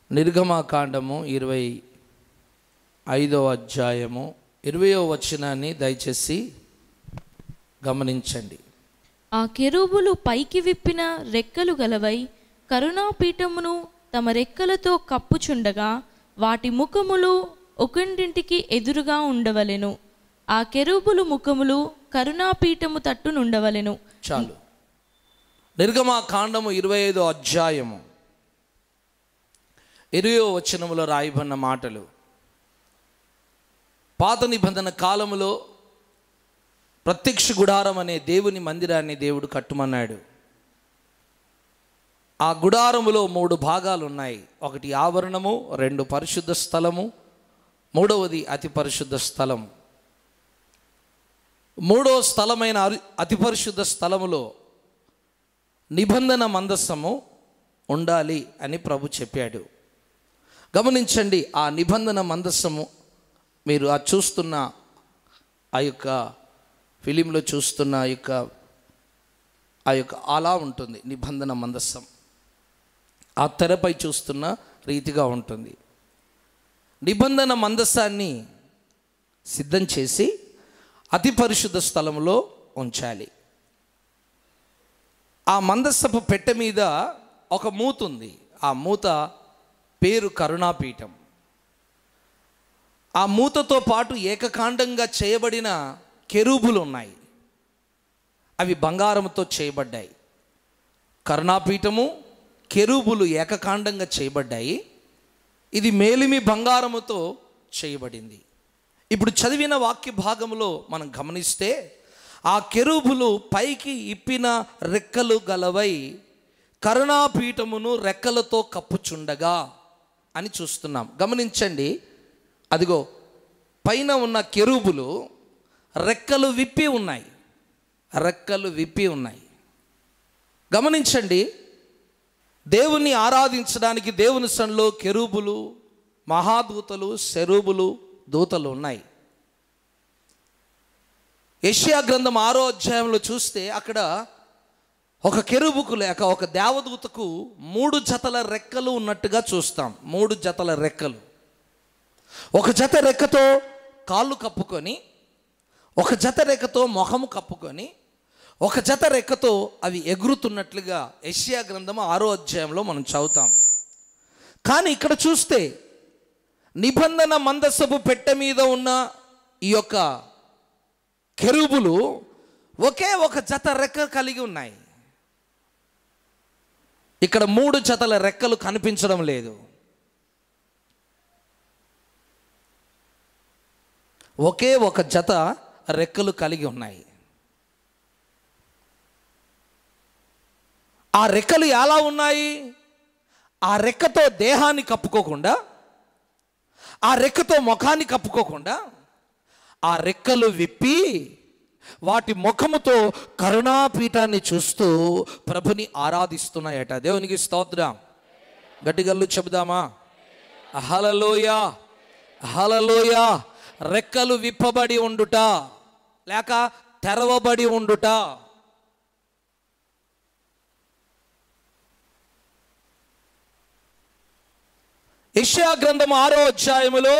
నిర్గమాకాండము ఇరవై ఐదవ అధ్యాయము ఇరవయో వచనాన్ని దయచేసి గమనించండి ఆ కెరూబులు పైకి విప్పిన రెక్కలు గలవై కరుణాపీఠమును తమ రెక్కలతో కప్పుచుండగా వాటి ముఖములు ఒకండింటికి ఎదురుగా ఉండవలెను ఆ కెరూబులు ముఖములు కరుణాపీఠము తట్టునుండవలెను చాలు నిర్గమాకాండము ఇరవై ఐదో అధ్యాయము ఇరవయో వచనములో రాయబడిన మాటలు పాత నిబంధన కాలములో ప్రత్యక్ష గుడారం అనే దేవుని మందిరాన్ని దేవుడు కట్టుమన్నాడు ఆ గుడారములో మూడు భాగాలు ఉన్నాయి ఒకటి ఆవరణము రెండు పరిశుద్ధ స్థలము మూడవది అతి పరిశుద్ధ స్థలం మూడో స్థలమైన అరి- అతి పరిశుద్ధ స్థలములో నిబంధన మందస్సము ఉండాలి అని ప్రభు చెప్పాడు గమనించండి ఆ నిబంధన మందస్సము మీరు ఆ చూస్తున్న ఆ యొక్క ఫిలింలో చూస్తున్న ఆ యొక్క ఆ యొక్క అలా ఉంటుంది నిబంధన మందస్సం ఆ తెరపై చూస్తున్న రీతిగా ఉంటుంది నిబంధన మందస్సాన్ని సిద్ధం చేసి అతి పరిశుద్ధ స్థలంలో ఉంచాలి ఆ మందస్సపు పెట్టె మీద ఒక మూత ఉంది ఆ మూత పేరు కరుణాపీఠం ఆ మూతతో పాటు ఏకకాండంగా చేయబడిన కెరూబులు ఉన్నాయి అవి బంగారంతో చేయబడ్డాయి కరుణాపీఠము కెరూబులు ఏకకాండంగా చేయబడ్డాయి ఇది మేలిమి బంగారముతో చేయబడింది ఇప్పుడు చదివిన వాక్య భాగంలో మనం గమనిస్తే ఆ కెరూబులు పైకి ఇప్పిన రెక్కలు గలవై కరుణాపీఠమును రెక్కలతో కప్పుచుండగా అని చూస్తున్నాం గమనించండి అదిగో పైన ఉన్న కెరూబులు రెక్కలు విప్పి ఉన్నాయి రెక్కలు విప్పి ఉన్నాయి గమనించండి దేవుణ్ణి ఆరాధించడానికి దేవుని సన్లో కెరూబులు మహాదూతలు శరూబులు దూతలు ఉన్నాయి యెషయా గ్రంథం ఆరో అధ్యాయంలో చూస్తే అక్కడ ఒక కెరుబుకు లేక ఒక దేవదూతకు మూడు జతల రెక్కలు ఉన్నట్టుగా చూస్తాం మూడు జతల రెక్కలు ఒక జత రెక్కతో కాళ్ళు కప్పుకొని ఒక జత రెక్కతో మొహము కప్పుకొని ఒక జత రెక్కతో అవి ఎగురుతున్నట్లుగా యెషయా గ్రంథం ఆరో అధ్యాయంలో మనం చదువుతాం కానీ ఇక్కడ చూస్తే నిబంధన మందస్సపు పెట్టె మీద ఉన్న ఈ యొక్క కెరూబులు ఒకే ఒక జత రెక్క కలిగి ఉన్నాయి ఇక్కడ మూడు జతల రెక్కలు కనిపించడం లేదు ఒకే ఒక జత రెక్కలు కలిగి ఉన్నాయి ఆ రెక్కలు ఎలా ఉన్నాయి ఆ రెక్కతో దేహాన్ని కప్పుకోకుండా ఆ రెక్కతో ముఖాన్ని కప్పుకోకుండా ఆ రెక్కలు విప్పి వాటి ముఖముతో కరుణాపీఠాన్ని చూస్తూ ప్రభుని ఆరాధిస్తున్నాయట దేవునికి స్తోత్రం గట్టిగల్లు చెబుదామా హలలోయ హలలోయ రెక్కలు విప్పబడి ఉండుట లేక తెరవబడి ఉండుట యెషయా గ్రంథం ఆరో అధ్యాయములో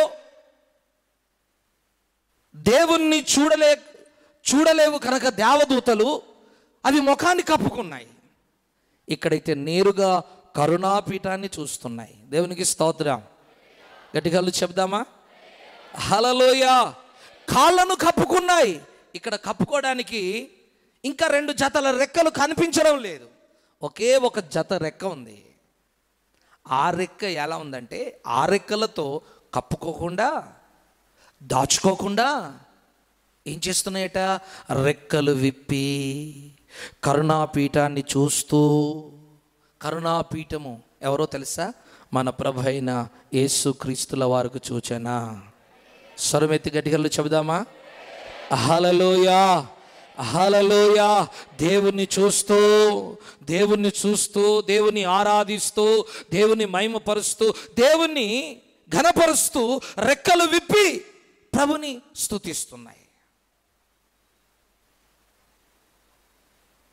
దేవుణ్ణి చూడలే చూడలేవు కనుక దేవదూతలు అవి ముఖాన్ని కప్పుకున్నాయి ఇక్కడైతే నేరుగా కరుణాపీఠాన్ని చూస్తున్నాయి దేవునికి స్తోత్రం గట్టిగా చెప్దామా హలలోయ కాళ్ళను కప్పుకున్నాయి ఇక్కడ కప్పుకోవడానికి ఇంకా రెండు జతల రెక్కలు కనిపించడం లేదు ఒకే ఒక జత రెక్క ఉంది ఆ రెక్క ఎలా ఉందంటే ఆ రెక్కలతో కప్పుకోకుండా దాచుకోకుండా ఏం చేస్తున్నాయట రెక్కలు విప్పి కరుణాపీఠాన్ని చూస్తూ కరుణాపీఠము ఎవరో తెలుసా మన ప్రభు అయిన యేసు క్రీస్తుల వారికి చూచానా స్వరమెత్తి గట్టిగల్లు చెబుదామా హలలోయా హలలోయ దేవుణ్ణి చూస్తూ దేవుణ్ణి చూస్తూ దేవుని ఆరాధిస్తూ దేవుని మహిమపరుస్తూ దేవుణ్ణి ఘనపరుస్తూ రెక్కలు విప్పి ప్రభుని స్తుతిస్తున్నాయి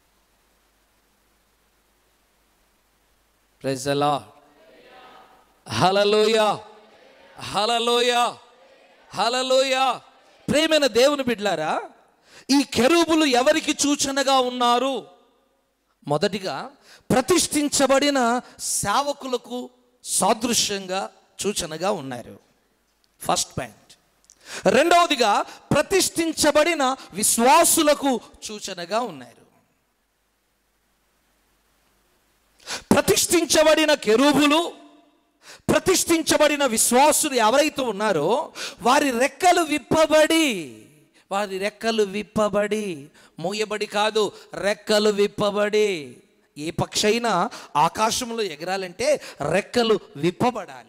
ప్రైజ్ అలా హలలోయ హలలోయ హలలోయ ప్రేమైన దేవుని బిడ్లారా ఈ కెరూబులు ఎవరికి సూచనగా ఉన్నారు మొదటిగా ప్రతిష్ఠించబడిన సేవకులకు సాదృశ్యంగా సూచనగా ఉన్నారు ఫస్ట్ పాయింట్ రెండవదిగా ప్రతిష్ఠించబడిన విశ్వాసులకు సూచనగా ఉన్నారు ప్రతిష్ఠించబడిన కెరూబులు ప్రతిష్ఠించబడిన విశ్వాసులు ఎవరైతే ఉన్నారో వారి రెక్కలు విప్పబడి వారి రెక్కలు విప్పబడి మూయబడి కాదు రెక్కలు విప్పబడి ఏ పక్షైనా ఆకాశంలో ఎగరాలంటే రెక్కలు విప్పబడాలి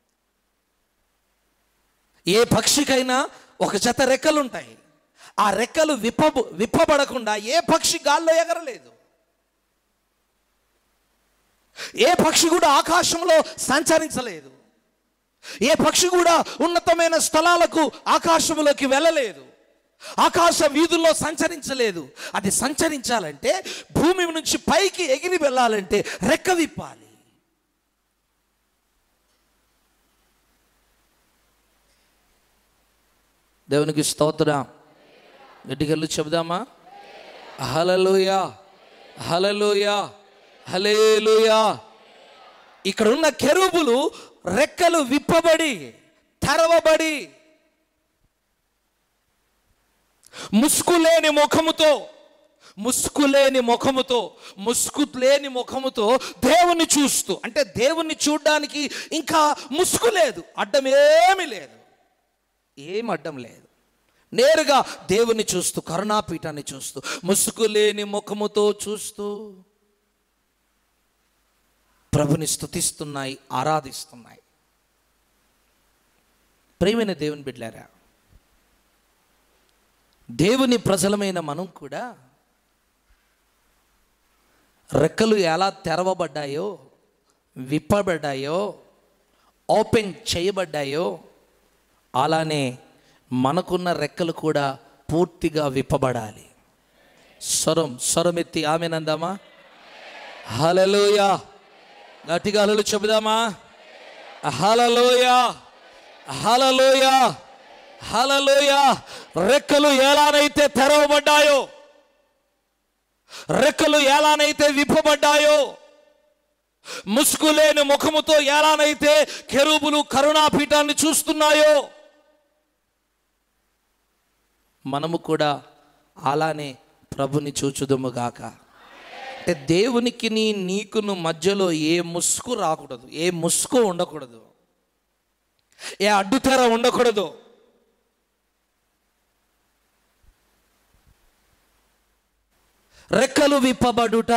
ఏ పక్షికైనా ఒక జత రెక్కలు ఉంటాయి ఆ రెక్కలు విప్ప విప్పబడకుండా ఏ పక్షి గాల్లో ఎగరలేదు ఏ పక్షి కూడా ఆకాశంలో సంచరించలేదు ఏ పక్షి కూడా ఉన్నతమైన స్థలాలకు ఆకాశంలోకి వెళ్ళలేదు ఆకాశ వీధుల్లో సంచరించలేదు అది సంచరించాలంటే భూమి నుంచి పైకి ఎగిరి వెళ్ళాలంటే రెక్క విప్పాలి దేవునికి స్తోత్రం గట్టికెళ్ళి చెబుదామా హలలోయ హలలోయ హలేలుయ ఇక్కడ ఉన్న కెరూబులు రెక్కలు విప్పబడి తెరవబడి ముసుగులేని ముఖముతో ముసుగులేని ముఖముతో ముసుగు లేని ముఖముతో దేవుని చూస్తూ అంటే దేవుణ్ణి చూడడానికి ఇంకా ముసుగు లేదు అడ్డమేమీ లేదు ఏం అడ్డం లేదు నేరుగా దేవుని చూస్తూ కరుణాపీఠాన్ని చూస్తూ ముసుగు లేని ముఖముతో చూస్తూ ప్రభుని స్తుతిస్తున్నాయి ఆరాధిస్తున్నాయి ప్రేమైన దేవుని బిడ్డారా దేవుని ప్రజలమైన మనం కూడా రెక్కలు ఎలా తెరవబడ్డాయో విప్పబడ్డాయో ఓపెన్ చేయబడ్డాయో అలానే మనకున్న రెక్కలు కూడా పూర్తిగా విప్పబడాలి స్వరం స్వరం ఎత్తి ఆమెనందామా హలలోయ గట్టిగా హలలు చెబుదామా హలలోయ హలలోయ హలలోయ రెక్కలు ఎలానైతే తెరవబడ్డాయో రెక్కలు ఎలానైతే విప్పబడ్డాయో ముసుగులేని ముఖముతో ఎలానైతే కెరూబులు కరుణాపీఠాన్ని చూస్తున్నాయో మనము కూడా అలానే ప్రభుని చూచుదుము గాక అంటే దేవునికి నీ నీకును మధ్యలో ఏ ముసుగు రాకూడదు ఏ ముసుగు ఉండకూడదు ఏ అడ్డుతెర ఉండకూడదు రెక్కలు విప్పబడుట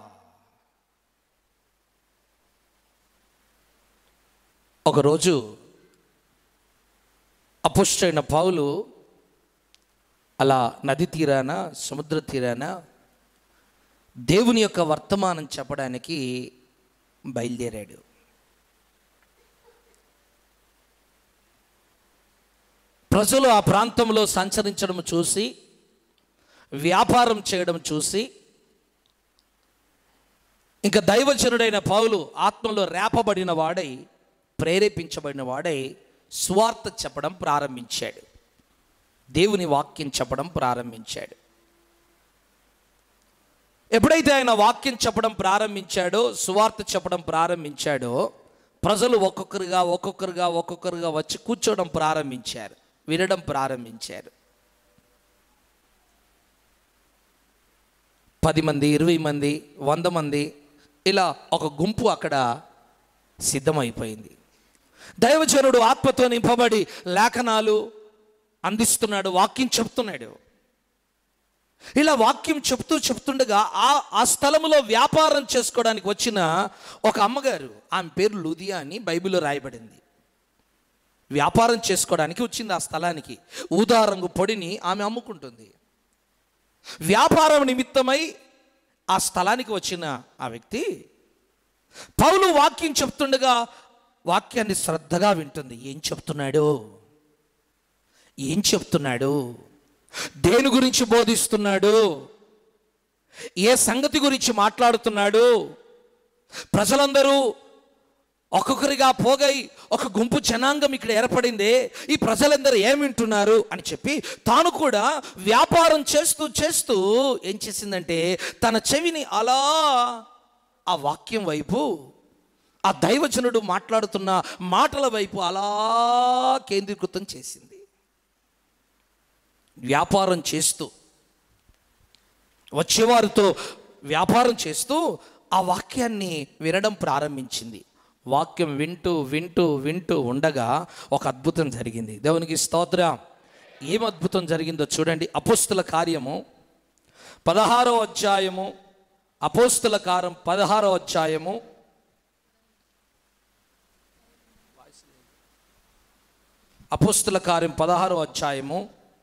ఒకరోజు అపుష్టైన పౌలు అలా నది తీరాన సముద్ర తీరాన దేవుని యొక్క వర్తమానం చెప్పడానికి బయలుదేరాడు ప్రజలు ఆ ప్రాంతంలో సంచరించడం చూసి వ్యాపారం చేయడం చూసి ఇంకా దైవజనుడైన పౌలు ఆత్మలో రేపబడిన వాడై ప్రేరేపించబడిన వాడై స్వార్థ చెప్పడం ప్రారంభించాడు దేవుని వాక్యం చెప్పడం ప్రారంభించాడు ఎప్పుడైతే ఆయన వాక్యం చెప్పడం ప్రారంభించాడో సువార్త చెప్పడం ప్రారంభించాడో ప్రజలు ఒక్కొక్కరుగా ఒక్కొక్కరుగా ఒక్కొక్కరుగా వచ్చి కూర్చోవడం ప్రారంభించారు వినడం ప్రారంభించారు పది మంది ఇరవై మంది వంద మంది ఇలా ఒక గుంపు అక్కడ సిద్ధమైపోయింది దైవజనుడు ఆత్మతో నింపబడి లేఖనాలు అందిస్తున్నాడు వాక్యం చెప్తున్నాడు ఇలా వాక్యం చెప్తూ చెప్తుండగా ఆ ఆ స్థలములో వ్యాపారం చేసుకోవడానికి వచ్చిన ఒక అమ్మగారు ఆమె పేరు లూదియా అని బైబిల్లో రాయబడింది వ్యాపారం చేసుకోవడానికి వచ్చింది ఆ స్థలానికి ఊదా రంగు పొడిని ఆమె అమ్ముకుంటుంది వ్యాపారం నిమిత్తమై ఆ స్థలానికి వచ్చిన ఆ వ్యక్తి పౌలు వాక్యం చెప్తుండగా వాక్యాన్ని శ్రద్ధగా వింటుంది ఏం చెప్తున్నాడు ఏం చెప్తున్నాడు దేని గురించి బోధిస్తున్నాడు ఏ సంగతి గురించి మాట్లాడుతున్నాడు ప్రజలందరూ ఒక్కొక్కరిగా పోగై ఒక గుంపు జనాంగం ఇక్కడ ఏర్పడింది ఈ ప్రజలందరూ ఏం వింటున్నారు అని చెప్పి తాను కూడా వ్యాపారం చేస్తూ చేస్తూ ఏం చేసిందంటే తన చెవిని అలా ఆ వాక్యం వైపు ఆ దైవజనుడు మాట్లాడుతున్న మాటల వైపు అలా కేంద్రీకృతం చేసింది వ్యాపారం చేస్తూ వచ్చేవారితో వ్యాపారం చేస్తూ ఆ వాక్యాన్ని వినడం ప్రారంభించింది వాక్యం వింటూ వింటూ వింటూ ఉండగా ఒక అద్భుతం జరిగింది దేవునికి స్తోత్ర ఏం అద్భుతం జరిగిందో చూడండి అపోస్తుల కార్యము పదహారో అధ్యాయము అపోస్తుల కారం పదహారో అధ్యాయము అపోస్తుల కార్యం పదహారో అధ్యాయము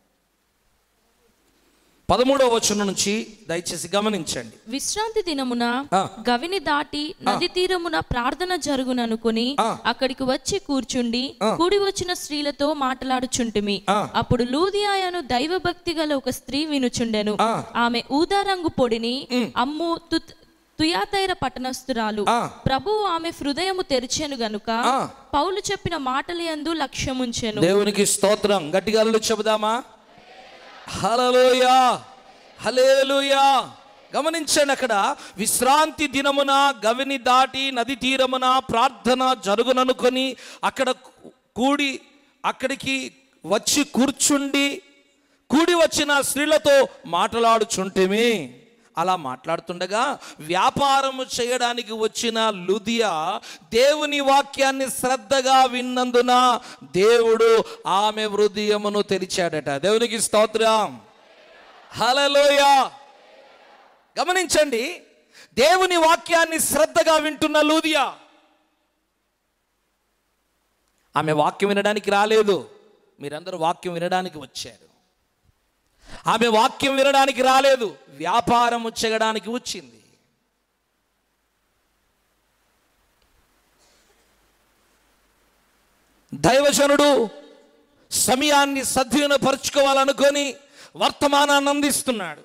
పదమూడవ వచనం నుంచి దయచేసి గమనించండి విశ్రాంతి దినమున ఆ. గవిని దాటి నది తీరమున ప్రార్థన జరుగుననుకుని ఆ. అక్కడికి వచ్చి కూర్చుండి ఆ. కూడి వచ్చిన స్త్రీలతో మాట్లాడుచుంటిమి ఆ. అప్పుడు లూదియాయను దైవభక్తి గల ఒక స్త్రీ వినుచుండెను ఆ. ఆమె ఊదారంగు పొడిని అమ్ము తు- తుయాతైర పట్టణస్థురాలు ఆ. ప్రభువు ఆమె హృదయము తెరిచెను గనుక ఆ. పౌలు చెప్పిన మాటలయందు లక్ష్యముంచెను దేవునికి స్తోత్రం గట్టిగా అల్లు చెబుదామా హలలోయా హలేలుయా గమనించండి అక్కడ విశ్రాంతి దినమున గవిని దాటి నది తీరమున ప్రార్థన జరుగుననుకొని అక్కడ కూడి అక్కడికి వచ్చి కూర్చుండి కూడి వచ్చిన స్త్రీలతో మాట్లాడుచుంటేమి అలా మాట్లాడుతుండగా వ్యాపారము చేయడానికి వచ్చిన లుదియా దేవుని వాక్యాన్ని శ్రద్ధగా విన్నందున దేవుడు ఆమె హృదయమును తెరిచాడట దేవునికి స్తోత్రం హలలోయ గమనించండి దేవుని వాక్యాన్ని శ్రద్ధగా వింటున్న లూదియా ఆమె వాక్యం వినడానికి రాలేదు మీరందరూ వాక్యం వినడానికి వచ్చారు ఆమె వాక్యం వినడానికి రాలేదు వ్యాపారం చేయడానికి వచ్చింది దైవజనుడు సమయాన్ని సద్వినపరుచుకోవాలనుకొని వర్తమానాన్ని అందిస్తున్నాడు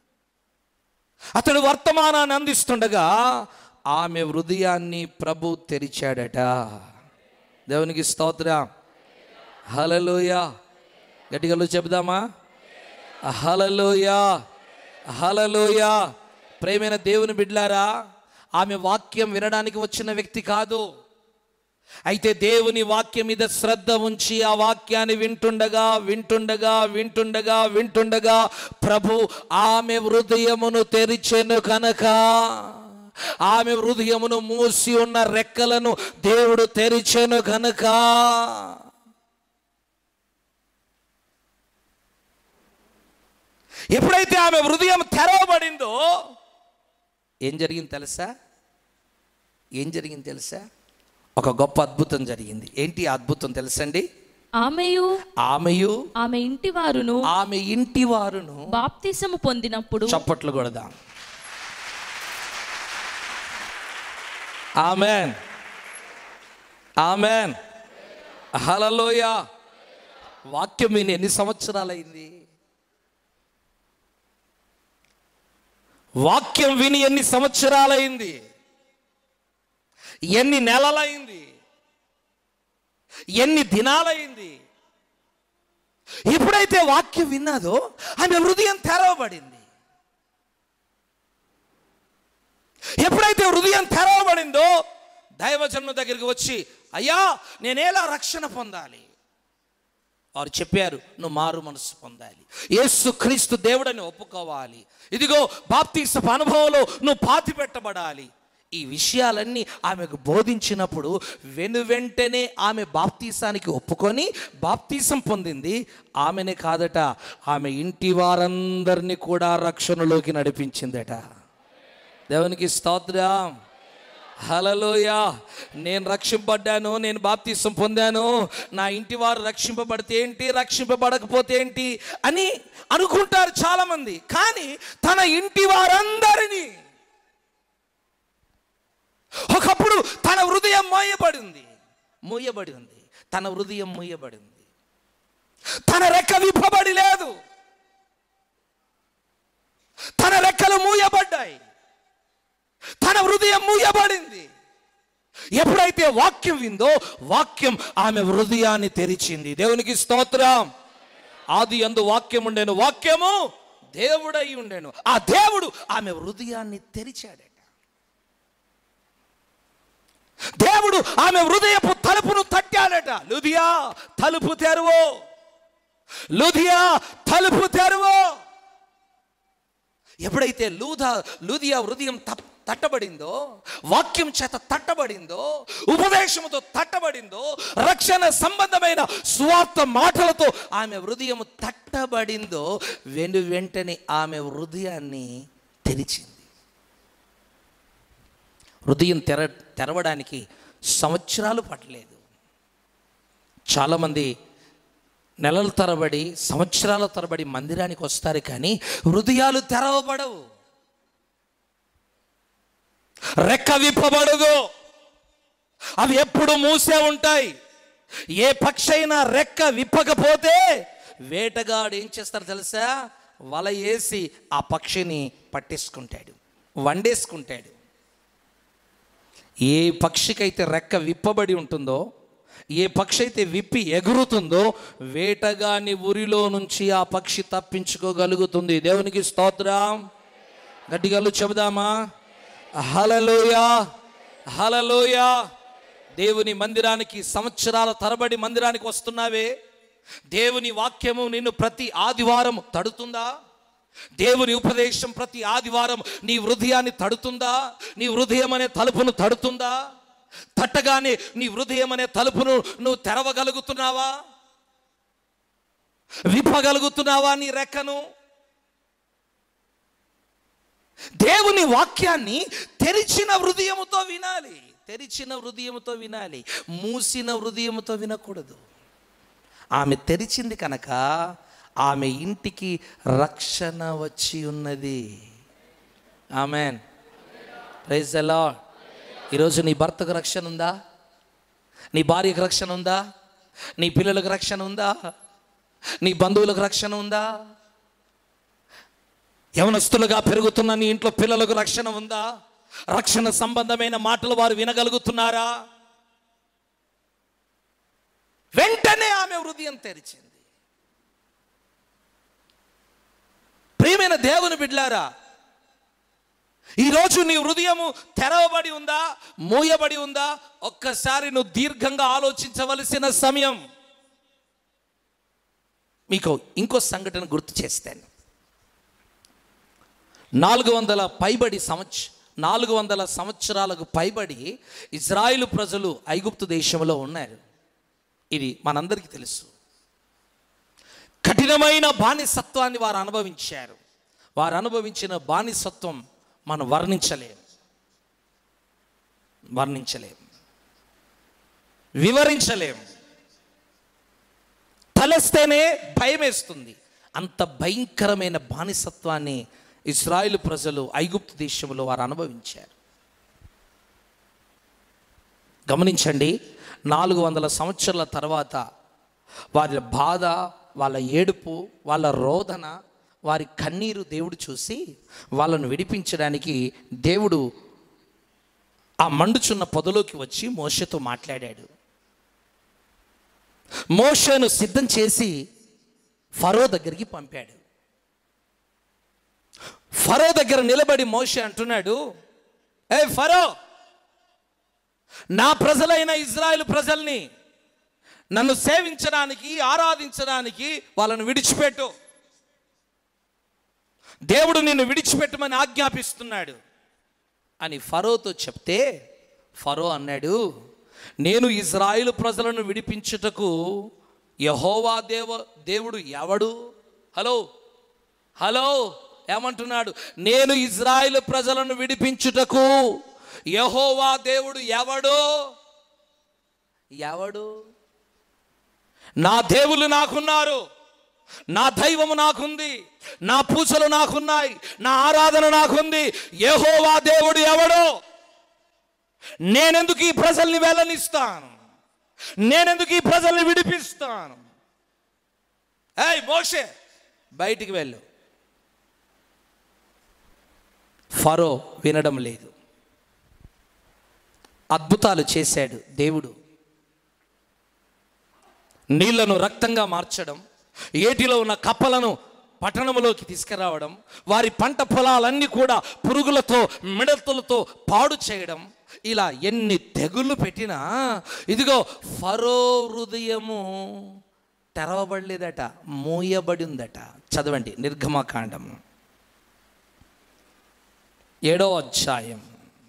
అతడు వర్తమానాన్ని అందిస్తుండగా ఆమె హృదయాన్ని ప్రభు తెరిచాడట దేవునికి స్తోత్ర హలలోయ గట్టిగా చెబుదామా హలలోయ హలలోయ ప్రేమైన దేవుని బిడ్లారా ఆమె వాక్యం వినడానికి వచ్చిన వ్యక్తి కాదు అయితే దేవుని వాక్యం మీద శ్రద్ధ ఉంచి ఆ వాక్యాన్ని వింటుండగా వింటుండగా వింటుండగా వింటుండగా ప్రభు ఆమె హృదయమును తెరిచెను కనుక ఆమె హృదయమును మూసి ఉన్న రెక్కలను దేవుడు తెరిచెను కనుక ఎప్పుడైతే ఆమె హృదయం తెరవబడిందో ఏం జరిగింది తెలుసా ఏం జరిగింది తెలుసా ఒక గొప్ప అద్భుతం జరిగింది ఏంటి ఆ అద్భుతం తెలుసండి ఆమెయు ఆమెయు ఆమె ఇంటి వారును ఆమె ఇంటి వారును బాప్తిసము పొందినప్పుడు చప్పట్లు కొడదాం ఆమెన్ ఆమెన్ హలలోయ వాక్యం విని ఎన్ని సంవత్సరాలైంది వాక్యం విని ఎన్ని సంవత్సరాలైంది ఎన్ని నెలలైంది ఎన్ని దినాలైంది ఎప్పుడైతే వాక్యం విన్నాదో ఆమె హృదయం తెరవబడింది ఎప్పుడైతే హృదయం తెరవబడిందో దైవజను దగ్గరికి వచ్చి అయ్యా నేనేలా రక్షణ పొందాలి వారు చెప్పారు నువ్వు మారు మనసు పొందాలి యేసు క్రీస్తు దేవుడని ఒప్పుకోవాలి ఇదిగో బాప్తీసపు అనుభవంలో నువ్వు పాతి పెట్టబడాలి ఈ విషయాలన్నీ ఆమెకు బోధించినప్పుడు వెను వెంటనే ఆమె బాప్తీసానికి ఒప్పుకొని బాప్తీసం పొందింది ఆమెనే కాదట ఆమె ఇంటి వారందరినీ కూడా రక్షణలోకి నడిపించిందట దేవునికి స్తోత్రం హలలోయ నేను రక్షింపబడ్డాను నేను బాప్తీసం పొందాను నా ఇంటి వారు రక్షింపబడితే ఏంటి రక్షింపబడకపోతే ఏంటి అని అనుకుంటారు చాలామంది కానీ తన ఇంటి వారందరినీ ఒకప్పుడు తన హృదయం మోయబడింది మూయబడి ఉంది తన హృదయం మూయబడి ఉంది తన రెక్క విప్పబడి లేదు తన రెక్కలు మూయబడ్డాయి తన హృదయం మూయబడింది ఎప్పుడైతే వాక్యం విందో వాక్యం ఆమె హృదయాన్ని తెరిచింది దేవునికి స్తోత్రం ఆది అందు వాక్యం ఉండేను వాక్యము దేవుడై ఉండేను ఆ దేవుడు ఆమె హృదయాన్ని తెరిచాడట దేవుడు ఆమె హృదయపు తలుపును తట్టాడట లుధియా తలుపు తెరువు లుధియా తలుపు తెరువు ఎప్పుడైతే లూధా లూదియా హృదయం తప్- తట్టబడిందో వాక్యం చేత తట్టబడిందో ఉపదేశముతో తట్టబడిందో రక్షణ సంబంధమైన స్వార్థ మాటలతో ఆమె హృదయం తట్టబడిందో వెను వెంటనే ఆమె హృదయాన్ని తెరిచింది హృదయం తెర తెరవడానికి సంవత్సరాలు పట్టలేదు చాలామంది నెలల తరబడి సంవత్సరాల తరబడి మందిరానికి వస్తారు కానీ హృదయాలు తెరవబడవు రెక్క విప్పబడదు అవి ఎప్పుడు మూసే ఉంటాయి ఏ పక్షి అయినా రెక్క విప్పకపోతే వేటగాడు ఏం చేస్తారు తెలుసా వల వేసి ఆ పక్షిని పట్టేసుకుంటాడు వండేసుకుంటాడు ఏ పక్షికైతే రెక్క విప్పబడి ఉంటుందో ఏ పక్షి అయితే విప్పి ఎగురుతుందో వేటగాని ఉరిలో నుంచి ఆ పక్షి తప్పించుకోగలుగుతుంది దేవునికి స్తోత్రం గట్టిగలు చెబుదామా హలలోయ హలలోయ దేవుని మందిరానికి సంవత్సరాల తరబడి మందిరానికి వస్తున్నావే దేవుని వాక్యము నిన్ను ప్రతి ఆదివారం తడుతుందా దేవుని ఉపదేశం ప్రతి ఆదివారం నీ హృదయాన్ని తడుతుందా నీ హృదయం అనే తలుపును తడుతుందా తట్టగానే నీ హృదయం అనే తలుపును నువ్వు తెరవగలుగుతున్నావా విప్పగలుగుతున్నావా నీ రెక్కను దేవుని వాక్యాన్ని తెరిచిన హృదయముతో వినాలి తెరిచిన హృదయముతో వినాలి మూసిన హృదయముతో వినకూడదు ఆమె తెరిచింది కనుక ఆమె ఇంటికి రక్షణ వచ్చి ఉన్నది ఆమెన్ ప్రైజ్ ఎలా ఈరోజు నీ భర్తకు రక్షణ ఉందా నీ భార్యకు రక్షణ ఉందా నీ పిల్లలకు రక్షణ ఉందా నీ బంధువులకు రక్షణ ఉందా యవనస్తులుగా పెరుగుతున్న నీ ఇంట్లో పిల్లలకు రక్షణ ఉందా రక్షణ సంబంధమైన మాటలు వారు వినగలుగుతున్నారా వెంటనే ఆమె హృదయం తెరిచింది ప్రియమైన దేవుని బిడ్లారా ఈరోజు నీ హృదయము తెరవబడి ఉందా మూయబడి ఉందా ఒక్కసారి నువ్వు దీర్ఘంగా ఆలోచించవలసిన సమయం మీకు ఇంకో సంఘటన గుర్తు చేస్తాను నాలుగు వందల పైబడి సంవత్స నాలుగు వందల సంవత్సరాలకు పైబడి ఇజ్రాయిల్ ప్రజలు ఐగుప్తు దేశంలో ఉన్నారు ఇది మనందరికీ తెలుసు కఠినమైన బానిసత్వాన్ని వారు అనుభవించారు వారు అనుభవించిన బానిసత్వం మనం వర్ణించలేం వర్ణించలేం వివరించలేం తలస్తేనే భయమేస్తుంది అంత భయంకరమైన బానిసత్వాన్ని ఇస్రాయేల్ ప్రజలు ఐగుప్తు దేశంలో వారు అనుభవించారు గమనించండి నాలుగు వందల సంవత్సరాల తర్వాత వారి బాధ వాళ్ళ ఏడుపు వాళ్ళ రోదన వారి కన్నీరు దేవుడు చూసి వాళ్ళను విడిపించడానికి దేవుడు ఆ మండుచున్న పొదలోకి వచ్చి మోషతో మాట్లాడాడు మోషను సిద్ధం చేసి ఫరో దగ్గరికి పంపాడు ఫరో దగ్గర నిలబడి మోషే అంటున్నాడు ఏ ఫరో నా ప్రజలైన ఇజ్రాయెల్ ప్రజల్ని నన్ను సేవించడానికి ఆరాధించడానికి వాళ్ళను విడిచిపెట్టు దేవుడు నిన్ను విడిచిపెట్టమని ఆజ్ఞాపిస్తున్నాడు అని ఫరోతో చెప్తే ఫరో అన్నాడు నేను ఇజ్రాయిల్ ప్రజలను విడిపించుటకు యహోవా దేవ దేవుడు ఎవడు హలో హలో ఏమంటున్నాడు నేను ఇజ్రాయిల్ ప్రజలను విడిపించుటకు యహోవా దేవుడు ఎవడు ఎవడు నా దేవులు నాకున్నారు నా దైవము నాకుంది నా పూజలు నాకున్నాయి నా ఆరాధన నాకుంది యెహోవా దేవుడు ఎవడో నేనెందుకు ఈ ప్రజల్ని వెళ్ళనిస్తాను నేనెందుకు ఈ ప్రజల్ని విడిపిస్తాను ఏయ్ మోషే బయటికి వెళ్ళు ఫరో వినడం లేదు అద్భుతాలు చేశాడు దేవుడు నీళ్లను రక్తంగా మార్చడం ఏటిలో ఉన్న కప్పలను పట్టణములోకి తీసుకురావడం వారి పంట పొలాలన్నీ కూడా పురుగులతో మిడతలతో పాడు చేయడం ఇలా ఎన్ని తెగుళ్ళు పెట్టినా ఇదిగో ఫరో హృదయము తెరవబడలేదట మూయబడి ఉందట చదవండి నిర్గమకాండం ఏడో అధ్యాయం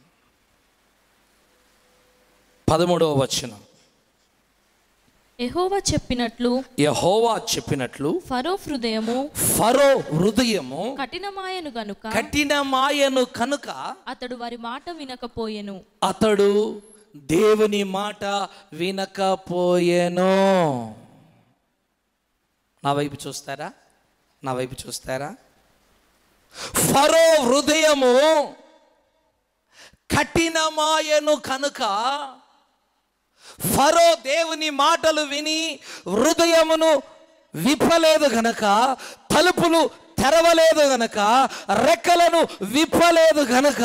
పదమూడవ వచనం యెహోవా చెప్పినట్లు యహోవా చెప్పినట్లు ఫరో హృదయము ఫరో హృదయము కఠినమాయను గనుక కఠినమాయను కనుక అతడు వారి మాట వినకపోయెను అతడు దేవుని మాట వినకపోయెను నా వైపు చూస్తారా నా వైపు చూస్తారా ఫరో హృదయము కఠినమాయను కనుక ఫరో దేవుని మాటలు విని హృదయమును విప్పలేదు గనక తలుపులు తెరవలేదు గనక రెక్కలను విప్పలేదు గనక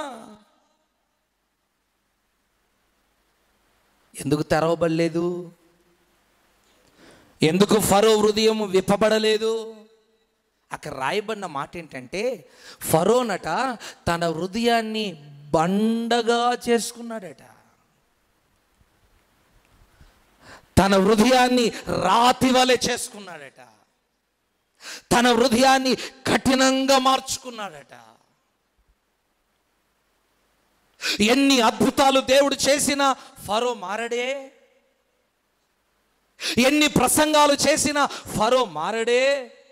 ఎందుకు తెరవబడలేదు ఎందుకు ఫరో హృదయం విప్పబడలేదు అక్కడ రాయబడిన మాట ఏంటంటే ఫరోనట తన హృదయాన్ని బండగా చేసుకున్నాడట తన హృదయాన్ని రాతి వలె చేసుకున్నాడట తన హృదయాన్ని కఠినంగా మార్చుకున్నాడట ఎన్ని అద్భుతాలు దేవుడు చేసిన ఫరో మారడే ఎన్ని ప్రసంగాలు చేసిన ఫరో మారడే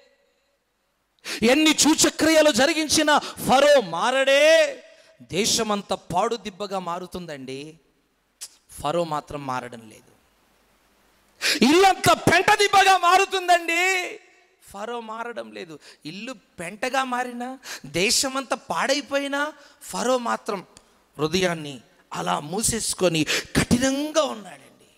ఎన్ని సూచక్రియలు జరిగించిన ఫరో మారడే దేశమంతా పాడు దిబ్బగా మారుతుందండి ఫరో మాత్రం మారడం లేదు ఇల్లంతా పెంట దిబ్బగా మారుతుందండి ఫరో మారడం లేదు ఇల్లు పెంటగా మారినా దేశమంతా పాడైపోయినా ఫరో మాత్రం హృదయాన్ని అలా మూసేసుకొని కఠినంగా ఉన్నాడండి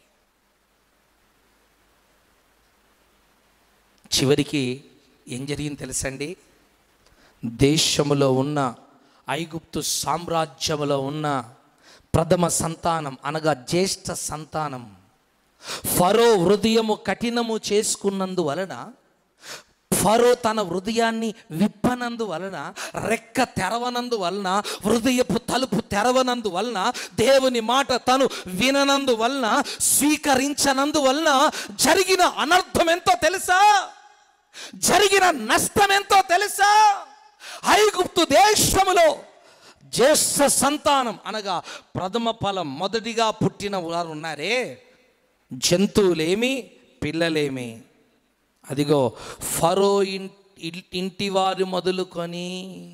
చివరికి ఏం జరిగింది తెలుసండి దేశములో ఉన్న ఐగుప్తు సామ్రాజ్యములో ఉన్న ప్రథమ సంతానం అనగా జ్యేష్ఠ సంతానం ఫరో హృదయము కఠినము చేసుకున్నందు వలన ఫరో తన హృదయాన్ని విప్పనందు వలన రెక్క తెరవనందు వలన హృదయపు తలుపు తెరవనందు వలన దేవుని మాట తను విననందు వలన స్వీకరించనందు వలన జరిగిన అనర్థం ఎంతో తెలుసా జరిగిన నష్టం ఎంతో తెలుసా ఐగుప్తు దేశములో జ్యేష్ఠ సంతానం అనగా ప్రథమ ఫలం మొదటిగా పుట్టిన వారు ఉన్నారే జంతువులేమి పిల్లలేమి అదిగో ఫరో ఇన్- ఇంటి వారు మొదలుకొని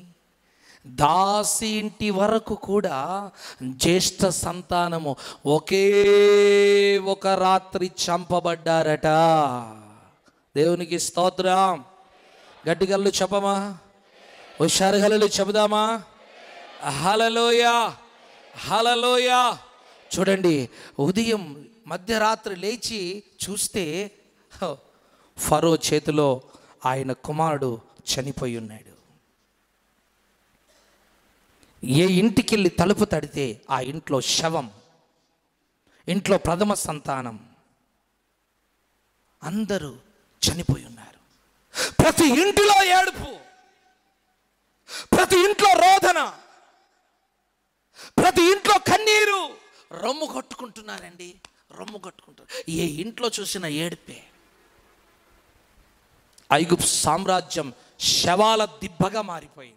దాసి ఇంటి వరకు కూడా జ్యేష్ఠ సంతానము ఒకే ఒక రాత్రి చంపబడ్డారట దేవునికి స్తోత్రం గట్టిగల్లు చెప్పమా హుషారుగలలు చెబుదామా హలలోయ హలలోయ చూడండి ఉదయం మధ్యరాత్రి లేచి చూస్తే హ, ఫరో చేతిలో ఆయన కుమారుడు చనిపోయి ఉన్నాడు ఏ ఇంటికి వెళ్ళి తలుపు తడితే ఆ ఇంట్లో శవం ఇంట్లో ప్రథమ సంతానం అందరూ చనిపోయి ఉన్నారు ప్రతి ఇంటిలో ఏడుపు ప్రతి ఇంట్లో రోదన ప్రతి ఇంట్లో కన్నీరు రొమ్ము కొట్టుకుంటున్నారండి రొమ్ము కొట్టుకుంటారు ఏ ఇంట్లో చూసిన ఏడుపే ఐగుప్తు సామ్రాజ్యం శవాల దిబ్బగా మారిపోయింది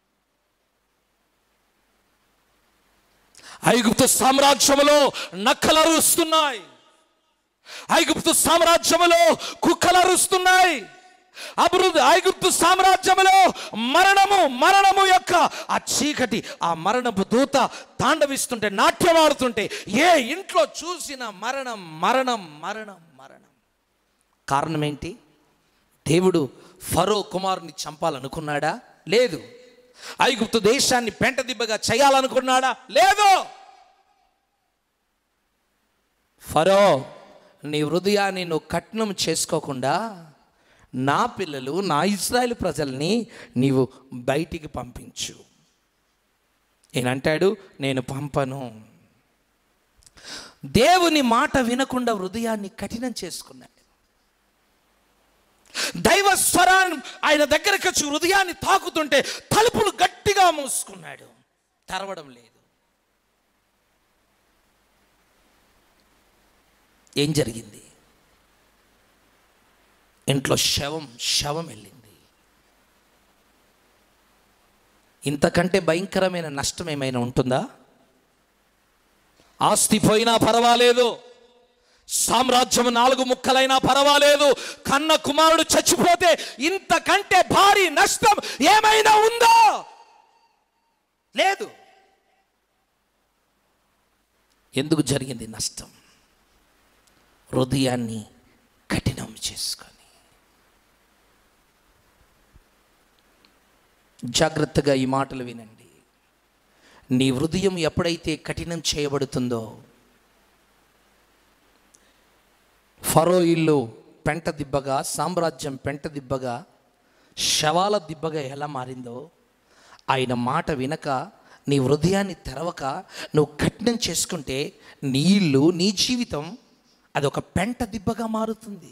ఐగుప్తు సామ్రాజ్యములో నక్కలు అరుస్తున్నాయి ఐగుప్తు సామ్రాజ్యములో కుక్కలు అరుస్తున్నాయి అభివృద్ధి ఐగుప్తు సామ్రాజ్యములో మరణము మరణము యొక్క ఆ చీకటి ఆ మరణపు దూత తాండవిస్తుంటే నాట్యమాడుతుంటే ఏ ఇంట్లో చూసిన మరణం మరణం మరణం మరణం కారణం ఏంటి దేవుడు ఫరో కుమారుని చంపాలనుకున్నాడా లేదు ఐగుప్తు దేశాన్ని పెంట దిబ్బగా చేయాలనుకున్నాడా లేదు ఫరో నీ హృదయాన్ని నువ్వు కట్నం చేసుకోకుండా నా పిల్లలు నా ఇజ్రాయెల్ ప్రజల్ని నీవు బయటికి పంపించు నేనంటాడు నేను పంపను దేవుని మాట వినకుండా హృదయాన్ని కఠినం చేసుకున్నాడు దైవ స్వరాన్ని ఆయన దగ్గరకు వచ్చి హృదయాన్ని తాకుతుంటే తలుపులు గట్టిగా మూసుకున్నాడు తెరవడం లేదు ఏం జరిగింది ఇంట్లో శవం శవం వెళ్ళింది ఇంతకంటే భయంకరమైన నష్టం ఏమైనా ఉంటుందా ఆస్తి పోయినా పర్వాలేదు సామ్రాజ్యం నాలుగు ముక్కలైనా పర్వాలేదు కన్న కుమారుడు చచ్చిపోతే ఇంతకంటే భారీ నష్టం ఏమైనా ఉందో లేదు ఎందుకు జరిగింది నష్టం హృదయాన్ని కఠినం చేసుకొని జాగ్రత్తగా ఈ మాటలు వినండి నీ హృదయం ఎప్పుడైతే కఠినం చేయబడుతుందో ఫరో ఇల్లు పెంట దిబ్బగా సామ్రాజ్యం పెంట దిబ్బగా శవాల దిబ్బగా ఎలా మారిందో ఆయన మాట వినక నీ హృదయాన్ని తెరవక నువ్వు కఠినం చేసుకుంటే నీ ఇల్లు నీ జీవితం అది ఒక పెంట దిబ్బగా మారుతుంది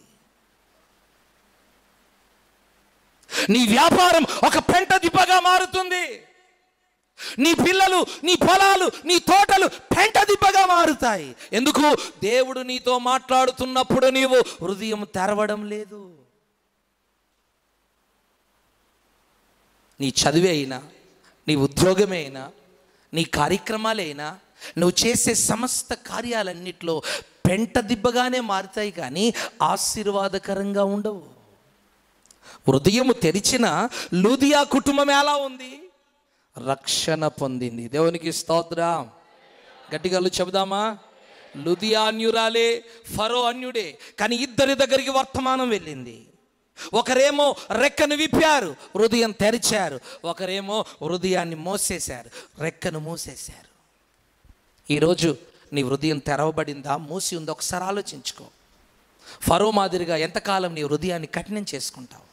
నీ వ్యాపారం ఒక పెంట దిబ్బగా మారుతుంది నీ పిల్లలు నీ పొలాలు నీ తోటలు పెంట దిబ్బగా మారుతాయి ఎందుకు దేవుడు నీతో మాట్లాడుతున్నప్పుడు నీవు హృదయం తెరవడం లేదు నీ చదివే అయినా నీ ఉద్యోగమే అయినా నీ కార్యక్రమాలే అయినా నువ్వు చేసే సమస్త కార్యాలన్నిట్లో పెంట దిబ్బగానే మారుతాయి కానీ ఆశీర్వాదకరంగా ఉండవు హృదయము తెరిచిన లూదియా కుటుంబం ఎలా ఉంది రక్షణ పొందింది దేవునికి స్తోత్రం గట్టిగా చెబుదామా లుదియా అన్యురాలే ఫరో అన్యుడే కానీ ఇద్దరి దగ్గరికి వర్తమానం వెళ్ళింది ఒకరేమో రెక్కను విప్పారు హృదయం తెరిచారు ఒకరేమో హృదయాన్ని మోసేశారు రెక్కను మూసేశారు ఈరోజు నీ హృదయం తెరవబడిందా మూసి ఉందా ఒకసారి ఆలోచించుకో ఫరో మాదిరిగా ఎంతకాలం నీ హృదయాన్ని కఠినం చేసుకుంటావు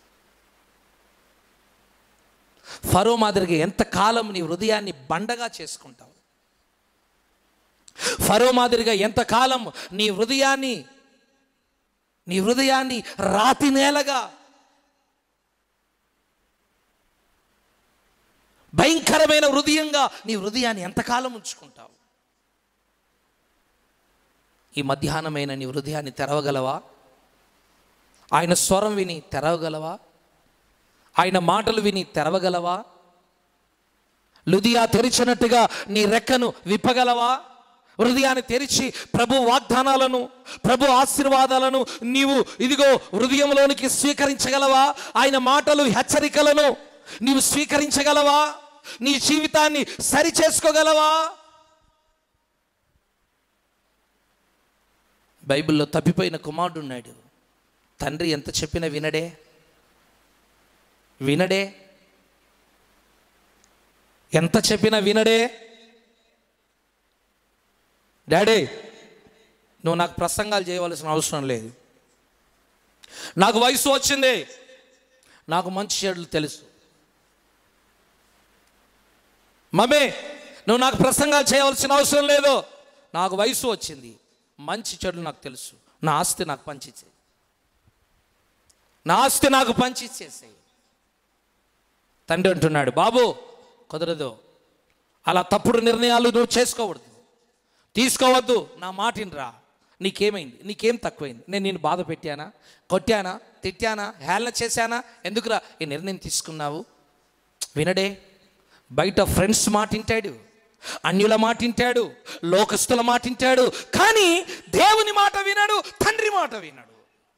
ఫరో మాదిరిగా ఎంతకాలం నీ హృదయాన్ని బండగా చేసుకుంటావు ఫరో మాదిరిగా ఎంతకాలం నీ హృదయాన్ని నీ హృదయాన్ని రాతి నేలగా భయంకరమైన హృదయంగా నీ హృదయాన్ని ఎంతకాలం ఉంచుకుంటావు ఈ మధ్యాహ్నమైన నీ హృదయాన్ని తెరవగలవా ఆయన స్వరం విని తెరవగలవా ఆయన మాటలు విని తెరవగలవా లుదియా తెరిచినట్టుగా నీ రెక్కను విప్పగలవా హృదయాన్ని తెరిచి ప్రభు వాగ్దానాలను ప్రభు ఆశీర్వాదాలను నీవు ఇదిగో హృదయంలోనికి స్వీకరించగలవా ఆయన మాటలు హెచ్చరికలను నీవు స్వీకరించగలవా నీ జీవితాన్ని సరి చేసుకోగలవా బైబిల్లో తప్పిపోయిన కుమారుడు ఉన్నాడు తండ్రి ఎంత చెప్పినా వినడే వినడే ఎంత చెప్పినా వినడే డాడీ నువ్వు నాకు ప్రసంగాలు చేయవలసిన అవసరం లేదు నాకు వయసు వచ్చింది నాకు మంచి చెడులు తెలుసు మమ్మీ నువ్వు నాకు ప్రసంగాలు చేయవలసిన అవసరం లేదు నాకు వయసు వచ్చింది మంచి చెడులు నాకు తెలుసు నా ఆస్తి నాకు పంచిచ్చే నా ఆస్తి నాకు పంచిచ్చేసేయి తండ్రి అంటున్నాడు బాబు కుదరదు అలా తప్పుడు నిర్ణయాలు నువ్వు చేసుకోకూడదు తీసుకోవద్దు నా మాటినరా నీకేమైంది నీకేం తక్కువైంది నేను నేను బాధ పెట్టానా కొట్టానా తిట్టానా హేళన చేశానా ఎందుకురా ఈ నిర్ణయం తీసుకున్నావు వినడే బయట ఫ్రెండ్స్ మాట వింటాడు అన్యుల మాట వింటాడు లోకస్తుల మాట వింటాడు కానీ దేవుని మాట వినడు తండ్రి మాట వినడు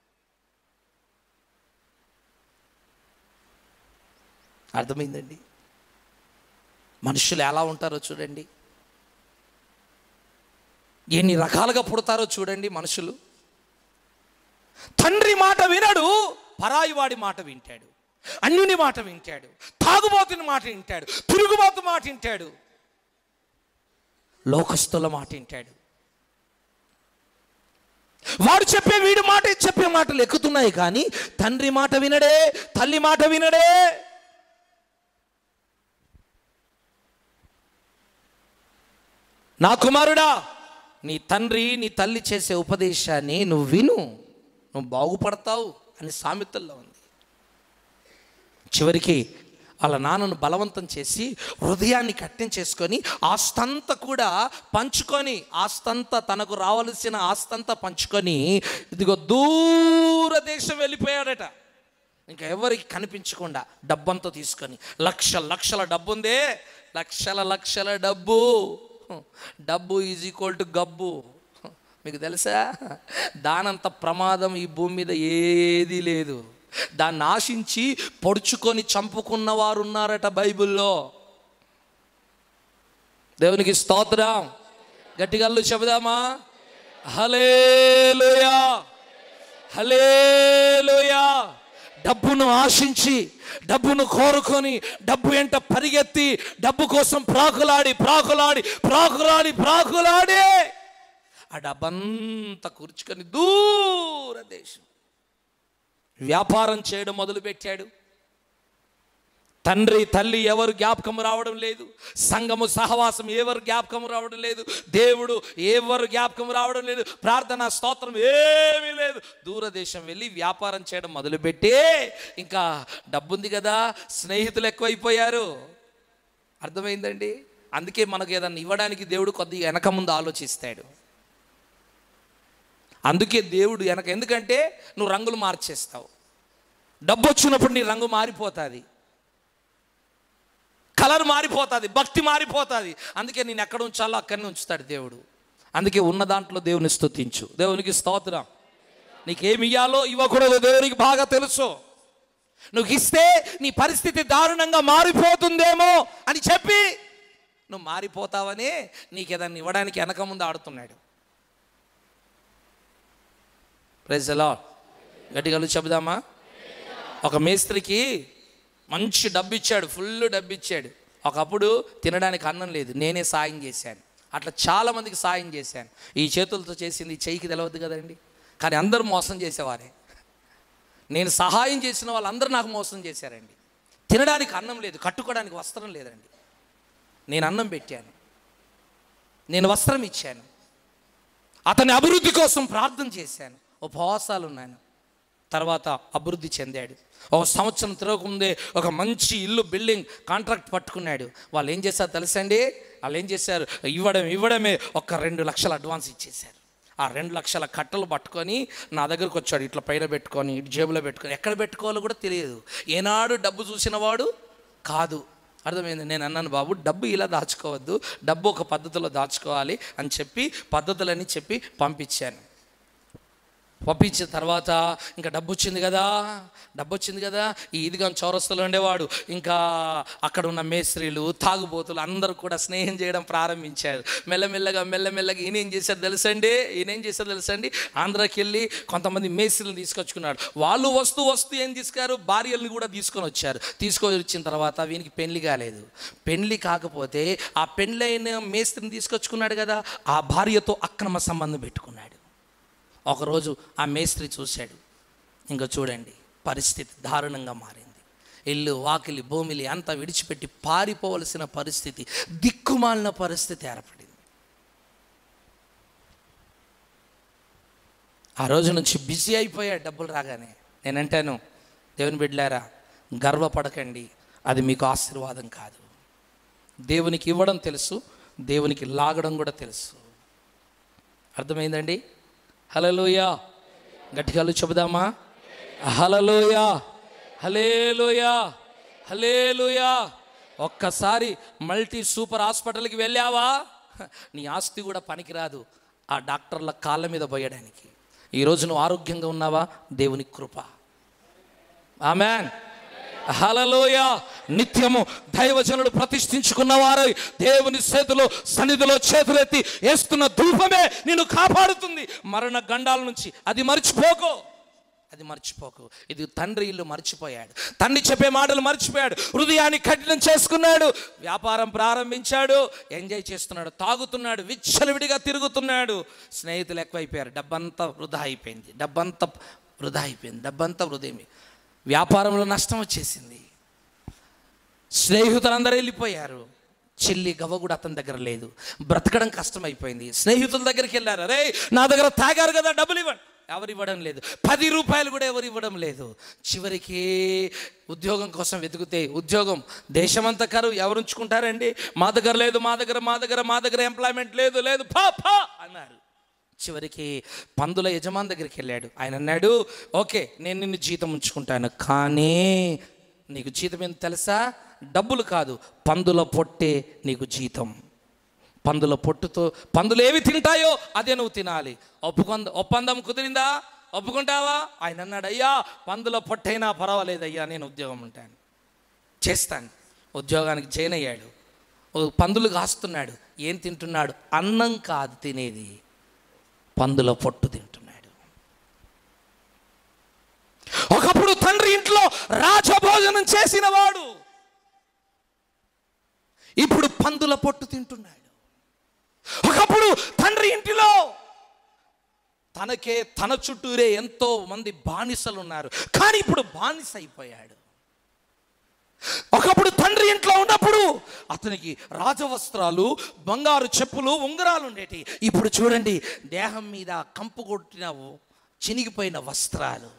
అర్థమైందండి మనుషులు ఎలా ఉంటారో చూడండి ఎన్ని రకాలుగా పుడతారో చూడండి మనుషులు తండ్రి మాట వినడు పరాయి వాడి మాట వింటాడు అన్యుని మాట వింటాడు తాగుబోతుని మాట వింటాడు తిరుగుబోతు మాట వింటాడు లోకస్తుల మాట వింటాడు వాడు చెప్పే వీడి మాట చెప్పే మాటలు ఎక్కుతున్నాయి కానీ తండ్రి మాట వినడే తల్లి మాట వినడే నా కుమారుడా నీ తండ్రి నీ తల్లి చేసే ఉపదేశాన్ని నువ్వు విను నువ్వు బాగుపడతావు అని సామెతల్లో ఉంది చివరికి వాళ్ళ నాన్నను బలవంతం చేసి హృదయాన్ని కట్టించేసుకొని ఆస్తంతా కూడా పంచుకొని ఆస్తంతా తనకు రావలసిన ఆస్తంతా పంచుకొని ఇదిగో దూర దేశం వెళ్ళిపోయాడట ఇంకా ఎవరికి కనిపించకుండా డబ్బంతా తీసుకొని లక్ష లక్షల డబ్బు ఉందే లక్షల లక్షల డబ్బు డబ్బు ఈజ్ ఈక్వల్ టు గబ్బు మీకు తెలుసా దానంత ప్రమాదం ఈ భూమి మీద ఏదీ లేదు దాన్ని ఆశించి పొడుచుకొని చంపుకున్న వారు ఉన్నారట బైబిల్లో దేవునికి స్తోత్రం గట్టిగల్లు చెబుదామా హలేలుయా హలేలుయా డబ్బును ఆశించి డబ్బును కోరుకొని డబ్బు ఎంట పరిగెత్తి డబ్బు కోసం ప్రాకులాడి ప్రాకులాడి ప్రాకులాడి ప్రాకులాడి ఆ డబ్బంతా కూర్చుకొని దూర దేశం వ్యాపారం చేయడం మొదలుపెట్టాడు తండ్రి తల్లి ఎవరు జ్ఞాపకం రావడం లేదు సంఘము సహవాసం ఎవరు జ్ఞాపకం రావడం లేదు దేవుడు ఎవరు జ్ఞాపకం రావడం లేదు ప్రార్థన స్తోత్రం ఏమీ లేదు దూరదేశం వెళ్ళి వ్యాపారం చేయడం మొదలుపెట్టి ఇంకా డబ్బుంది కదా స్నేహితులు ఎక్కువైపోయారు అర్థమైందండి అందుకే మనకు ఏదన్నా ఇవ్వడానికి దేవుడు కొద్దిగా వెనక ముందు ఆలోచిస్తాడు అందుకే దేవుడు వెనక ఎందుకంటే నువ్వు రంగులు మార్చేస్తావు డబ్బు వచ్చినప్పుడు నీ రంగు మారిపోతుంది కలర్ మారిపోతుంది భక్తి మారిపోతుంది అందుకే నేను ఎక్కడ ఉంచాలో అక్కడనే ఉంచుతాడు దేవుడు అందుకే ఉన్న దాంట్లో దేవుని స్తుతించు దేవునికి స్తోత్రం నీకేమి ఇయ్యాలో ఇవ్వకూడదు దేవునికి బాగా తెలుసు నువ్వు ఇస్తే నీ పరిస్థితి దారుణంగా మారిపోతుందేమో అని చెప్పి నువ్వు మారిపోతావని నీకు ఏదన్నా ఇవ్వడానికి వెనక ముందు ఆడుతున్నాడు ప్రెజలా గట్టిగా చెబుదామా ఒక మేస్త్రికి మంచి డబ్బు ఇచ్చాడు ఫుల్ డబ్బు ఇచ్చాడు ఒకప్పుడు తినడానికి అన్నం లేదు నేనే సాయం చేశాను అట్లా చాలా మందికి సాయం చేశాను ఈ చేతులతో చేసింది ఈ చెయ్యికి తెలవద్దు కదండి కానీ అందరూ మోసం చేసేవారే నేను సహాయం చేసిన వాళ్ళందరూ నాకు మోసం చేశారండి తినడానికి అన్నం లేదు కట్టుకోవడానికి వస్త్రం లేదండి నేను అన్నం పెట్టాను నేను వస్త్రం ఇచ్చాను అతని అభివృద్ధి కోసం ప్రార్థన చేశాను ఉపవాసాలు ఉన్నాను తర్వాత అభివృద్ధి చెందాడు ఒక సంవత్సరం తిరగకముందే ఒక మంచి ఇల్లు బిల్డింగ్ కాంట్రాక్ట్ పట్టుకున్నాడు వాళ్ళు ఏం చేశారు తెలుసండి వాళ్ళు ఏం చేశారు ఇవ్వడం ఇవ్వడమే ఒక రెండు లక్షలు అడ్వాన్స్ ఇచ్చేశారు ఆ రెండు లక్షల కట్టలు పట్టుకొని నా దగ్గరకు వచ్చాడు ఇట్లా పైన పెట్టుకొని ఇటు జేబులో పెట్టుకొని ఎక్కడ పెట్టుకోవాలో కూడా తెలియదు ఏనాడు డబ్బు చూసిన వాడు కాదు అర్థమైంది నేను అన్నాను బాబు డబ్బు ఇలా దాచుకోవద్దు డబ్బు ఒక పద్ధతిలో దాచుకోవాలి అని చెప్పి పద్ధతులని చెప్పి పంపించాను పంపించిన తర్వాత ఇంకా డబ్బు వచ్చింది కదా డబ్బు వచ్చింది కదా ఈ ఈదిగా చౌరస్తలో ఉండేవాడు ఇంకా అక్కడ ఉన్న మేస్త్రీలు తాగుబోతులు అందరూ కూడా స్నేహం చేయడం ప్రారంభించారు మెల్లమెల్లగా మెల్లమెల్లగా ఈయన ఏం చేశారు తెలుసండి ఈయన ఏం చేశారు తెలుసండి ఆంధ్రాకి వెళ్ళి కొంతమంది మేస్త్రీలను తీసుకొచ్చుకున్నాడు వాళ్ళు వస్తూ వస్తూ ఏం తీసుకారు భార్యల్ని కూడా తీసుకొని వచ్చారు తీసుకొని వచ్చిన తర్వాత వీనికి పెళ్లి కాలేదు పెళ్లి కాకపోతే ఆ పెళ్ళైన మేస్త్రిని తీసుకొచ్చుకున్నాడు కదా ఆ భార్యతో అక్రమ సంబంధం పెట్టుకున్నాడు ఒకరోజు ఆ మేస్త్రి చూశాడు ఇంకా చూడండి పరిస్థితి దారుణంగా మారింది ఇల్లు వాకిలి భూమిలి అంతా విడిచిపెట్టి పారిపోవలసిన పరిస్థితి దిక్కుమాలిన పరిస్థితి ఏర్పడింది ఆ రోజు నుంచి బిజీ అయిపోయాడు డబ్బులు రాగానే నేనంటాను దేవుని బిడ్డలారా గర్వపడకండి అది మీకు ఆశీర్వాదం కాదు దేవునికి ఇవ్వడం తెలుసు దేవునికి లాగడం కూడా తెలుసు అర్థమైందండి హలలోయ గట్టిగా చెబుదామా హలలోయ హలేలోయ హలేలోయ ఒక్కసారి మల్టీ సూపర్ హాస్పిటల్కి వెళ్ళావా నీ ఆస్తి కూడా పనికిరాదు ఆ డాక్టర్ల కాళ్ళ మీద పోయడానికి ఈరోజు నువ్వు ఆరోగ్యంగా ఉన్నావా దేవుని కృప ఆమెన్ హలలోయ నిత్యము దైవజనుడు ప్రతిష్ఠించుకున్న వారు దేవుని చేతిలో సన్నిధిలో చేతులెత్తి వేస్తున్న ధూపమే నిన్ను కాపాడుతుంది మరణ గండాల నుంచి అది మర్చిపోకు అది మర్చిపోకు ఇది తండ్రి ఇల్లు మర్చిపోయాడు తండ్రి చెప్పే మాటలు మర్చిపోయాడు హృదయాన్ని కఠినం చేసుకున్నాడు వ్యాపారం ప్రారంభించాడు ఎంజాయ్ చేస్తున్నాడు తాగుతున్నాడు విచ్చలవిడిగా తిరుగుతున్నాడు స్నేహితులు ఎక్కువైపోయారు డబ్బంతా వృధా అయిపోయింది డబ్బంతా వృధా అయిపోయింది డబ్బంతా వృధేమి వ్యాపారంలో నష్టం వచ్చేసింది స్నేహితులందరూ వెళ్ళిపోయారు చెల్లి గవ్వ కూడా అతని దగ్గర లేదు బ్రతకడం కష్టమైపోయింది స్నేహితుల దగ్గరికి వెళ్ళారు అరే నా దగ్గర తాగారు కదా డబ్బులు ఇవ్వండి ఎవరు ఇవ్వడం లేదు పది రూపాయలు కూడా ఎవరు ఇవ్వడం లేదు చివరికి ఉద్యోగం కోసం వెతుకుతే ఉద్యోగం దేశమంతా కరువు ఎవరు ఉంచుకుంటారండి మా దగ్గర లేదు మా దగ్గర మా దగ్గర మా దగ్గర ఎంప్లాయ్మెంట్ లేదు లేదు పా పా అన్నారు చివరికి పందుల యజమాని దగ్గరికి వెళ్ళాడు ఆయన అన్నాడు ఓకే నేను నిన్ను జీతం ఉంచుకుంటాను కానీ నీకు జీతం ఏంటి తెలుసా డబ్బులు కాదు పందుల పొట్టే నీకు జీతం పందుల పొట్టుతో పందులు ఏవి తింటాయో అదే నువ్వు తినాలి ఒప్పుకొంద ఒప్పందం కుదిరిందా ఒప్పుకుంటావా ఆయన అన్నాడు అయ్యా పందుల పొట్టైనా పర్వాలేదు అయ్యా నేను ఉద్యోగం ఉంటాను చేస్తాను ఉద్యోగానికి జాయిన్ అయ్యాడు ఓ పందులు కాస్తున్నాడు ఏం తింటున్నాడు అన్నం కాదు తినేది పందుల పొట్టు తింటున్నాడు ఒకప్పుడు తండ్రి ఇంట్లో రాజభోజనం చేసిన వాడు ఇప్పుడు పందుల పొట్టు తింటున్నాడు ఒకప్పుడు తండ్రి ఇంటిలో తనకే తన చుట్టూరే ఎంతో మంది బానిసలు ఉన్నారు కానీ ఇప్పుడు బానిస అయిపోయాడు ఒకప్పుడు తండ్రి ఇంట్లో ఉన్నప్పుడు అతనికి రాజవస్త్రాలు బంగారు చెప్పులు ఉంగరాలు ఉండేటి ఇప్పుడు చూడండి దేహం మీద కంపు కొట్టిన చినిగిపోయిన వస్త్రాలు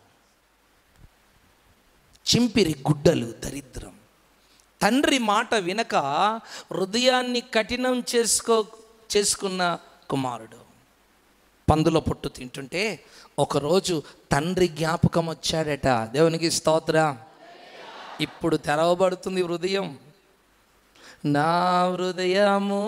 చింపిరి గుడ్డలు దరిద్రం తండ్రి మాట వినక హృదయాన్ని కఠినం చేసుకో చేసుకున్న కుమారుడు పందుల పొట్టు తింటుంటే ఒకరోజు తండ్రి జ్ఞాపకం వచ్చాడట దేవునికి స్తోత్రం ఇప్పుడు తెరవబడుతుంది హృదయం నా హృదయము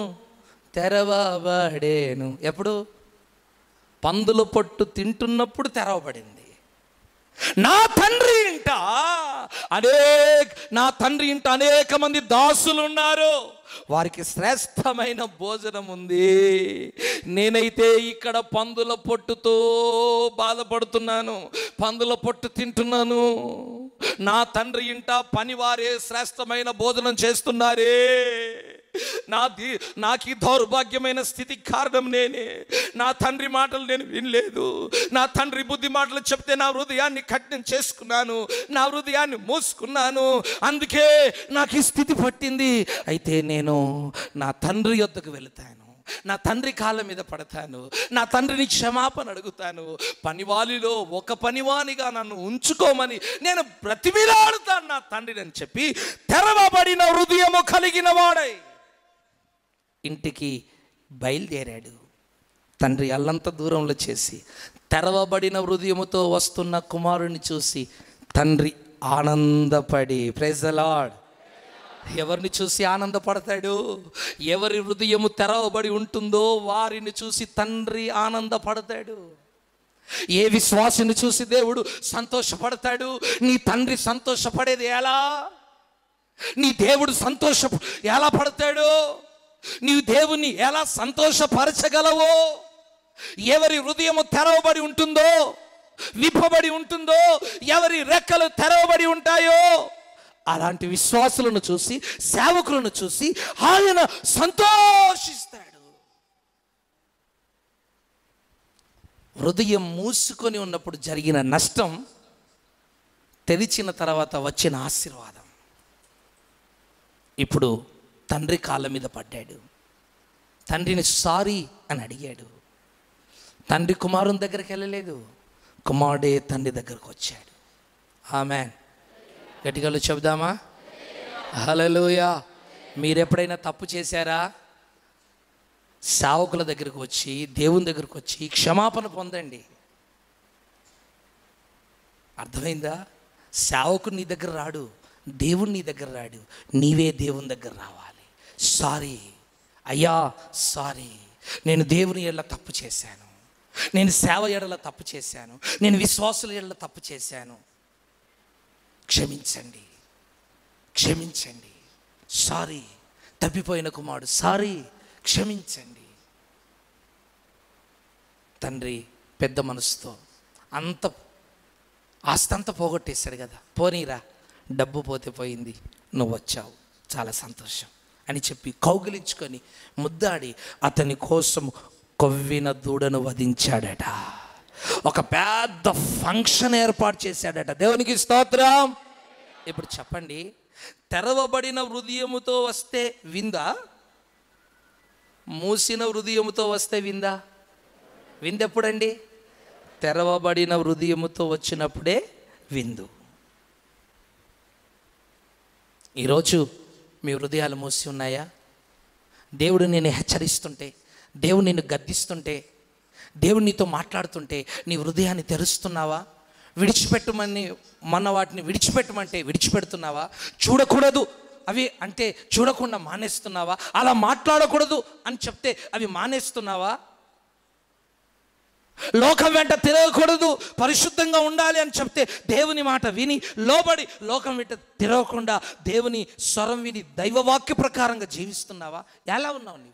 తెరవబడేను ఎప్పుడు పందుల పొట్టు తింటున్నప్పుడు తెరవబడింది నా తండ్రి ఇంట అనేక నా తండ్రి ఇంట అనేక మంది దాసులు ఉన్నారు వారికి శ్రేష్టమైన భోజనం ఉంది నేనైతే ఇక్కడ పందుల పొట్టుతో బాధపడుతున్నాను పందుల పొట్టు తింటున్నాను నా తండ్రి ఇంట పనివారే శ్రేష్టమైన భోజనం చేస్తున్నారే నా దీ నాకు ఈ దౌర్భాగ్యమైన స్థితి కారణం నేనే నా తండ్రి మాటలు నేను వినలేదు నా తండ్రి బుద్ధి మాటలు చెప్తే నా హృదయాన్ని కఠినం చేసుకున్నాను నా హృదయాన్ని మూసుకున్నాను అందుకే నాకు ఈ స్థితి పట్టింది అయితే నేను నా తండ్రి యొద్దకు వెళతాను నా తండ్రి కాళ్ళ మీద పడతాను నా తండ్రిని క్షమాపణ అడుగుతాను పనివాలిలో ఒక పనివానిగా నన్ను ఉంచుకోమని నేను బ్రతిమిలాడుతాను నా తండ్రిని అని చెప్పి తెరవబడిన హృదయము కలిగిన వాడై ఇంటికి బయలుదేరాడు తండ్రి అల్లంత దూరంలో చేసి తెరవబడిన హృదయముతో వస్తున్న కుమారుని చూసి తండ్రి ఆనందపడి ప్రైజ్ లాడ్ ఎవరిని చూసి ఆనందపడతాడు ఎవరి హృదయము తెరవబడి ఉంటుందో వారిని చూసి తండ్రి ఆనందపడతాడు ఏ విశ్వాసిని చూసి దేవుడు సంతోషపడతాడు నీ తండ్రి సంతోషపడేది ఎలా నీ దేవుడు సంతోష ఎలా పడతాడు నీవు దేవుని ఎలా సంతోషపరచగలవో ఎవరి హృదయము తెరవబడి ఉంటుందో విప్పబడి ఉంటుందో ఎవరి రెక్కలు తెరవబడి ఉంటాయో అలాంటి విశ్వాసులను చూసి సేవకులను చూసి ఆయన సంతోషిస్తాడు హృదయం మూసుకొని ఉన్నప్పుడు జరిగిన నష్టం తెరిచిన తర్వాత వచ్చిన ఆశీర్వాదం ఇప్పుడు తండ్రి కాళ్ళ మీద పడ్డాడు తండ్రిని సారీ అని అడిగాడు తండ్రి కుమారుని దగ్గరికి వెళ్ళలేదు కుమారుడే తండ్రి దగ్గరకు వచ్చాడు ఆమె గట్టిగా చెబుదామా హలలోయ మీరెప్పుడైనా తప్పు చేశారా సేవకుల దగ్గరకు వచ్చి దేవుని దగ్గరకు వచ్చి క్షమాపణ పొందండి అర్థమైందా సేవకుడు నీ దగ్గర రాడు దేవుడు నీ దగ్గర రాడు నీవే దేవుని దగ్గర రావాలి సారీ అయ్యా సారీ నేను దేవుని ఎడల తప్పు చేశాను నేను సేవ ఎడల తప్పు చేశాను నేను విశ్వాసుల ఎడల తప్పు చేశాను క్షమించండి క్షమించండి సారీ తప్పిపోయిన కుమారుడు సారీ క్షమించండి తండ్రి పెద్ద మనసుతో అంత ఆస్తంతా పోగొట్టేశాడు కదా పోనీరా డబ్బు పోతే పోయింది నువ్వు వచ్చావు చాలా సంతోషం అని చెప్పి కౌగిలించుకొని ముద్దాడి అతని కోసం కొవ్విన దూడను వధించాడట ఒక పెద్ద ఫంక్షన్ ఏర్పాటు చేశాడట దేవునికి స్తోత్రం ఇప్పుడు చెప్పండి తెరవబడిన హృదయముతో వస్తే విందా మూసిన హృదయముతో వస్తే విందా విందెప్పుడండి తెరవబడిన హృదయముతో వచ్చినప్పుడే విందు ఈరోజు మీ హృదయాలు మూసి ఉన్నాయా దేవుడు నేను హెచ్చరిస్తుంటే దేవుడు నిన్ను గద్దిస్తుంటే దేవుడు నీతో మాట్లాడుతుంటే నీ హృదయాన్ని తెరుస్తున్నావా విడిచిపెట్టమని మన వాటిని విడిచిపెట్టమంటే విడిచిపెడుతున్నావా చూడకూడదు అవి అంటే చూడకుండా మానేస్తున్నావా అలా మాట్లాడకూడదు అని చెప్తే అవి మానేస్తున్నావా లోకం వెంట తిరగకూడదు పరిశుద్ధంగా ఉండాలి అని చెప్తే దేవుని మాట విని లోబడి లోకం వెంట తిరగకుండా దేవుని స్వరం విని దైవవాక్య ప్రకారంగా జీవిస్తున్నావా ఎలా ఉన్నావు నీవు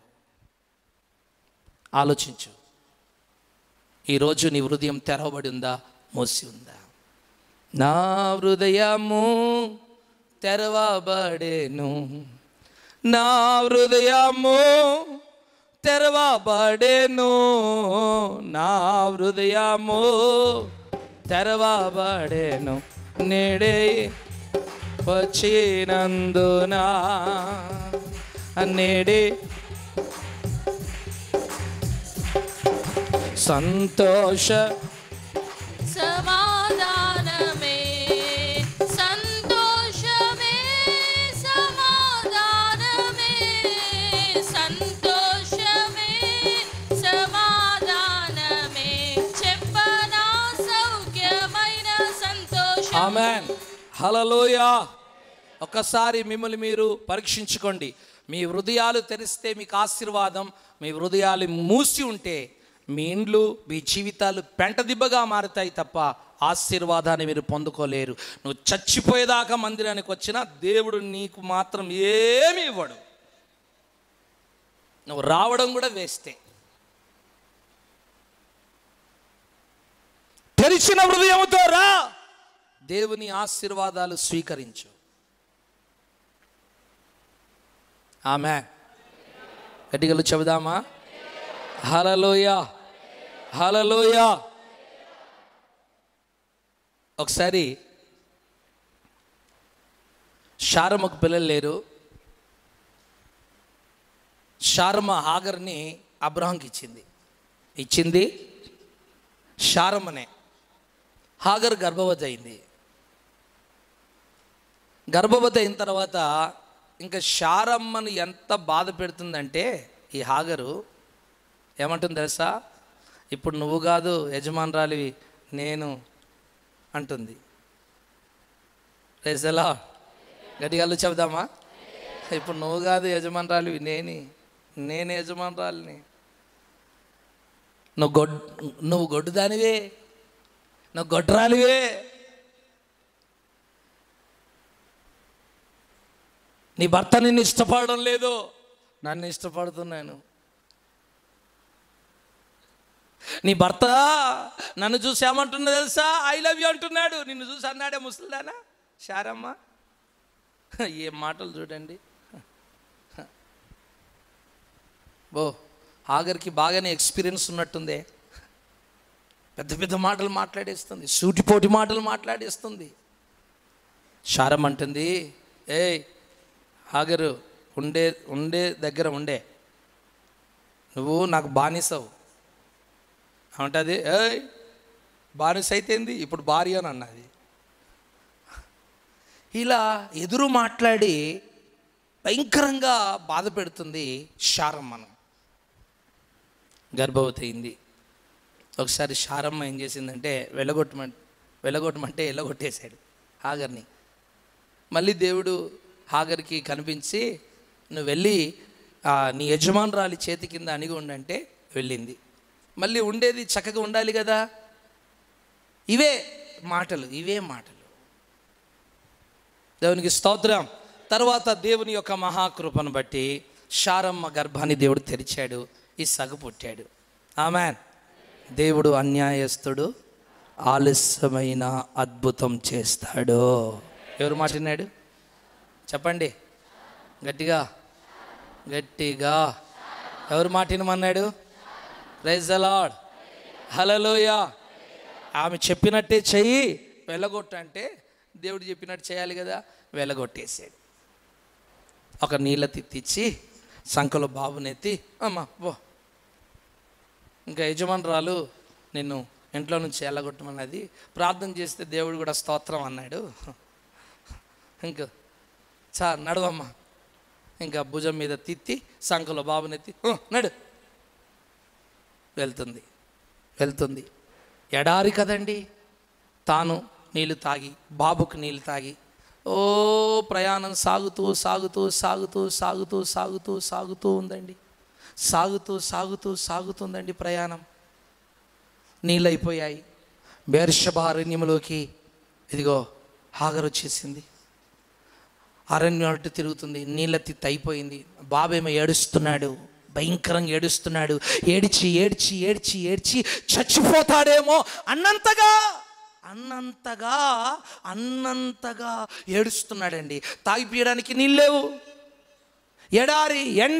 ఆలోచించు ఈరోజు నీ హృదయం తెరవబడి ఉందా మూసి ఉందా నా హృదయము తెరవబడేను నా హృదయము తెరవబడేను నా హృదయము తెరవబడేను నేడే వచ్చినందున నేడే సంతోష సమాధానమే సంతోషమే సమాధానమే సంతోషమే సమాధానమే చెప్పనా సౌఖ్యమైన సంతోషం ఆమెన్ హలలోయ ఒకసారి మిమ్మల్ని మీరు పరీక్షించుకోండి మీ హృదయాలు తెరిస్తే మీకు ఆశీర్వాదం మీ హృదయాలు మూసి ఉంటే మీ ఇండ్లు మీ జీవితాలు పెంటదిబ్బగా మారుతాయి తప్ప ఆశీర్వాదాన్ని మీరు పొందుకోలేరు నువ్వు చచ్చిపోయేదాకా మందిరానికి వచ్చినా దేవుడు నీకు మాత్రం ఏమి ఇవ్వడు నువ్వు రావడం కూడా వేస్తే తెరిచిన హృదయంతో రా దేవుని ఆశీర్వాదాలు స్వీకరించు ఆమె గట్టిగలు చెబుదామా హలలోయ హలలోయ ఒకసారి శారమ్మకు పిల్లలు లేరు శారమ్మ హాగర్ని అబ్రహంకి ఇచ్చింది ఇచ్చింది శారమ్మనే హాగర్ గర్భవతి అయింది గర్భవతి అయిన తర్వాత ఇంకా శారమ్మను ఎంత బాధ పెడుతుందంటే ఈ హాగరు ఏమంటుంది తెలుసా ఇప్పుడు నువ్వు కాదు యజమానురాలివి నేను అంటుంది రేసలా గట్టిగా చెబుదామా ఇప్పుడు నువ్వు కాదు యజమానురాలివి నేని నేను యజమానురాలిని నువ్వు గొడ్ నువ్వు గొడ్డుదానివే నువ్వు గొడ్రాలివే నీ భర్త నిన్ను ఇష్టపడడం లేదు నన్ను ఇష్టపడుతున్నాను నీ భర్త నన్ను చూసి ఏమంటున్నా తెలుసా ఐ లవ్ యూ అంటున్నాడు నిన్ను చూసి అన్నాడే ముసలిదానా శారమ్మ ఏం మాటలు చూడండి బో ఆగరికి బాగానే ఎక్స్పీరియన్స్ ఉన్నట్టుందే పెద్ద పెద్ద మాటలు మాట్లాడేస్తుంది సూటిపోటి మాటలు మాట్లాడేస్తుంది శారం అంటుంది ఏయ్ ఆగరు ఉండే ఉండే దగ్గర ఉండే నువ్వు నాకు బానిసవు ఏమంటుంది ఏయ్ బానిస అయితేంది ఇప్పుడు భార్య అని అన్నది ఇలా ఎదురు మాట్లాడి భయంకరంగా బాధ పెడుతుంది శారమ్మను గర్భవతి అయింది ఒకసారి శారమ్మ ఏం చేసిందంటే వెళ్ళగొట్టమం వెళ్ళగొట్టమంటే వెళ్ళగొట్టేశాడు హాగర్ని మళ్ళీ దేవుడు హాగర్కి కనిపించి నువ్వు వెళ్ళి ఆ, నీ యజమానురాలి చేతి కింద అణిగి ఉండంటే వెళ్ళింది మళ్ళీ ఉండేది చక్కగా ఉండాలి కదా ఇవే మాటలు ఇవే మాటలు దేవునికి స్తోత్రం తర్వాత దేవుని యొక్క మహాకృపను బట్టి శారమ్మ గర్భాన్ని దేవుడు తెరిచాడు ఈ సగ పుట్టాడు ఆమెన్ దేవుడు అన్యాయస్తుడు ఆలస్యమైన అద్భుతం చేస్తాడు ఎవరు మాట విన్నాడు చెప్పండి గట్టిగా గట్టిగా ఎవరు మాట వినమన్నాడు రైజ్ అలాడ్ హలలోయ ఆమె చెప్పినట్టే చెయ్యి వెళ్ళగొట్టంటే దేవుడు చెప్పినట్టు చేయాలి కదా వెళ్ళగొట్టేసాడు ఒక నీళ్ళ తిత్తిచ్చి సంకలో బాబునెత్తి అమ్మా పో ఇంకా యజమానురాలు నిన్ను ఇంట్లో నుంచి వెళ్ళగొట్టమన్నది ప్రార్థన చేస్తే దేవుడు కూడా స్తోత్రం అన్నాడు ఇంకా చా నడవమ్మా ఇంకా భుజం మీద తిత్తి సంకలో బాబునెత్తి "ఓ, నడు వెళ్తుంది వెళ్తుంది ఎడారి కదండి తాను నీళ్లు తాగి బాబుకు నీళ్లు తాగి ఓ ప్రయాణం సాగుతూ సాగుతూ సాగుతూ సాగుతూ సాగుతూ సాగుతూ ఉందండి సాగుతూ సాగుతూ సాగుతుందండి ప్రయాణం నీళ్ళు అయిపోయాయి బేర్షభ అరణ్యములోకి ఇదిగో హాగర్ వచ్చేసింది అరణ్యం అటు తిరుగుతుంది నీళ్ళ తిత్తి అయిపోయింది బాబేమో ఏడుస్తున్నాడు భయంకరంగా ఏడుస్తున్నాడు ఏడ్చి ఏడ్చి ఏడ్చి ఏడ్చి చచ్చిపోతాడేమో అన్నంతగా అన్నంతగా అన్నంతగా ఏడుస్తున్నాడండి తాగిపియడానికి నీళ్ళు లేవు ఎడారి ఎండ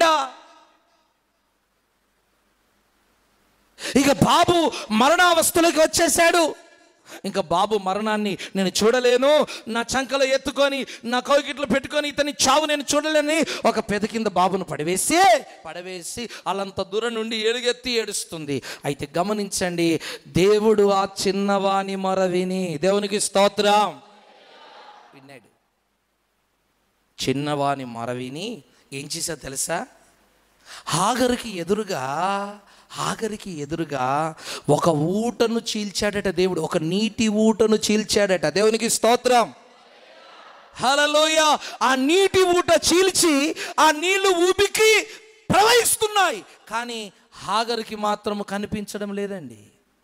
ఇక బాబు మరణావస్థలోకి వచ్చేసాడు ఇంకా బాబు మరణాన్ని నేను చూడలేను నా చంకలో ఎత్తుకొని నా కౌకిట్లో పెట్టుకొని ఇతని చావు నేను చూడలేని ఒక పెద కింద బాబును పడవేసి పడవేసి అలంత దూరం నుండి ఎలుగెత్తి ఏడుస్తుంది అయితే గమనించండి దేవుడు ఆ చిన్నవాని మొర విని దేవునికి స్తోత్రం విన్నాడు చిన్నవాని మొర విని ఏం చేశా తెలుసా హాగరికి ఎదురుగా హాగరికి ఎదురుగా ఒక ఊటను చీల్చాడట దేవుడు ఒక నీటి ఊటను చీల్చాడట దేవునికి స్తోత్రం హలలోయ ఆ నీటి ఊట చీల్చి ఆ నీళ్లు ఊబికి ప్రవహిస్తున్నాయి కానీ హాగరికి మాత్రం కనిపించడం లేదండి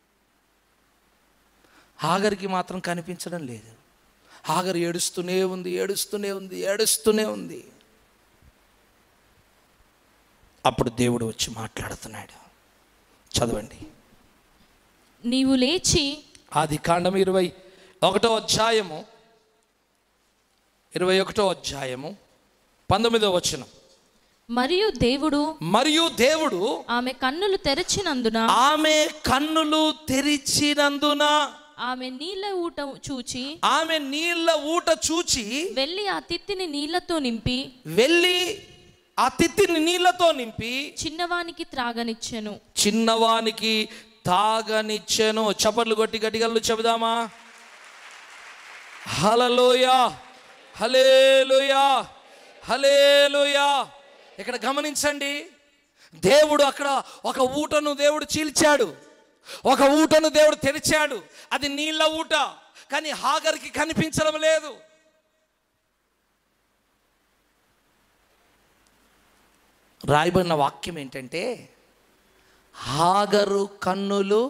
హాగరికి మాత్రం కనిపించడం లేదు హాగర్ ఏడుస్తూనే ఉంది ఏడుస్తూనే ఉంది ఏడుస్తూనే ఉంది అప్పుడు దేవుడు వచ్చి మాట్లాడుతున్నాడు చదవండి నీవు లేచి ఆది కాండం ఇరవై ఒకటో అధ్యాయము ఇరవై ఒకటో అధ్యాయము పంతొమ్మిదో వచనం మరియు దేవుడు మరియు దేవుడు ఆమె కన్నులు తెరచినందున ఆమె కన్నులు తెరిచినందున ఆమె నీళ్ళ ఊట చూచి ఆమె నీళ్ళ ఊట చూచి వెళ్ళి ఆ తిత్తిని నీళ్లతో నింపి వెళ్ళి ఆ తిత్తిని నీళ్ళతో నింపి చిన్నవానికి త్రాగనిచ్చెను చిన్నవానికి తాగనిచ్చెను చపర్లు కొట్టి గట్టిగల్లు చెబుదామా హలలోయా హలేలుయా హలేలుయా ఇక్కడ గమనించండి దేవుడు అక్కడ ఒక ఊటను దేవుడు చీల్చాడు ఒక ఊటను దేవుడు తెరిచాడు అది నీళ్ళ ఊట కానీ హాగర్కి కనిపించడం లేదు రాయబడిన వాక్యం ఏంటంటే హాగరు కన్నులు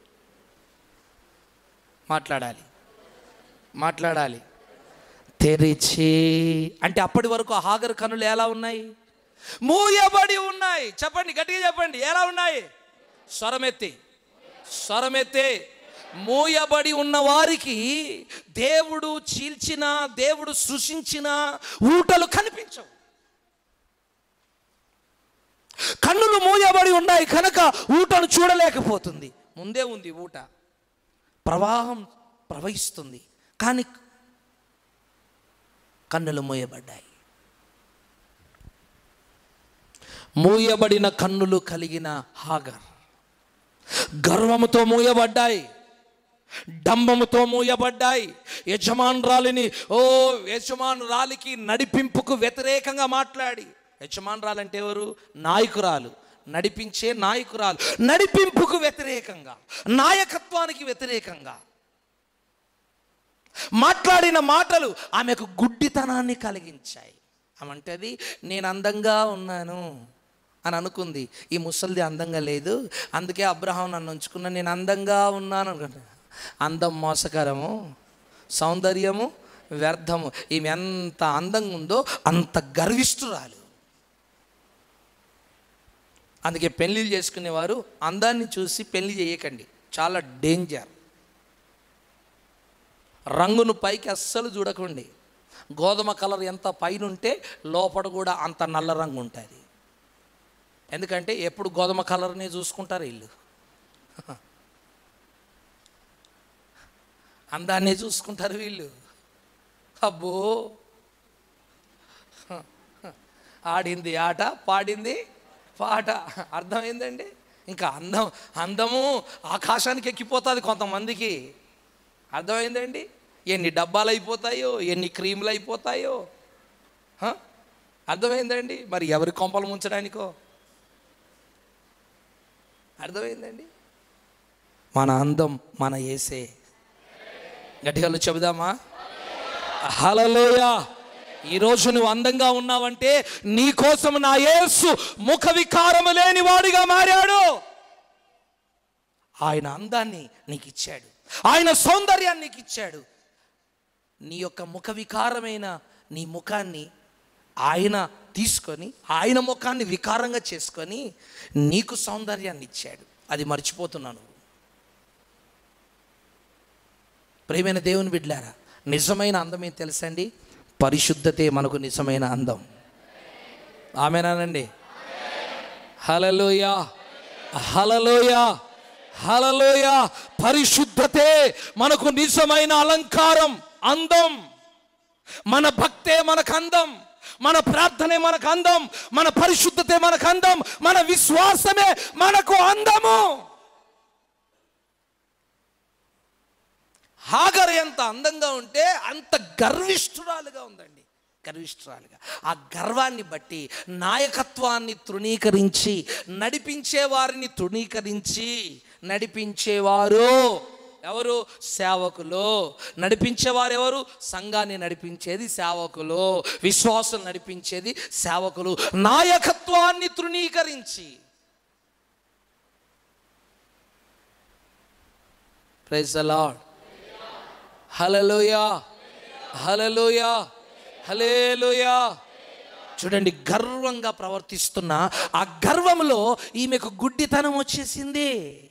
మాట్లాడాలి మాట్లాడాలి తెరిచి అంటే అప్పటి వరకు ఆ హాగరు కన్నులు ఎలా ఉన్నాయి మూయబడి ఉన్నాయి చెప్పండి గట్టిగా చెప్పండి ఎలా ఉన్నాయి స్వరమెత్తి స్వరమెత్తి మూయబడి ఉన్న వారికి దేవుడు చీల్చిన దేవుడు సృష్టించిన ఊటలు కనిపించవు కన్నులు మూయబడి ఉన్నాయి కనుక ఊటను చూడలేకపోతుంది ముందే ఉంది ఊట ప్రవాహం ప్రవహిస్తుంది కానీ కన్నులు మూయబడ్డాయి మూయబడిన కన్నులు కలిగిన హాగర్ గర్వముతో మూయబడ్డాయి డంబముతో మూయబడ్డాయి యజమానురాలిని ఓ యజమానురాలికి నడిపింపుకు వ్యతిరేకంగా మాట్లాడి యజమానురాలంటే ఎవరు నాయకురాలు నడిపించే నాయకురాలు నడిపింపుకు వ్యతిరేకంగా నాయకత్వానికి వ్యతిరేకంగా మాట్లాడిన మాటలు ఆమెకు గుడ్డితనాన్ని కలిగించాయి ఆమంటది నేను అందంగా ఉన్నాను అని అనుకుంది ఈ ముసలిది అందంగా లేదు అందుకే అబ్రహాం నన్ను ఉంచుకున్నా నేను అందంగా ఉన్నాను అనుకున్నా అందం మోసకరము సౌందర్యము వ్యర్థము ఈమె ఎంత అందంగా ఉందో అంత గర్విష్ఠురాలు అందుకే పెళ్లిళ్ళు చేసుకునేవారు అందాన్ని చూసి పెళ్లి చేయకండి చాలా డేంజర్ రంగును పైకి అస్సలు చూడకండి గోధుమ కలర్ ఎంత పైన ఉంటే లోపల కూడా అంత నల్ల రంగు ఉంటుంది ఎందుకంటే ఎప్పుడు గోధుమ కలర్నే చూసుకుంటారు వీళ్ళు అందాన్నే చూసుకుంటారు వీళ్ళు అబ్బో ఆడింది ఆట పాడింది పాట అర్థమైందండి ఇంకా అందం అందము ఆకాశానికి ఎక్కిపోతుంది కొంతమందికి అర్థమైందండి ఎన్ని డబ్బాలు అయిపోతాయో ఎన్ని క్రీములు అయిపోతాయో హ? అర్థమైందండి మరి ఎవరి కొంపలు ముంచడానికో అర్థమైందండి మన అందం మన ఏసే గట్టిగా చెబుదామా హలలోయ ఈరోజు నువ్వు అందంగా ఉన్నావంటే నీ కోసం నా యేసు ముఖ వికారము లేని వాడిగా మారాడు ఆయన అందాన్ని నీకు ఇచ్చాడు ఆయన సౌందర్యాన్ని నీకు ఇచ్చాడు నీ యొక్క ముఖ వికారమైన నీ ముఖాన్ని ఆయన తీసుకొని ఆయన ముఖాన్ని వికారంగా చేసుకొని నీకు సౌందర్యాన్ని ఇచ్చాడు అది మర్చిపోతున్నాను ప్రేమైన దేవుని బిడ్లారా నిజమైన అందం ఏం తెలుసండి పరిశుద్ధతే మనకు నిజమైన అందం ఆమెనానండి హలలోయ హలలోయ హలలోయ పరిశుద్ధతే మనకు నిజమైన అలంకారం అందం మన భక్తే మనకు అందం మన ప్రార్థనే మనకు అందం మన పరిశుద్ధతే మనకు అందం మన విశ్వాసమే మనకు అందము హాగర్ ఎంత అందంగా ఉంటే అంత గర్విష్ఠురాలుగా ఉందండి గర్విష్ఠురాలుగా ఆ గర్వాన్ని బట్టి నాయకత్వాన్ని తృణీకరించి నడిపించే వారిని తృణీకరించి నడిపించేవారు ఎవరు సేవకులు నడిపించేవారు ఎవరు సంఘాన్ని నడిపించేది సేవకులు విశ్వాసం నడిపించేది సేవకులు నాయకత్వాన్ని తృణీకరించి praise Lord hallelujah hallelujah hallelujah చూడండి గర్వంగా ప్రవర్తిస్తున్న ఆ గర్వంలో ఈమెకు గుడ్డితనం వచ్చేసింది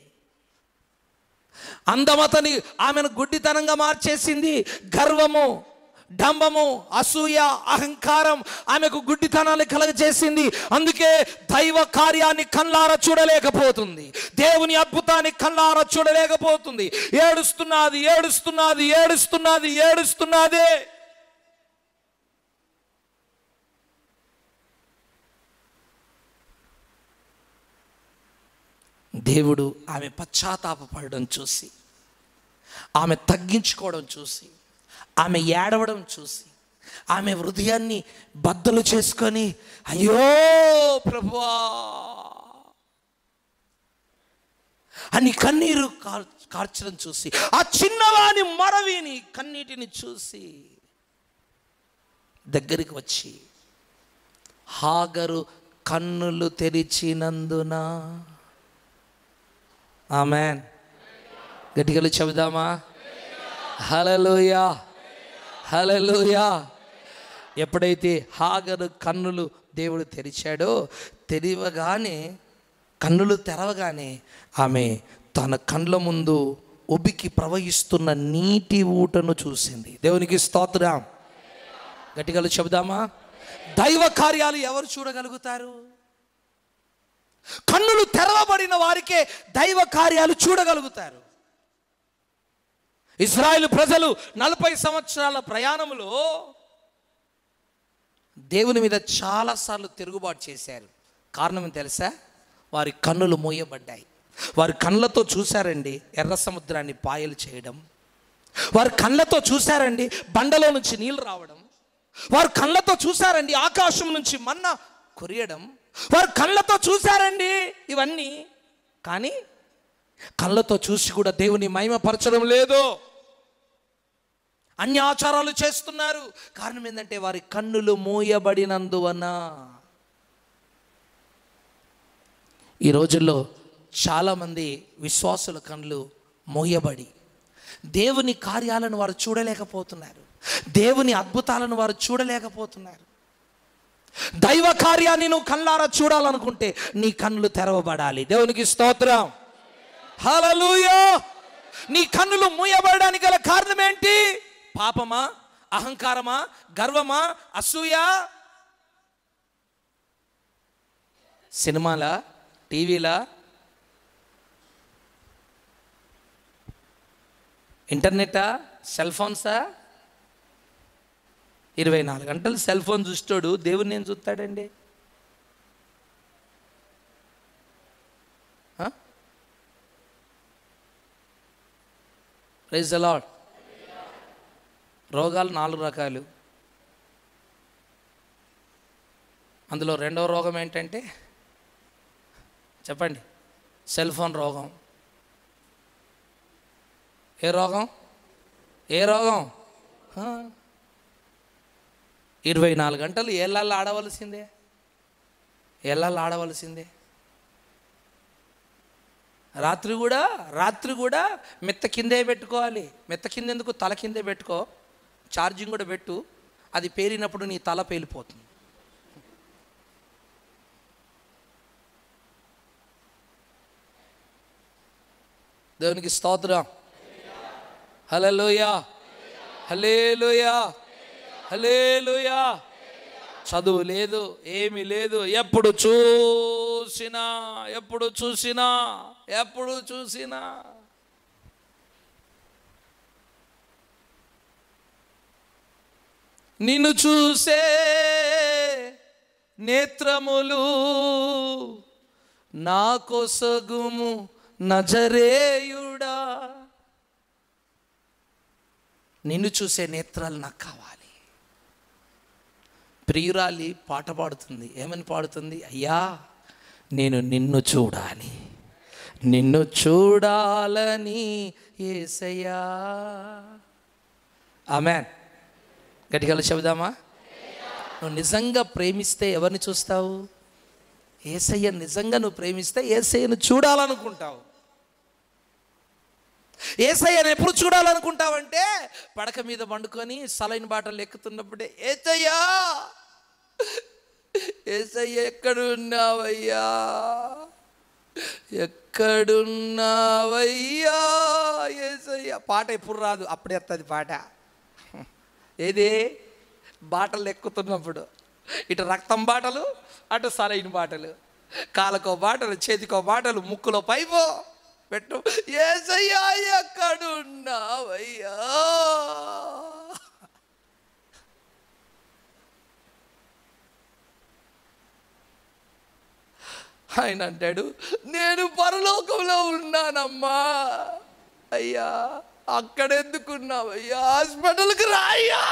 అందమతని ఆమెను గుడ్డితనంగా మార్చేసింది గర్వము డంబము అసూయ అహంకారం ఆమెకు గుడ్డితనాన్ని కలగజేసింది అందుకే దైవ కార్యాన్ని కళ్ళార చూడలేకపోతుంది దేవుని అద్భుతాన్ని కళ్ళార చూడలేకపోతుంది ఏడుస్తున్నది ఏడుస్తున్నది ఏడుస్తున్నది ఏడుస్తున్నది దేవుడు ఆమె పశ్చాత్తాపడడం చూసి ఆమె తగ్గించుకోవడం చూసి ఆమె ఏడవడం చూసి ఆమె హృదయాన్ని బద్దలు చేసుకొని అయ్యో ప్రభువా అని కన్నీరు కార్ కార్చడం చూసి ఆ చిన్నవాని మరవిని కన్నీటిని చూసి దగ్గరికి వచ్చి హాగరు కన్నులు తెరిచినందున ఆమెన్ గట్టిగా చెబుదామా హలలోయా హలలోయా ఎప్పుడైతే హాగరు కన్నులు దేవుడు తెరిచాడో తెరవగానే కన్నులు తెరవగానే ఆమె తన కండ్ల ముందు ఉబికి ప్రవహిస్తున్న నీటి ఊటను చూసింది దేవునికి స్తోత్రం గట్టిగా చెబుదామా దైవ కార్యాలు ఎవరు చూడగలుగుతారు కన్నులు తెరవబడిన వారికే దైవ కార్యాలు చూడగలుగుతారు ఇస్రాయేల్ ప్రజలు నలభై సంవత్సరాల ప్రయాణంలో దేవుని మీద చాలాసార్లు తిరుగుబాటు చేశారు కారణం ఏం తెలుసా వారి కన్నులు మూయబడ్డాయి వారి కళ్ళతో చూశారండి ఎర్ర సముద్రాన్ని పాయలు చేయడం వారి కళ్ళతో చూశారండి బండలో నుంచి నీళ్లు రావడం వారు కళ్ళతో చూశారండి ఆకాశం నుంచి మన్న కురియడం వారు కళ్ళతో చూశారండి ఇవన్నీ కానీ కళ్ళతో చూసి కూడా దేవుని మహిమపరచడం లేదు అన్ని ఆచారాలు చేస్తున్నారు కారణం ఏంటంటే వారి కన్నులు మూయబడినందువల్ల ఈ రోజుల్లో చాలామంది విశ్వాసుల కన్నులు మూయబడి దేవుని కార్యాలను వారు చూడలేకపోతున్నారు దేవుని అద్భుతాలను వారు చూడలేకపోతున్నారు దైవ కార్యాన్ని నువ్వు కళ్ళారా చూడాలనుకుంటే నీ కన్నులు తెరవబడాలి దేవునికి స్తోత్రం హల్లెలూయా నీ కన్నులు మూయబడడానికి గల కారణం ఏంటి పాపమా అహంకారమా గర్వమా అసూయ సినిమాలా టీవీలా ఇంటర్నెట్టా సెల్ ఫోన్సా ఇరవై నాలుగు గంటలు సెల్ ఫోన్ చూస్తాడు దేవుడిని ఏం చూస్తాడండి రైజ్ అలాడ్ రోగాలు నాలుగు రకాలు అందులో రెండవ రోగం ఏంటంటే చెప్పండి సెల్ ఫోన్ రోగం ఏ రోగం ఏ రోగం ఆ. ఇరవై నాలుగు గంటలు ఏళ్ళల్లో ఆడవలసిందే ఏళ్ళల్లో ఆడవలసిందే రాత్రి కూడా రాత్రి కూడా మెత్త కిందే పెట్టుకోవాలి మెత్త కింద ఎందుకు తల కిందే పెట్టుకో ఛార్జింగ్ కూడా పెట్టు అది పేలినప్పుడు నీ తల పేలిపోతుంది దేవునికి స్తోత్రం హలలోయ హలేలుయ హలేలుయ చదువు లేదు ఏమీ లేదు ఎప్పుడు చూసినా ఎప్పుడు చూసినా ఎప్పుడు చూసినా నిన్ను చూసే నేత్రములు నా కొసగుము నజరేయుడా నిన్ను చూసే నేత్రాలు నాకు కావాలి ప్రియురాలి పాట పాడుతుంది ఏమని పాడుతుంది అయ్యా నేను నిన్ను చూడాలి నిన్ను చూడాలని ఏసయ్యా ఆమెన్ గట్టిగా చెబుదామా నువ్వు నిజంగా ప్రేమిస్తే ఎవరిని చూస్తావు ఏసయ్య నిజంగా నువ్వు ప్రేమిస్తే ఏసయ్యను చూడాలనుకుంటావు ఏసయ్యను ఎప్పుడు చూడాలనుకుంటావంటే పడక మీద పండుకొని సలైన బాటలు ఎక్కుతున్నప్పుడే ఏసయ్యా ఏసయ్య ఎక్కడున్నావయ్యా ఎక్కడున్నావయ్యా ఏసయ్య పాట ఎప్పుడు రాదు అప్పుడే వస్తుంది పాట ఏది బాటలు ఎక్కుతున్నప్పుడు ఇటు రక్తం బాటలు అటు సరైన బాటలు కాలకో బాటలు చేతికో బాటలు ముక్కులో పైపో పెట్టు ఏసయ్యా ఎక్కడున్నావయ్యా ఆయన అంటాడు నేను పరలోకంలో ఉన్నానమ్మా అయ్యా అక్కడెందుకున్నావయ్యా హాస్పిటల్కి రాయ్యా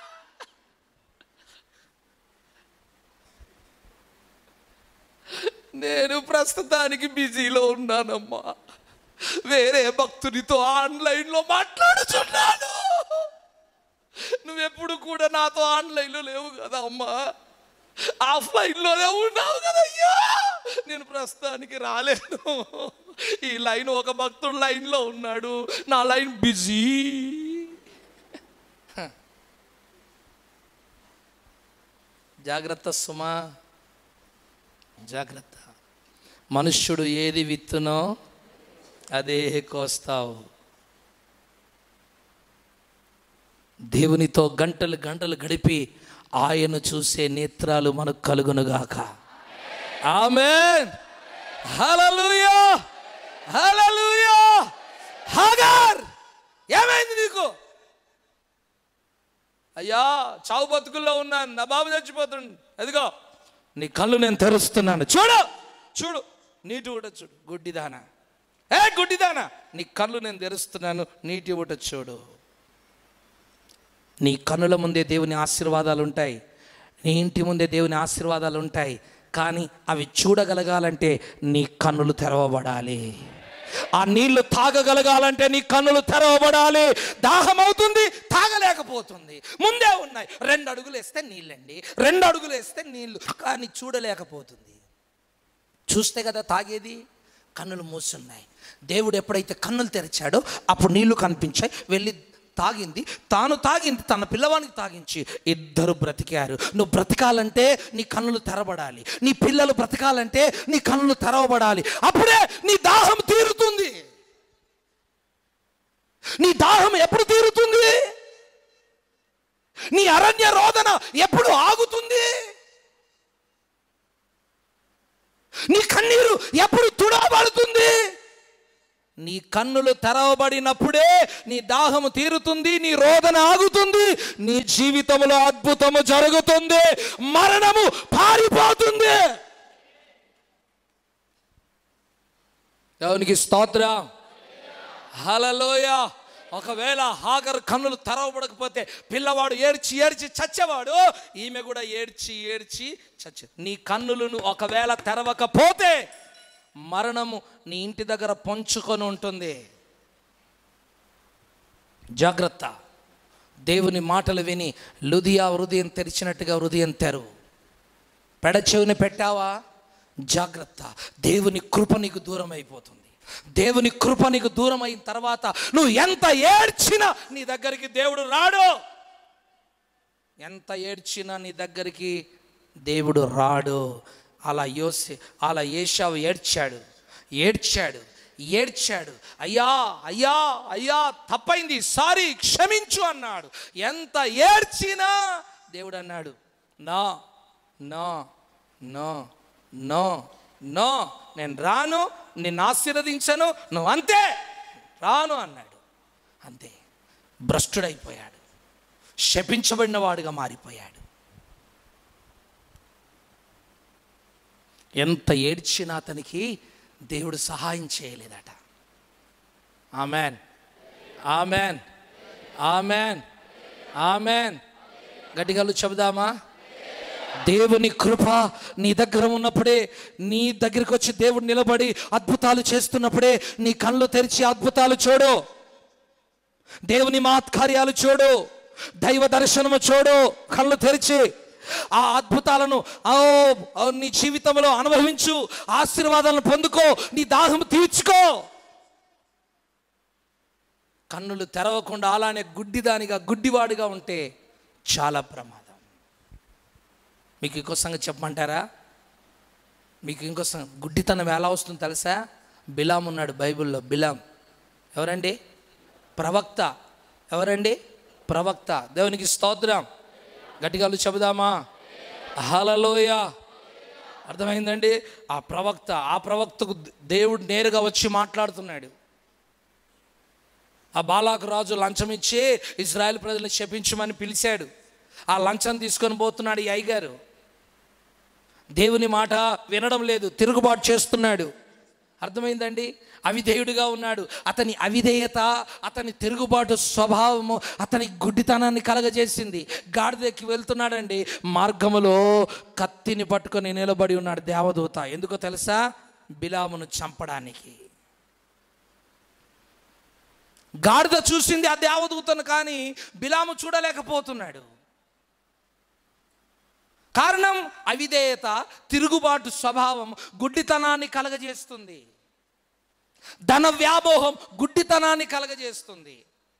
నేను ప్రస్తుతానికి బిజీలో ఉన్నానమ్మా వేరే భక్తునితో ఆన్లైన్లో మాట్లాడుచున్నాను నువ్వెప్పుడు కూడా నాతో ఆన్లైన్లో లేవు కదా అమ్మా ఆఫ్లైన్లోనే ఉన్నావు కదయ్యా నేను ప్రస్తుతానికి రాలేను ఈ లైన్ ఒక భక్తుడు లైన్లో ఉన్నాడు నా లైన్ బిజీ జాగ్రత్త సుమా జాగ్రత్త మనుష్యుడు ఏది విత్తునో అదే కోస్తావు దేవునితో గంటలు గంటలు గడిపి ఆయన చూసే నేత్రాలు మనకు కలుగునుగాక ఆమెన్ హల్లెలూయా హల్లెలూయా హాగర్ ఏమైంది నీకు అయ్యా చావు బతుకుల్లో ఉన్నాను నా బాబు చచ్చిపోతుండు అదిగో నీ కళ్ళు నేను తెరుస్తున్నాను చూడు చూడు నీటి ఊట చూడు గుడ్డిదానా ఏ గుడ్డిదానా నీ కళ్ళు నేను తెరుస్తున్నాను నీటి ఊట చూడు నీ కన్నుల ముందే దేవుని ఆశీర్వాదాలు ఉంటాయి నీ ఇంటి ముందే దేవుని ఆశీర్వాదాలు ఉంటాయి కానీ అవి చూడగలగాలంటే నీ కన్నులు తెరవబడాలి ఆ నీళ్లు తాగగలగాలంటే నీ కన్నులు తెరవబడాలి దాహం అవుతుంది తాగలేకపోతుంది ముందే ఉన్నాయి రెండు అడుగులు వేస్తే నీళ్ళండి రెండు అడుగులు వేస్తే నీళ్లు కానీ చూడలేకపోతుంది చూస్తే కదా తాగేది కన్నులు మూసున్నాయి దేవుడు ఎప్పుడైతే కన్నులు తెరిచాడో అప్పుడు నీళ్లు కనిపించాయి వెళ్ళి తాగింది తాను తాగింది తన పిల్లవానికి తాగించి ఇద్దరు బ్రతికారు నువ్వు బ్రతకాలంటే నీ కన్నులు తెరబడాలి నీ పిల్లలు బ్రతకాలంటే నీ కన్నులు తెరవబడాలి అప్పుడే నీ దాహం తీరుతుంది నీ దాహం ఎప్పుడు తీరుతుంది నీ అరణ్య రోదన ఎప్పుడు ఆగుతుంది నీ కన్నీరు ఎప్పుడు తుడవబడుతుంది నీ కన్నులు తెరవబడినప్పుడే నీ దాహము తీరుతుంది నీ రోదన ఆగుతుంది నీ జీవితంలో అద్భుతము జరుగుతుంది మరణము పారిపోతుంది దేవునికి స్తోత్రం హలలోయ ఒకవేళ హాగర్ కన్నులు తెరవబడకపోతే పిల్లవాడు ఏడ్చి ఏడ్చి చచ్చేవాడు ఈమె కూడా ఏడ్చి ఏడ్చి చచ్చే నీ కన్నులను ఒకవేళ తెరవకపోతే మరణము నీ ఇంటి దగ్గర పొంచుకొని ఉంటుంది జాగ్రత్త దేవుని మాటలు విని లుదియా హృదయం తెరిచినట్టుగా హృదయం తెరువు పెడచెవిని పెట్టావా జాగ్రత్త దేవుని కృప నీకు దూరం అయిపోతుంది దేవుని కృప నీకు దూరం అయిన తర్వాత నువ్వు ఎంత ఏడ్చినా నీ దగ్గరికి దేవుడు రాడు ఎంత ఏడ్చినా నీ దగ్గరికి దేవుడు రాడు అలా యోసి అలా ఏషావు ఏడ్చాడు ఏడ్చాడు ఏడ్చాడు అయ్యా అయ్యా అయ్యా తప్పైంది సారీ క్షమించు అన్నాడు ఎంత ఏడ్చినా దేవుడు అన్నాడు నా నో నో నో నో నేను రాను నిన్ను ఆశీర్వదించను నువ్వు అంతే రాను అన్నాడు అంతే భ్రష్టుడైపోయాడు శపించబడిన వాడుగా మారిపోయాడు ఎంత ఏడ్చినా అతనికి దేవుడు సహాయం చేయలేదట ఆమెన్ ఆమెన్ ఆమెన్ ఆమెన్ గట్టిగలు చెబుదామా దేవుని కృప నీ దగ్గర ఉన్నప్పుడే నీ దగ్గరికి వచ్చి దేవుడు నిలబడి అద్భుతాలు చేస్తున్నప్పుడే నీ కళ్ళు తెరిచి అద్భుతాలు చూడు దేవుని మాత్కార్యాలు చూడు దైవ దర్శనము చూడు కళ్ళు తెరిచి ఆ అద్భుతాలను ఓ ఓ, నీ జీవితంలో అనుభవించు ఆశీర్వాదాలను పొందుకో నీ దాహం తీర్చుకో కన్నులు తెరవకుండా అలానే గుడ్డిదానిగా గుడ్డివాడిగా ఉంటే చాలా ప్రమాదం మీకు ఇంకో సంగతి చెప్పమంటారా మీకు ఇంకో సంగతి గుడ్డితనం ఎలా వస్తుందో తెలుసా బిలాం ఉన్నాడు బైబిల్లో బిలాం ఎవరండి ప్రవక్త ఎవరండి ప్రవక్త దేవునికి స్తోత్రం గట్టిగాలు చెబుదామా హలలోయ అర్థమైందండి ఆ ప్రవక్త ఆ ప్రవక్తకు దేవుడు నేరుగా వచ్చి మాట్లాడుతున్నాడు ఆ బాలాకు రాజు లంచం ఇచ్చి ఇజ్రాయెల్ ప్రజలను శపించమని పిలిచాడు ఆ లంచం తీసుకొని పోతున్నాడు ఈ అయ్యగారు దేవుని మాట వినడం లేదు తిరుగుబాటు చేస్తున్నాడు అర్థమైందండి అవిధేయుడిగా ఉన్నాడు అతని అవిధేయత అతని తిరుగుబాటు స్వభావము అతని గుడ్డితనాన్ని కలగజేసింది గాడిదెక్కి వెళ్తున్నాడండి మార్గములో కత్తిని పట్టుకొని నిలబడి ఉన్నాడు దేవదూత ఎందుకో తెలుసా బిలామును చంపడానికి గాడిద చూసింది ఆ దేవదూతను కానీ బిలాము చూడలేకపోతున్నాడు కారణం అవిధేయత తిరుగుబాటు స్వభావం గుడ్డితనాన్ని కలగజేస్తుంది ధన వ్యామోహం గుడ్డితనాన్ని కలగజేస్తుంది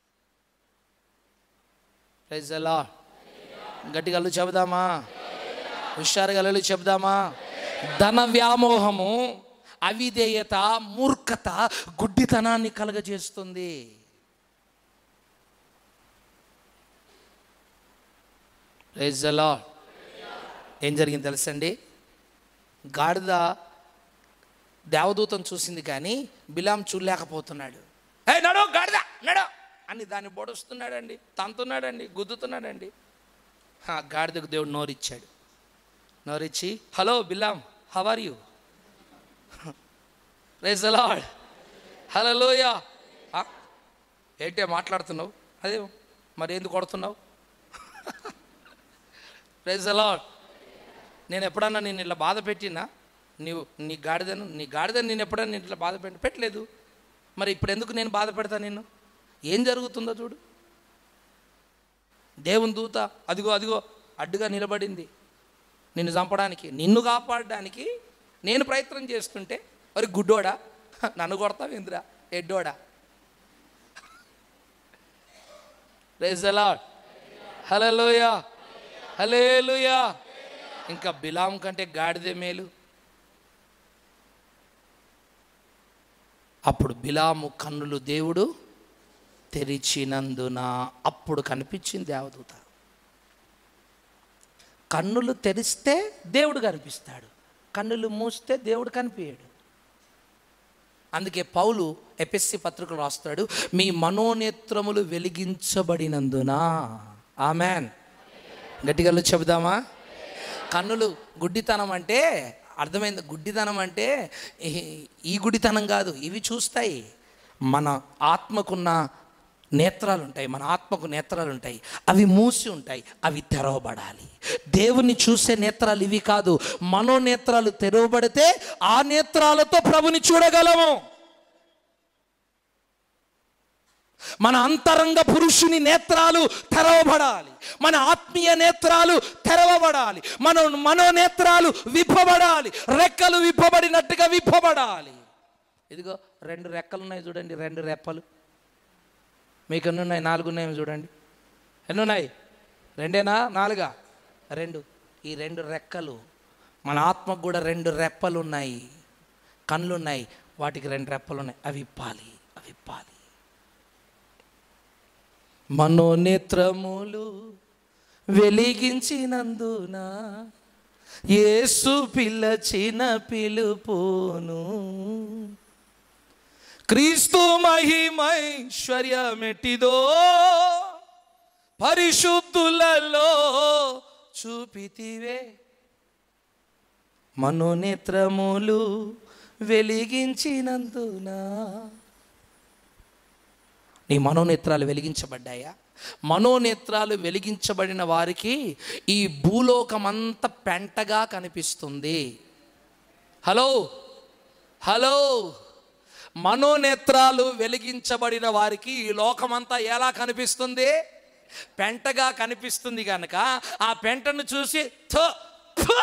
Praise the Lord. గట్టిగా అల్లు చెబుదామా హుషారుగా అల్లు చెబుదామా ధన వ్యామోహము అవిధేయత మూర్ఖత గుడ్డితనాన్ని కలగజేస్తుంది Praise the Lord. ఏం జరిగింది తెలుసండి గాడిద దేవదూతను చూసింది కానీ బిలాం చూడలేకపోతున్నాడు ఏ నడు గాడిద నడు అని దాన్ని పొడుస్తున్నాడండి తంతున్నాడండి గుద్దుతున్నాడండి ఆ గాడిదకు దేవుడు నోరిచ్చాడు నోరిచ్చి hello Balaam how are you రేజ్ అలాడ్ హలో లోయ ఏంటే మాట్లాడుతున్నావు అదే మరి ఎందుకు కొడుతున్నావు రేజ్ అలాడ్ నేను ఎప్పుడన్నా నేను ఇట్లా బాధ పెట్టినా నీవు నీ గాడిదను నీ గాడిదని నేను ఎప్పుడన్నా నేను ఇట్లా బాధ పెట్టి పెట్టలేదు మరి ఇప్పుడు ఎందుకు నేను బాధ పెడతా నిన్ను ఏం జరుగుతుందో చూడు దేవుని దూత అదిగో అదిగో అడ్డుగా నిలబడింది నిన్ను చంపడానికి నిన్ను కాపాడడానికి నేను ప్రయత్నం చేస్తుంటే మరి గుడ్డోడా నన్ను కొడతావు ఇంద్రా ఎడ్డోడా రేజలాడ్ హలోయా హలేలుయా ఇంకా బిలాం కంటే గాడిదే మేలు అప్పుడు బిలాము కన్నులు దేవుడు తెరిచినందున అప్పుడు కనిపించింది దేవదూత కన్నులు తెరిస్తే దేవుడు కనిపిస్తాడు కన్నులు మూస్తే దేవుడు కనిపించాడు అందుకే పౌలు ఎపిస్సి పత్రికలు రాస్తాడు మీ మనోనేత్రములు వెలిగించబడినందున ఆమెన్ గట్టిగా చెబుదామా కన్నులు గుడ్డితనం అంటే అర్థమైంది గుడ్డితనం అంటే ఈ- ఈ గుడ్డితనం కాదు ఇవి చూస్తాయి మన ఆత్మకున్న నేత్రాలు ఉంటాయి మన ఆత్మకు నేత్రాలు ఉంటాయి అవి మూసి ఉంటాయి అవి తెరవబడాలి దేవుని చూసే నేత్రాలు ఇవి కాదు మనో నేత్రాలు తెరవబడితే ఆ నేత్రాలతో ప్రభుని చూడగలము మన అంతరంగ పురుషుని నేత్రాలు తెరవబడాలి మన ఆత్మీయ నేత్రాలు తెరవబడాలి మన మనోనేత్రాలు విప్పబడాలి రెక్కలు విప్పబడినట్టుగా విప్పబడాలి ఇదిగో రెండు రెక్కలు ఉన్నాయి చూడండి రెండు రెప్పలు మీకు ఎన్ని ఉన్నాయి నాలుగు ఉన్నాయి చూడండి ఎన్ని ఉన్నాయి రెండేనా నాలుగా రెండు ఈ రెండు రెక్కలు మన ఆత్మకు కూడా రెండు రెప్పలు ఉన్నాయి కళ్ళు ఉన్నాయి వాటికి రెండు రెప్పలు ఉన్నాయి అవి ఇప్పాలి అవి ఇప్పాలి మనోనేత్రములు వెలిగించినందున యేసు పిల్లచిన పిలుపును క్రీస్తు మహిమైశ్వర్యమెట్టిదో పరిశుద్ధులలో చూపితివే మనోనేత్రములు వెలిగించినందున నీ మనోనేత్రాలు వెలిగించబడ్డాయా మనోనేత్రాలు వెలిగించబడిన వారికి ఈ భూలోకమంతా పెంటగా కనిపిస్తుంది హలో హలో మనోనేత్రాలు వెలిగించబడిన వారికి ఈ లోకమంతా ఎలా కనిపిస్తుంది పెంటగా కనిపిస్తుంది కనుక ఆ పెంటను చూసి "థు, ఫు"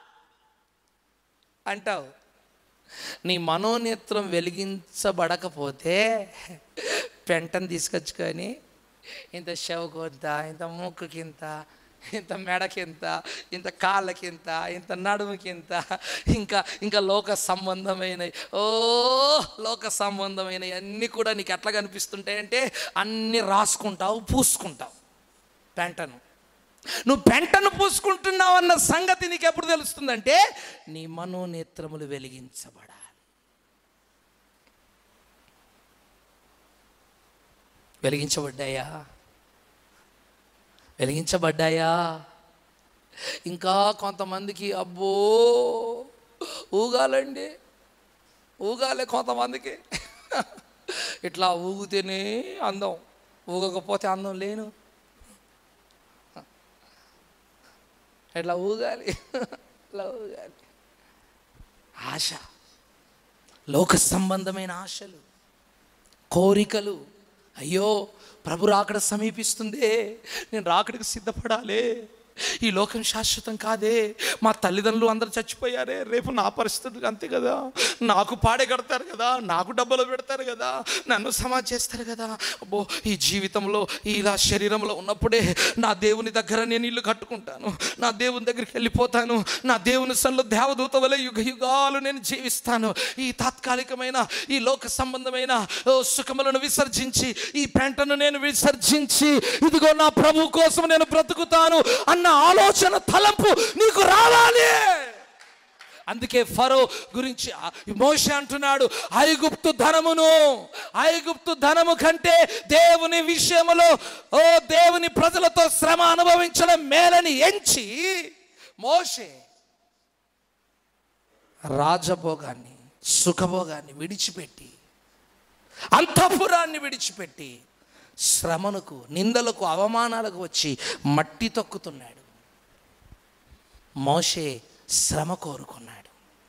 అంటావు నీ మనోనేత్రం వెలిగించబడకపోతే పెంటను తీసుకొచ్చుకొని ఇంత చెవుకొంత ఇంత ముక్కుకింత ఇంత మెడకింత ఇంత కాళ్ళకింత ఇంత నడుముకింత ఇంకా ఇంకా లోక సంబంధమైన ఓ లోక సంబంధమైన అన్నీ కూడా నీకు ఎట్లా కనిపిస్తుంటాయంటే అన్నీ రాసుకుంటావు పూసుకుంటావు పెంటను నువ్వు పెంటను పూసుకుంటున్నావు అన్న సంగతి నీకు ఎప్పుడు తెలుస్తుందంటే నీ మనోనేత్రములు వెలిగించబడాలి వెలిగించబడ్డాయా వెలిగించబడ్డాయా ఇంకా కొంతమందికి అబ్బో ఊగాలండి ఊగాలి కొంతమందికి ఇట్లా ఊగితేనే అందం ఊగకపోతే అందం లేను ఇట్లా ఊగాలి ఇట్లా ఊగాలి ఆశ లోక సంబంధమైన ఆశలు కోరికలు అయ్యో ప్రభు రాకడ సమీపిస్తుందే నేను రాకడికి సిద్ధపడాలి ఈ లోకం శాశ్వతం కాదే మా తల్లిదండ్రులు అందరూ చచ్చిపోయారే రేపు నా పరిస్థితులు అంతే కదా నాకు పాడే కడతారు కదా నాకు డబ్బులు పెడతారు కదా నన్ను సమాజ్ చేస్తారు కదా అబ్బో ఈ జీవితంలో ఇలా శరీరంలో ఉన్నప్పుడే నా దేవుని దగ్గర నేను ఇల్లు కట్టుకుంటాను నా దేవుని దగ్గరికి వెళ్ళిపోతాను నా దేవుని సన్లో దేవదూత వలె యుగ యుగాలు నేను జీవిస్తాను ఈ తాత్కాలికమైన ఈ లోక సంబంధమైన ఓ, సుఖములను విసర్జించి ఈ పెంటను నేను విసర్జించి ఇదిగో నా ప్రభు కోసం నేను బ్రతుకుతాను అన్న ఆలోచన తలంపు నీకు రావాలి అందుకే ఫరో గురించి మోష అంటున్నాడు ఐగుప్తు ధనమును ఐగుప్తు ధనము కంటే దేవుని విషయములో ఓ దేవుని ప్రజలతో శ్రమ అనుభవించడం మేలని ఎంచి మోషే రాజభోగాన్ని సుఖభోగాన్ని విడిచిపెట్టి అంతఃపురాన్ని విడిచిపెట్టి శ్రమలకు నిందలకు అవమానాలకు వచ్చి మట్టి తొక్కుతున్నాడు మోషే శ్రమ కోరుకున్నాడు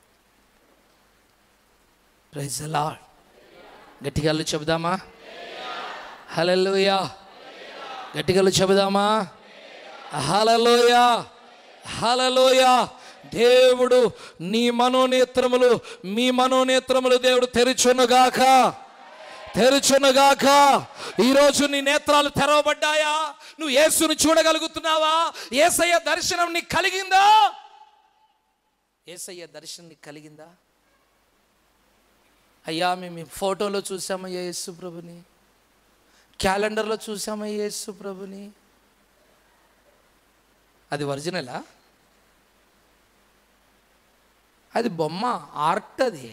ప్రైజ్ లార్డ్ గట్టిగల్లు చెబుదామా హలలుయా గట్టిగల్లు చెబుదామా హలలోయా హలలోయా దేవుడు నీ మనోనేత్రములు మీ మనోనేత్రములు దేవుడు తెరుచునుగాక తెరుచునుగాక ఈరోజు నీ నేత్రాలు తెరవబడ్డాయా నువ్వు యేసుని చూడగలుగుతున్నావా ఏసయ్య దర్శనం నీకు కలిగిందా ఏసయ్య దర్శనం నీకు కలిగిందా అయ్యా మేము ఈ ఫోటోలో చూసామయ్యా యేసు ప్రభుని క్యాలెండర్లో చూసామయ్యా యేసు ప్రభుని అది ఒరిజినలా అది బొమ్మ ఆర్ట్ అది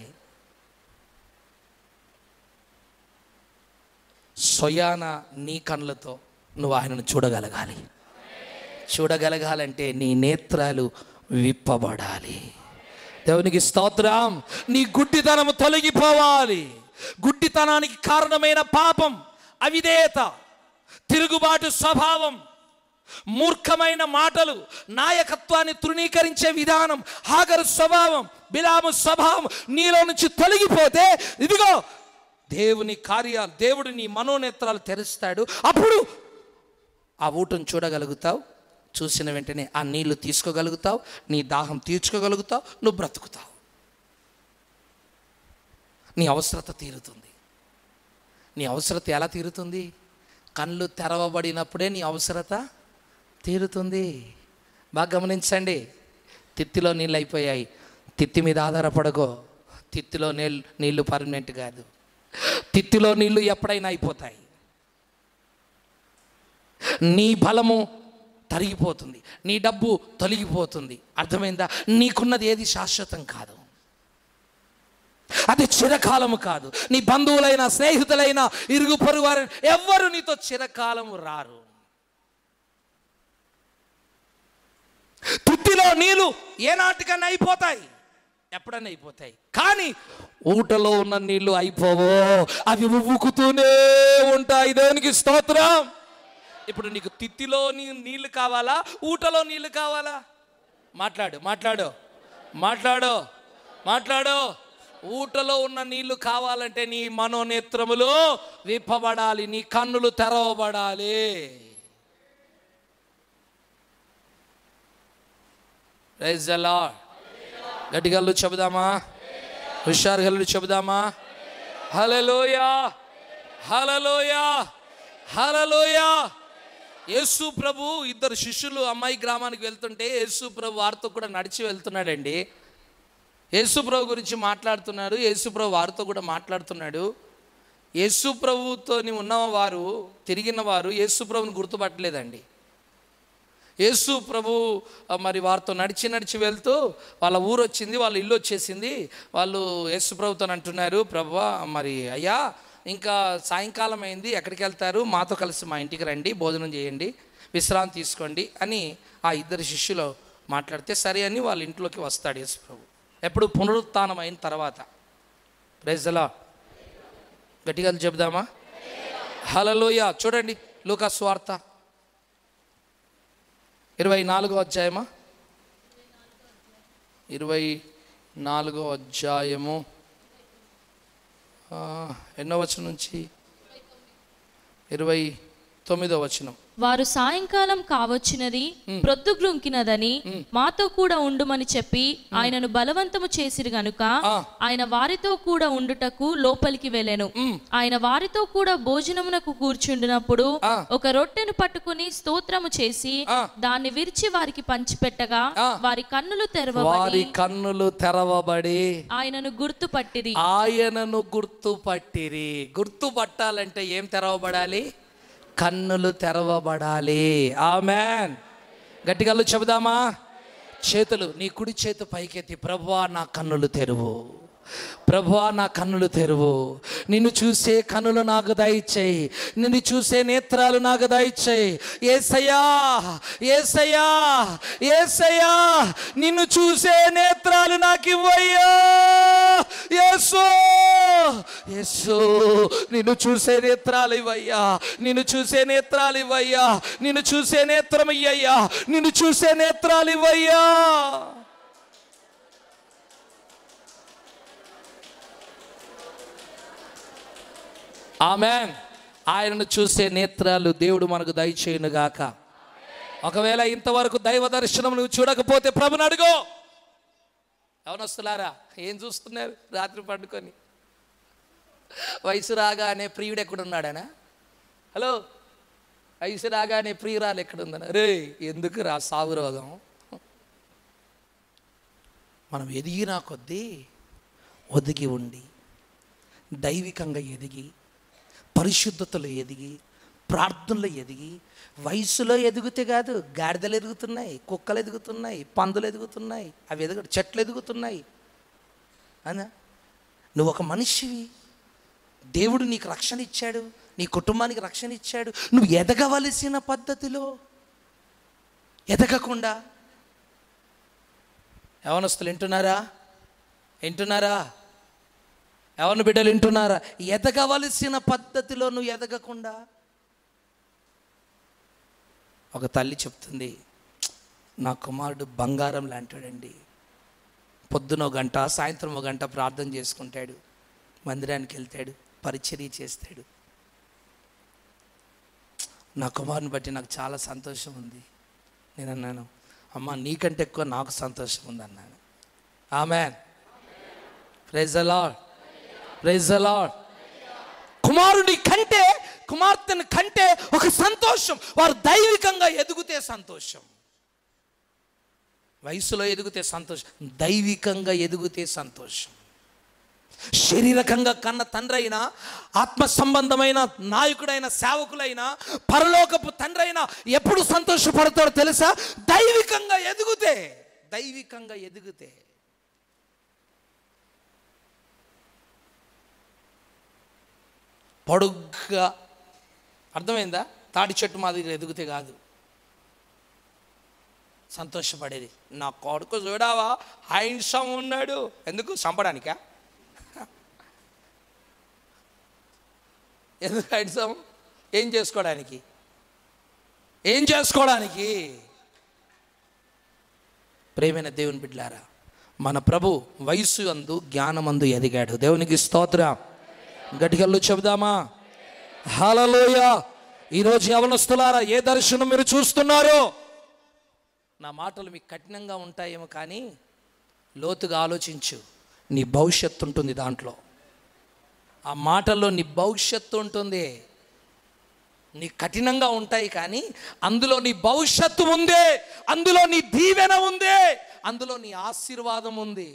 స్వయాన నీ కళ్ళతో నువ్వు ఆయనను చూడగలగాలి చూడగలగాలంటే నీ నేత్రాలు విప్పబడాలి దేవునికి స్తోత్రం నీ గుడ్డితనము తొలగిపోవాలి గుడ్డితనానికి కారణమైన పాపం అవిధేయత తిరుగుబాటు స్వభావం మూర్ఖమైన మాటలు నాయకత్వాన్ని తృణీకరించే విధానం హాగరు స్వభావం బిలాము స్వభావం నీలో నుంచి తొలగిపోతే ఇదిగో దేవుని కార్యాలు దేవుడు నీ మనోనేత్రాలు తెరుస్తాడు అప్పుడు ఆ ఊటను చూడగలుగుతావు చూసిన వెంటనే ఆ నీళ్లు తీసుకోగలుగుతావు నీ దాహం తీర్చుకోగలుగుతావు నువ్వు బ్రతుకుతావు నీ అవసరత తీరుతుంది నీ అవసరత ఎలా తీరుతుంది కళ్ళు తెరవబడినప్పుడే నీ అవసరత తీరుతుంది బాగా గమనించండి తిత్తిలో నీళ్ళు అయిపోయాయి తిత్తి మీద ఆధారపడకో తిత్తిలో నీళ్ళు నీళ్లు పర్మనెంట్ కాదు తిత్తిలో నీళ్లు ఎప్పుడైనా అయిపోతాయి నీ బలము తరిగిపోతుంది నీ డబ్బు తొలగిపోతుంది అర్థమైందా నీకున్నది ఏది శాశ్వతం కాదు అది చిరకాలము కాదు నీ బంధువులైన స్నేహితులైన ఇరుగు పొరుగు వారు ఎవ్వరు నీతో చిరకాలము రారు తుత్తిలో నీళ్ళు ఏనాటికన్నా అయిపోతాయి ఎప్పుడన్నా అయిపోతాయి కానీ ఊటలో ఉన్న నీళ్లు అయిపోవో అవి ఉవ్వుకుతూనే ఉంటాయి దేవునికి స్తోత్రం ఇప్పుడు నీకు తిత్తిలో నీ నీళ్లు కావాలా ఊటలో నీళ్లు కావాలా మాట్లాడు మాట్లాడు మాట్లాడు మాట్లాడు ఊటలో ఉన్న నీళ్లు కావాలంటే నీ మనోనేత్రములు విప్పబడాలి నీ కన్నులు తెరవబడాలి Praise the Lord. గట్టిగల్లు చెబుదామా హుషారు గల్లు చెబుదామా హలలోయా హలలోయా హలలోయా యేసు ప్రభు ఇద్దరు శిష్యులు అమ్మాయి గ్రామానికి వెళ్తుంటే యేసు ప్రభు వారితో కూడా నడిచి వెళ్తున్నాడండి యేసు ప్రభు గురించి మాట్లాడుతున్నాడు యేసు ప్రభు వారితో కూడా మాట్లాడుతున్నాడు యేసు ప్రభుతో ఉన్నవారు తిరిగిన వారు యేసు ప్రభుని గుర్తుపట్టలేదండి యేసు ప్రభు ఆ, మరి వారితో నడిచి నడిచి వెళ్తూ వాళ్ళ ఊరు వచ్చింది వాళ్ళ ఇల్లు వచ్చేసింది వాళ్ళు యేసు ప్రభుతో అంటున్నారు ప్రభు మరి అయ్యా ఇంకా సాయంకాలం అయింది ఎక్కడికి వెళ్తారు మాతో కలిసి మా ఇంటికి రండి భోజనం చేయండి విశ్రాంతి తీసుకోండి అని ఆ ఇద్దరు శిష్యులు మాట్లాడితే సరే అని వాళ్ళ ఇంట్లోకి వస్తాడు యేసు ప్రభు ఎప్పుడు పునరుత్థానం అయిన తర్వాత ప్రైజ్లా గట్టిగా చెబుదామా హలలోయ చూడండి లూకా స్వార్త ఇరవై నాలుగో అధ్యాయమా ఇరవై నాలుగో అధ్యాయము ఆ, ఎన్నో వచనం నుంచి ఇరవై తొమ్మిదో వచనం వారు సాయంకాలం కావచ్చినది ప్రొద్దుగ్రుంకినదని మాతో కూడా ఉండుమని చెప్పి ఆయనను బలవంతము చేసిరు గనుక ఆ. ఆయన వారితో కూడా ఉండుటకు లోపలికి వెళ్ళెను ఆయన వారితో కూడా భోజనమునకు కూర్చుండినప్పుడు ఆ. ఒక రొట్టెను పట్టుకుని స్తోత్రము చేసి ఆ. దాన్ని విరిచి వారికి పంచిపెట్టగా ఆ. వారి కన్నులు వారి తెరవబడి కన్నులు తెరవబడి ఆయనను గుర్తుపట్టిరి ఆయనను గుర్తుపట్టిరి గుర్తుపట్టాలంటే ఏం తెరవబడాలి కన్నులు తెరవబడాలి ఆమెన్ గట్టిగా చెబుదామా చేతులు నీ కుడి చేతి పైకెత్తి ప్రభువా నా కన్నులు తెరువు ప్రభువా నా కన్నులు తెరువు నిన్ను చూసే కన్నులు నాకు దయచేయి నిన్ను చూసే నేత్రాలు నాకు దయచేయి ఏసయ్యా ఏసయ్యా ఏసయ్యా నిన్ను చూసే నేత్రాలు నాకు ఇవ్వయ్యా యేసు యేసు నిన్ను చూసే నేత్రాలు ఇవ్వయ్యా నిన్ను చూసే నేత్రాలు ఇవ్వయ్యా నిన్ను చూసే నేత్రం ఇయ్యయ్యా నిన్ను చూసే నేత్రాలు ఇవ్వయ్యా ఆమెన్ ఆయనను చూసే నేత్రాలు దేవుడు మనకు దయచేయునుగాక ఒకవేళ ఇంతవరకు దైవ దర్శనం నువ్వు చూడకపోతే ప్రభుని అడుగో ఎవనొస్తున్నారా ఏం చూస్తున్నారు రాత్రి పండుకొని వయసు రాగానే ప్రియుడు ఎక్కడున్నాడనా హలో వయసు రాగానే ప్రియురాలు ఎక్కడుందనా రే ఎందుకు రా సాగు రోగం మనం ఎదిగినా కొద్దీ ఒదిగి ఉండి దైవికంగా ఎదిగి పరిశుద్ధతలో ఎదిగి ప్రార్థనలో ఎదిగి వయసులో ఎదుగుతే కాదు గాడిదలు ఎదుగుతున్నాయి కుక్కలు ఎదుగుతున్నాయి పందులు ఎదుగుతున్నాయి అవి ఎదుగు చెట్లు ఎదుగుతున్నాయి అనా నువ్వు ఒక మనిషివి దేవుడు నీకు రక్షణ ఇచ్చాడు నీ కుటుంబానికి రక్షణ ఇచ్చాడు నువ్వు ఎదగవలసిన పద్ధతిలో ఎదగకుండా యవనస్తులు వింటున్నారా వింటున్నారా ఎవరిని బిడ్డలు వింటున్నారా ఎదగవలసిన పద్ధతిలో నువ్వు ఎదగకుండా ఒక తల్లి చెప్తుంది నా కుమారుడు బంగారం లాంటాడండి పొద్దున ఒక గంట సాయంత్రం ఒక గంట ప్రార్థన చేసుకుంటాడు మందిరానికి వెళ్తాడు పరిచర్య చేస్తాడు నా కుమారుని బట్టి నాకు చాలా సంతోషం ఉంది నేను అన్నాను అమ్మ నీకంటే ఎక్కువ నాకు సంతోషం ఉంది అన్నాను ఆమె ప్రైజ్ అలాడ్ ప్రైజ్ అలాడ్ కుమారుడి కంటే కుమార్తెను కంటే ఒక సంతోషం వారు దైవికంగా ఎదుగుతే సంతోషం వయసులో ఎదిగితే సంతోషం దైవికంగా ఎదిగితే సంతోషం శారీరకంగా కన్న తండ్రి అయినా ఆత్మ సంబంధమైన నాయకుడైన సేవకులైన పరలోకపు తండ్రి అయినా ఎప్పుడు సంతోషపడతాడో తెలుసా దైవికంగా ఎదిగితే దైవికంగా ఎదిగితే పొడుగ్గా అర్థమైందా తాటి చెట్టు మాదిరి ఎదిగితే కాదు సంతోషపడేది నా కొడుకు చూడావా హైన్సం ఉన్నాడు ఎందుకు చంపడానికా ఎందుకు హైన్సం ఏం చేసుకోవడానికి ఏం చేసుకోవడానికి ప్రేమైన దేవుని బిడ్లారా మన ప్రభు వయస్సు అందు జ్ఞానమందు ఎదిగాడు దేవునికి స్తోత్రం గట్టిగల్లు చెబుదామా హలలోయ ఈరోజు యవనస్తులారా ఏ దర్శనం మీరు చూస్తున్నారో నా మాటలు మీకు కఠినంగా ఉంటాయేమో కానీ లోతుగా ఆలోచించు నీ భవిష్యత్తు ఉంటుంది దాంట్లో ఆ మాటల్లో నీ భవిష్యత్తు ఉంటుంది నీ కఠినంగా ఉంటాయి కానీ అందులో నీ భవిష్యత్తు ఉంది అందులో నీ దీవెన ఉంది అందులో నీ ఆశీర్వాదం ఉంది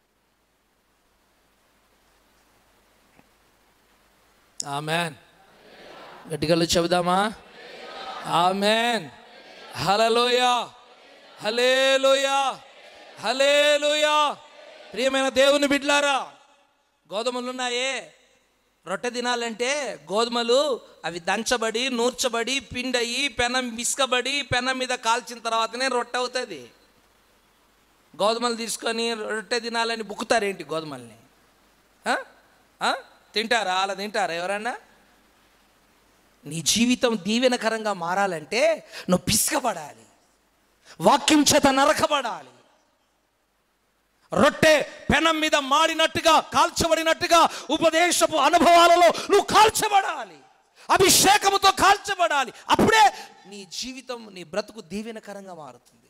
ఆమెన్ గట్టిగా చెబుదామా ఆమెన్ హలలోయ హలేలోయ హలేలోయ ప్రియమైన దేవుని బిడ్లారా గోధుమలు ఉన్నాయే రొట్టె తినాలంటే గోధుమలు అవి దంచబడి నూర్చబడి పిండయి పెనం విసుకబడి పెనం మీద కాల్చిన తర్వాతనే రొట్టె అవుతుంది గోధుమలు తీసుకొని రొట్టె తినాలని బుక్కుతారేంటి గోధుమల్ని ఆ? ఆ? తింటారా అలా తింటారా ఎవరన్నా నీ జీవితం దీవెనకరంగా మారాలంటే నువ్వు పిసుకబడాలి వాక్యం చేత నరకబడాలి రొట్టె పెనం మీద మాడినట్టుగా కాల్చబడినట్టుగా ఉపదేశపు అనుభవాలలో నువ్వు కాల్చబడాలి అభిషేకముతో కాల్చబడాలి అప్పుడే నీ జీవితం నీ బ్రతుకు దీవెనకరంగా మారుతుంది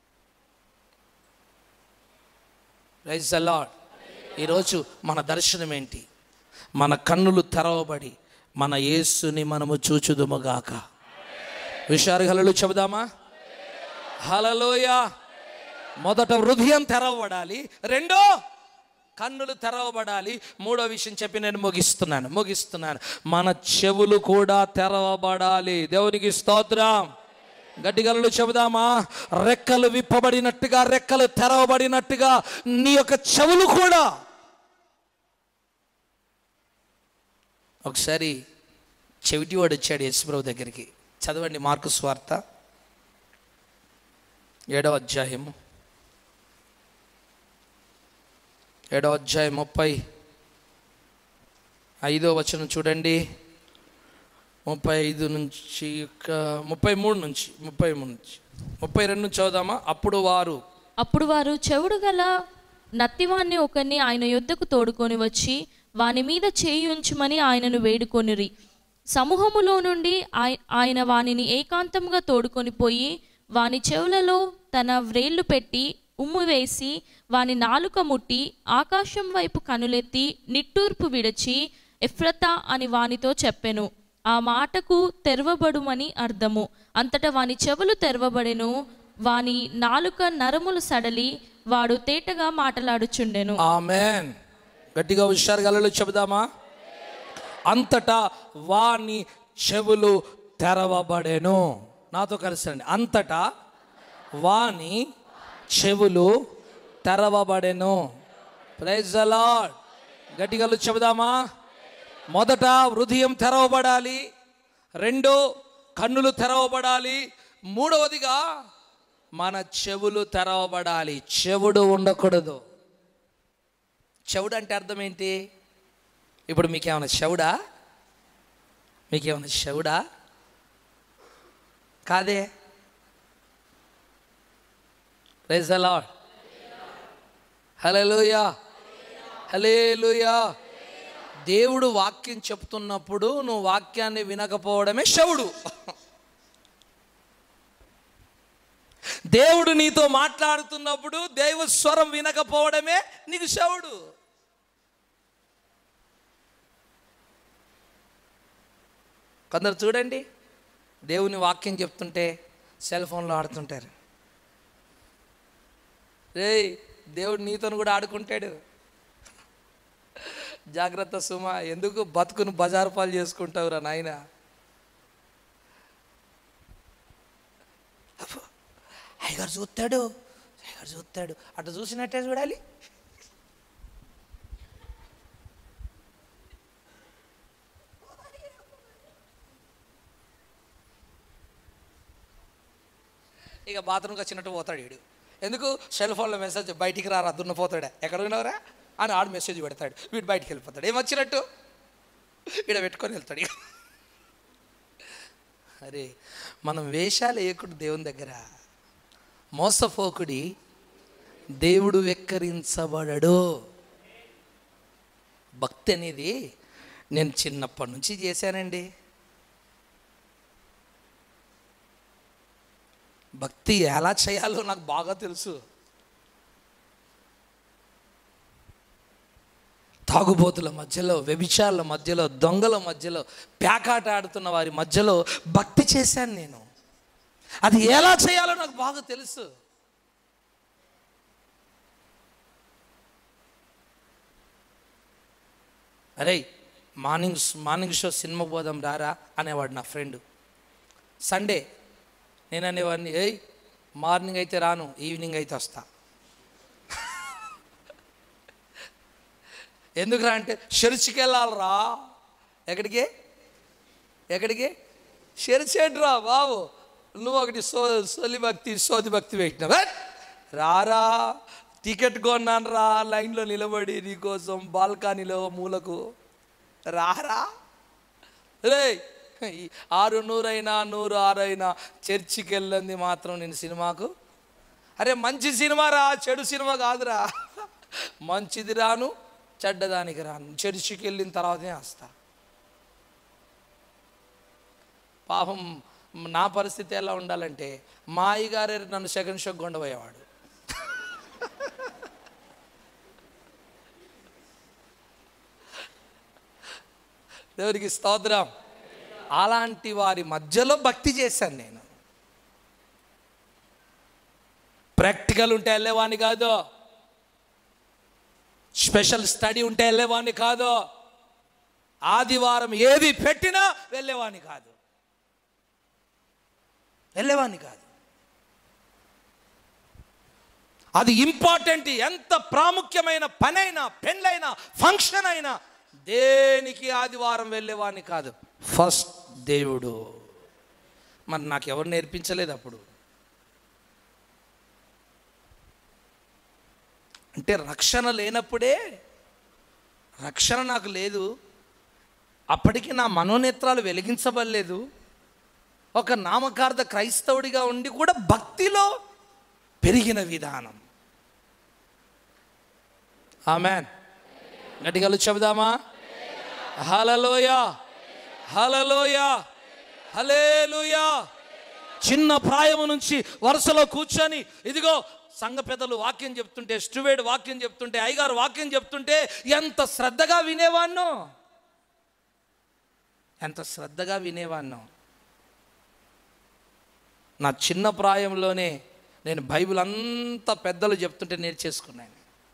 రైజ్ అలాడ్ ఈరోజు మన దర్శనం ఏంటి మన కన్నులు తెరవబడి మన యేసుని మనము చూచుదుముగాక విషారు హలలు చెబుదామా హలలోయ మొదట హృదయం తెరవబడాలి రెండో కన్నులు తెరవబడాలి మూడో విషయం చెప్పి నేను ముగిస్తున్నాను ముగిస్తున్నాను మన చెవులు కూడా తెరవబడాలి దేవునికి స్తోత్రం గట్టిగలలు చెబుదామా రెక్కలు విప్పబడినట్టుగా రెక్కలు తెరవబడినట్టుగా నీ యొక్క చెవులు కూడా ఒకసారి చెవిటివాడు వచ్చాడు యేసుప్రభు దగ్గరికి చదవండి మార్కు స్వార్త ఏడవ అధ్యాయము ఏడవ అధ్యాయం ముప్పై ఐదో వచనం చూడండి ముప్పై ఐదు నుంచి ఒక ముప్పై మూడు నుంచి ముప్పై మూడు నుంచి ముప్పై రెండు నుంచి చదువుదామా అప్పుడు వారు అప్పుడు వారు చెవుడు గల నత్తివాణ్ణి ఒకరిని ఆయన యొద్దకు తోడుకొని వచ్చి వాని మీద చేయి ఉంచుమని ఆయనను వేడుకొనిరి సమూహములో నుండి ఆయ- ఆయన వానిని ఏకాంతంగా తోడుకొని పోయి వాని చెవులలో తన వ్రేళ్లు పెట్టి ఉమ్ము వేసి వాని నాలుక ముట్టి ఆకాశం వైపు కనులెత్తి నిట్టూర్పు విడిచి ఎఫ్రతా అని వానితో చెప్పెను ఆ మాటకు తెరవబడుమని అర్థము అంతటా వాని చెవులు తెరవబడెను వాని నాలుక నరములు సడలి వాడు తేటగా మాటలాడుచుండెను ఆమెన్ గట్టిగా హుషారు గలలో చెబుదామా అంతటా వాని చెవులు తెరవబడెను నాతో కలిసండి అంతటా వాని చెవులు తెరవబడెను ప్రైజ్ అలాడ్ గట్టిగా చెబుదామా మొదట హృదయం తెరవబడాలి రెండో కన్నులు తెరవబడాలి మూడవదిగా మన చెవులు తెరవబడాలి చెవుడు ఉండకూడదు చెవుడు అంటే అర్థం ఏంటి ఇప్పుడు మీకేమైనా శవుడా మీకేమైనా శవుడా కాదే praise the Lord hallelujah hallelujah దేవుడు వాక్యం చెప్తున్నప్పుడు నువ్వు వాక్యాన్ని వినకపోవడమే శవుడు దేవుడు నీతో మాట్లాడుతున్నప్పుడు దైవ స్వరం వినకపోవడమే నీకు శవుడు కొందరు చూడండి దేవుని వాక్యం చెప్తుంటే సెల్ ఫోన్లో ఆడుతుంటారు రేయ్ దేవుడు నీతోను కూడా ఆడుకుంటాడు జాగ్రత్త సుమ ఎందుకు బతుకును బజారు పాలు చేసుకుంటావురా నాయన అయ్యగారు చూస్తాడు అయ్యగారు చూస్తాడు అటు చూసినట్టే చూడాలి ఇక బాత్రూమ్కి వచ్చినట్టు పోతాడు వీడు ఎందుకు సెల్ ఫోన్లో మెసేజ్ బయటికి రారా దున్నపోతాడా ఎక్కడ ఉన్నావురా అని ఆడు మెసేజ్ పెడతాడు వీడు బయటికి వెళ్ళిపోతాడు ఏమొచ్చినట్టు ఈడ పెట్టుకొని వెళ్తాడు ఇక. అరే మనం వేషాలు వేయకూడదు దేవుని దగ్గర మోసపోకుడి దేవుడు వెక్కరించబడడు భక్తి అనేది నేను చిన్నప్పటి నుంచి చేశానండి భక్తి ఎలా చేయాలో నాకు బాగా తెలుసు తాగుబోతుల మధ్యలో వ్యభిచారుల మధ్యలో దొంగల మధ్యలో ప్యాకాట ఆడుతున్న వారి మధ్యలో భక్తి చేశాను నేను అది ఎలా చేయాలో నాకు బాగా తెలుసు అరే మార్నింగ్ మార్నింగ్ షో సినిమా పోదాం రారా అనేవాడు నా ఫ్రెండ్ సండే నేను అనేవాడిని ఏయ్ మార్నింగ్ అయితే రాను ఈవినింగ్ అయితే వస్తా ఎందుకురా అంటే చర్చికి వెళ్ళాలరా ఎక్కడికి ఎక్కడికి చర్చి ఏంట్రా బాబు నువ్వు ఒకటి సో సొలి భక్తి సోది భక్తి పెట్టినావు హట్! రారా టికెట్ కొన్నాను రా లైన్లో నిలబడి నీకోసం బాల్కనీలో మూలకు రారా రే ఈ ఆరు నూరైనా నూరు ఆరైనా చర్చికి వెళ్ళింది మాత్రం నేను సినిమాకు అరే మంచి సినిమా రా చెడు సినిమా కాదురా మంచిది రాను చెడ్డదానికి రాను చర్చికి వెళ్ళిన తర్వాతనే వస్తా పాపం నా పరిస్థితి ఎలా ఉండాలంటే మా అయ్యగారే నన్ను సెకండ్ షోకి కొండపోయేవాడు దేవునికి స్తోత్రం అలాంటి వారి మధ్యలో భక్తి చేశాను నేను ప్రాక్టికల్ ఉంటే వెళ్ళేవాడిని కాదు స్పెషల్ స్టడీ ఉంటే వెళ్ళేవాడిని కాదు ఆదివారం ఏది పెట్టినా వెళ్ళేవాడిని కాదు వెళ్ళేవాడిని కాదు అది ఇంపార్టెంట్ ఎంత ప్రాముఖ్యమైన పనైనా పెళ్ళైనా ఫంక్షన్ అయినా దేనికి ఆదివారం వెళ్ళేవాడిని కాదు ఫస్ట్ దేవుడు మరి నాకు ఎవరు నేర్పించలేదు అప్పుడు అంటే రక్షణ లేనప్పుడే రక్షణ నాకు లేదు అప్పటికి నా మనోనేత్రాలు వెలిగించబడలేదు ఒక నామకార్థ క్రైస్తవుడిగా ఉండి కూడా భక్తిలో పెరిగిన విధానం ఆమెన్ గట్టిగలు చెబుదామా హలలోయ హలలోయ హలేలుయా చిన్న ప్రాయము నుంచి వరుసలో కూర్చొని ఇదిగో సంఘ పెద్దలు వాక్యం చెప్తుంటే స్టువేడ్ వాక్యం చెప్తుంటే అయ్యగారు వాక్యం చెప్తుంటే ఎంత శ్రద్ధగా వినేవాన్నో ఎంత శ్రద్ధగా వినేవాన్నో నా చిన్న ప్రాయంలోనే నేను బైబిల్ అంతా పెద్దలు చెప్తుంటే నేర్చేసుకున్నాను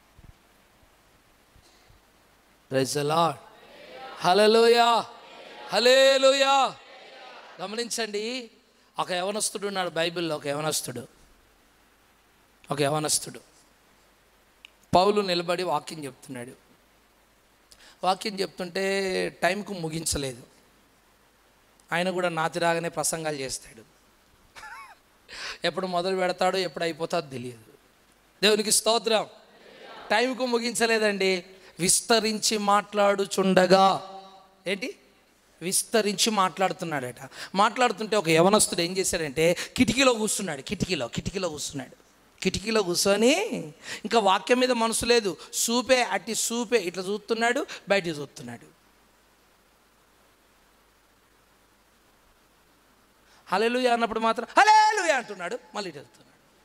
ప్రైజ్ లాడ్ హలలోయా హలేలుయా గమనించండి ఒక యవనస్తుడు ఉన్నాడు బైబిల్లో ఒక యవనస్తుడు ఒక యవనస్తుడు పౌలు నిలబడి వాక్యం చెప్తున్నాడు వాక్యం చెప్తుంటే టైంకు ముగించలేదు ఆయన కూడా నాతిరాగానే ప్రసంగాలు చేస్తాడు ఎప్పుడు మొదలు పెడతాడో ఎప్పుడు అయిపోతాడో తెలియదు దేవునికి స్తోత్రం టైంకు ముగించలేదండి విస్తరించి మాట్లాడుచుండగా ఏంటి విస్తరించి మాట్లాడుతున్నాడట మాట్లాడుతుంటే ఒక యవనస్తుడు ఏం చేశాడంటే కిటికీలో కూర్చున్నాడు కిటికీలో కిటికీలో కూర్చున్నాడు కిటికీలో కూర్చొని ఇంకా వాక్యం మీద మనసు లేదు సూపే అట్టి సూపే ఇట్లా చూస్తున్నాడు బయటికి చూస్తున్నాడు హలేలుయా అన్నప్పుడు మాత్రం హలేలుయా అంటున్నాడు మళ్ళీ ఇటు వెళ్తున్నాడు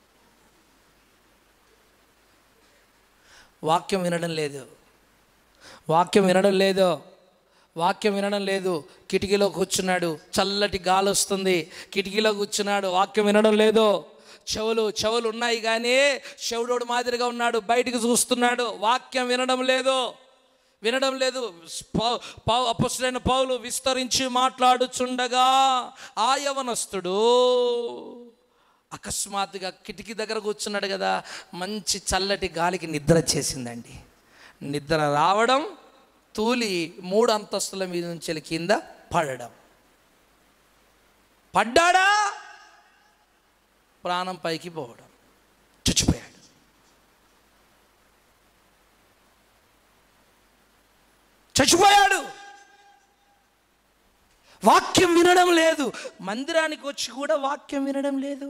వాక్యం వినడం లేదు వాక్యం వినడం లేదు వాక్యం వినడం లేదు కిటికీలో కూర్చున్నాడు చల్లటి గాలి వస్తుంది కిటికీలో కూర్చున్నాడు వాక్యం వినడం లేదు చెవులు చెవులు ఉన్నాయి కానీ చెవుడోడు మాదిరిగా ఉన్నాడు బయటికి చూస్తున్నాడు వాక్యం వినడం లేదు వినడం లేదు పౌ- పౌ అపస్తుడైన పౌలు విస్తరించి మాట్లాడుచుండగా ఆ యవనస్తుడు అకస్మాత్తుగా కిటికీ దగ్గర కూర్చున్నాడు కదా మంచి చల్లటి గాలికి నిద్ర చేసిందండి నిద్ర రావడం తూలి మూడు అంతస్తుల మీద నుంచి వెళ్ళి కింద పడడం పడ్డాడా ప్రాణం పైకి పోవడం చచ్చిపోయాడు చచ్చిపోయాడు వాక్యం వినడం లేదు మందిరానికి వచ్చి కూడా వాక్యం వినడం లేదు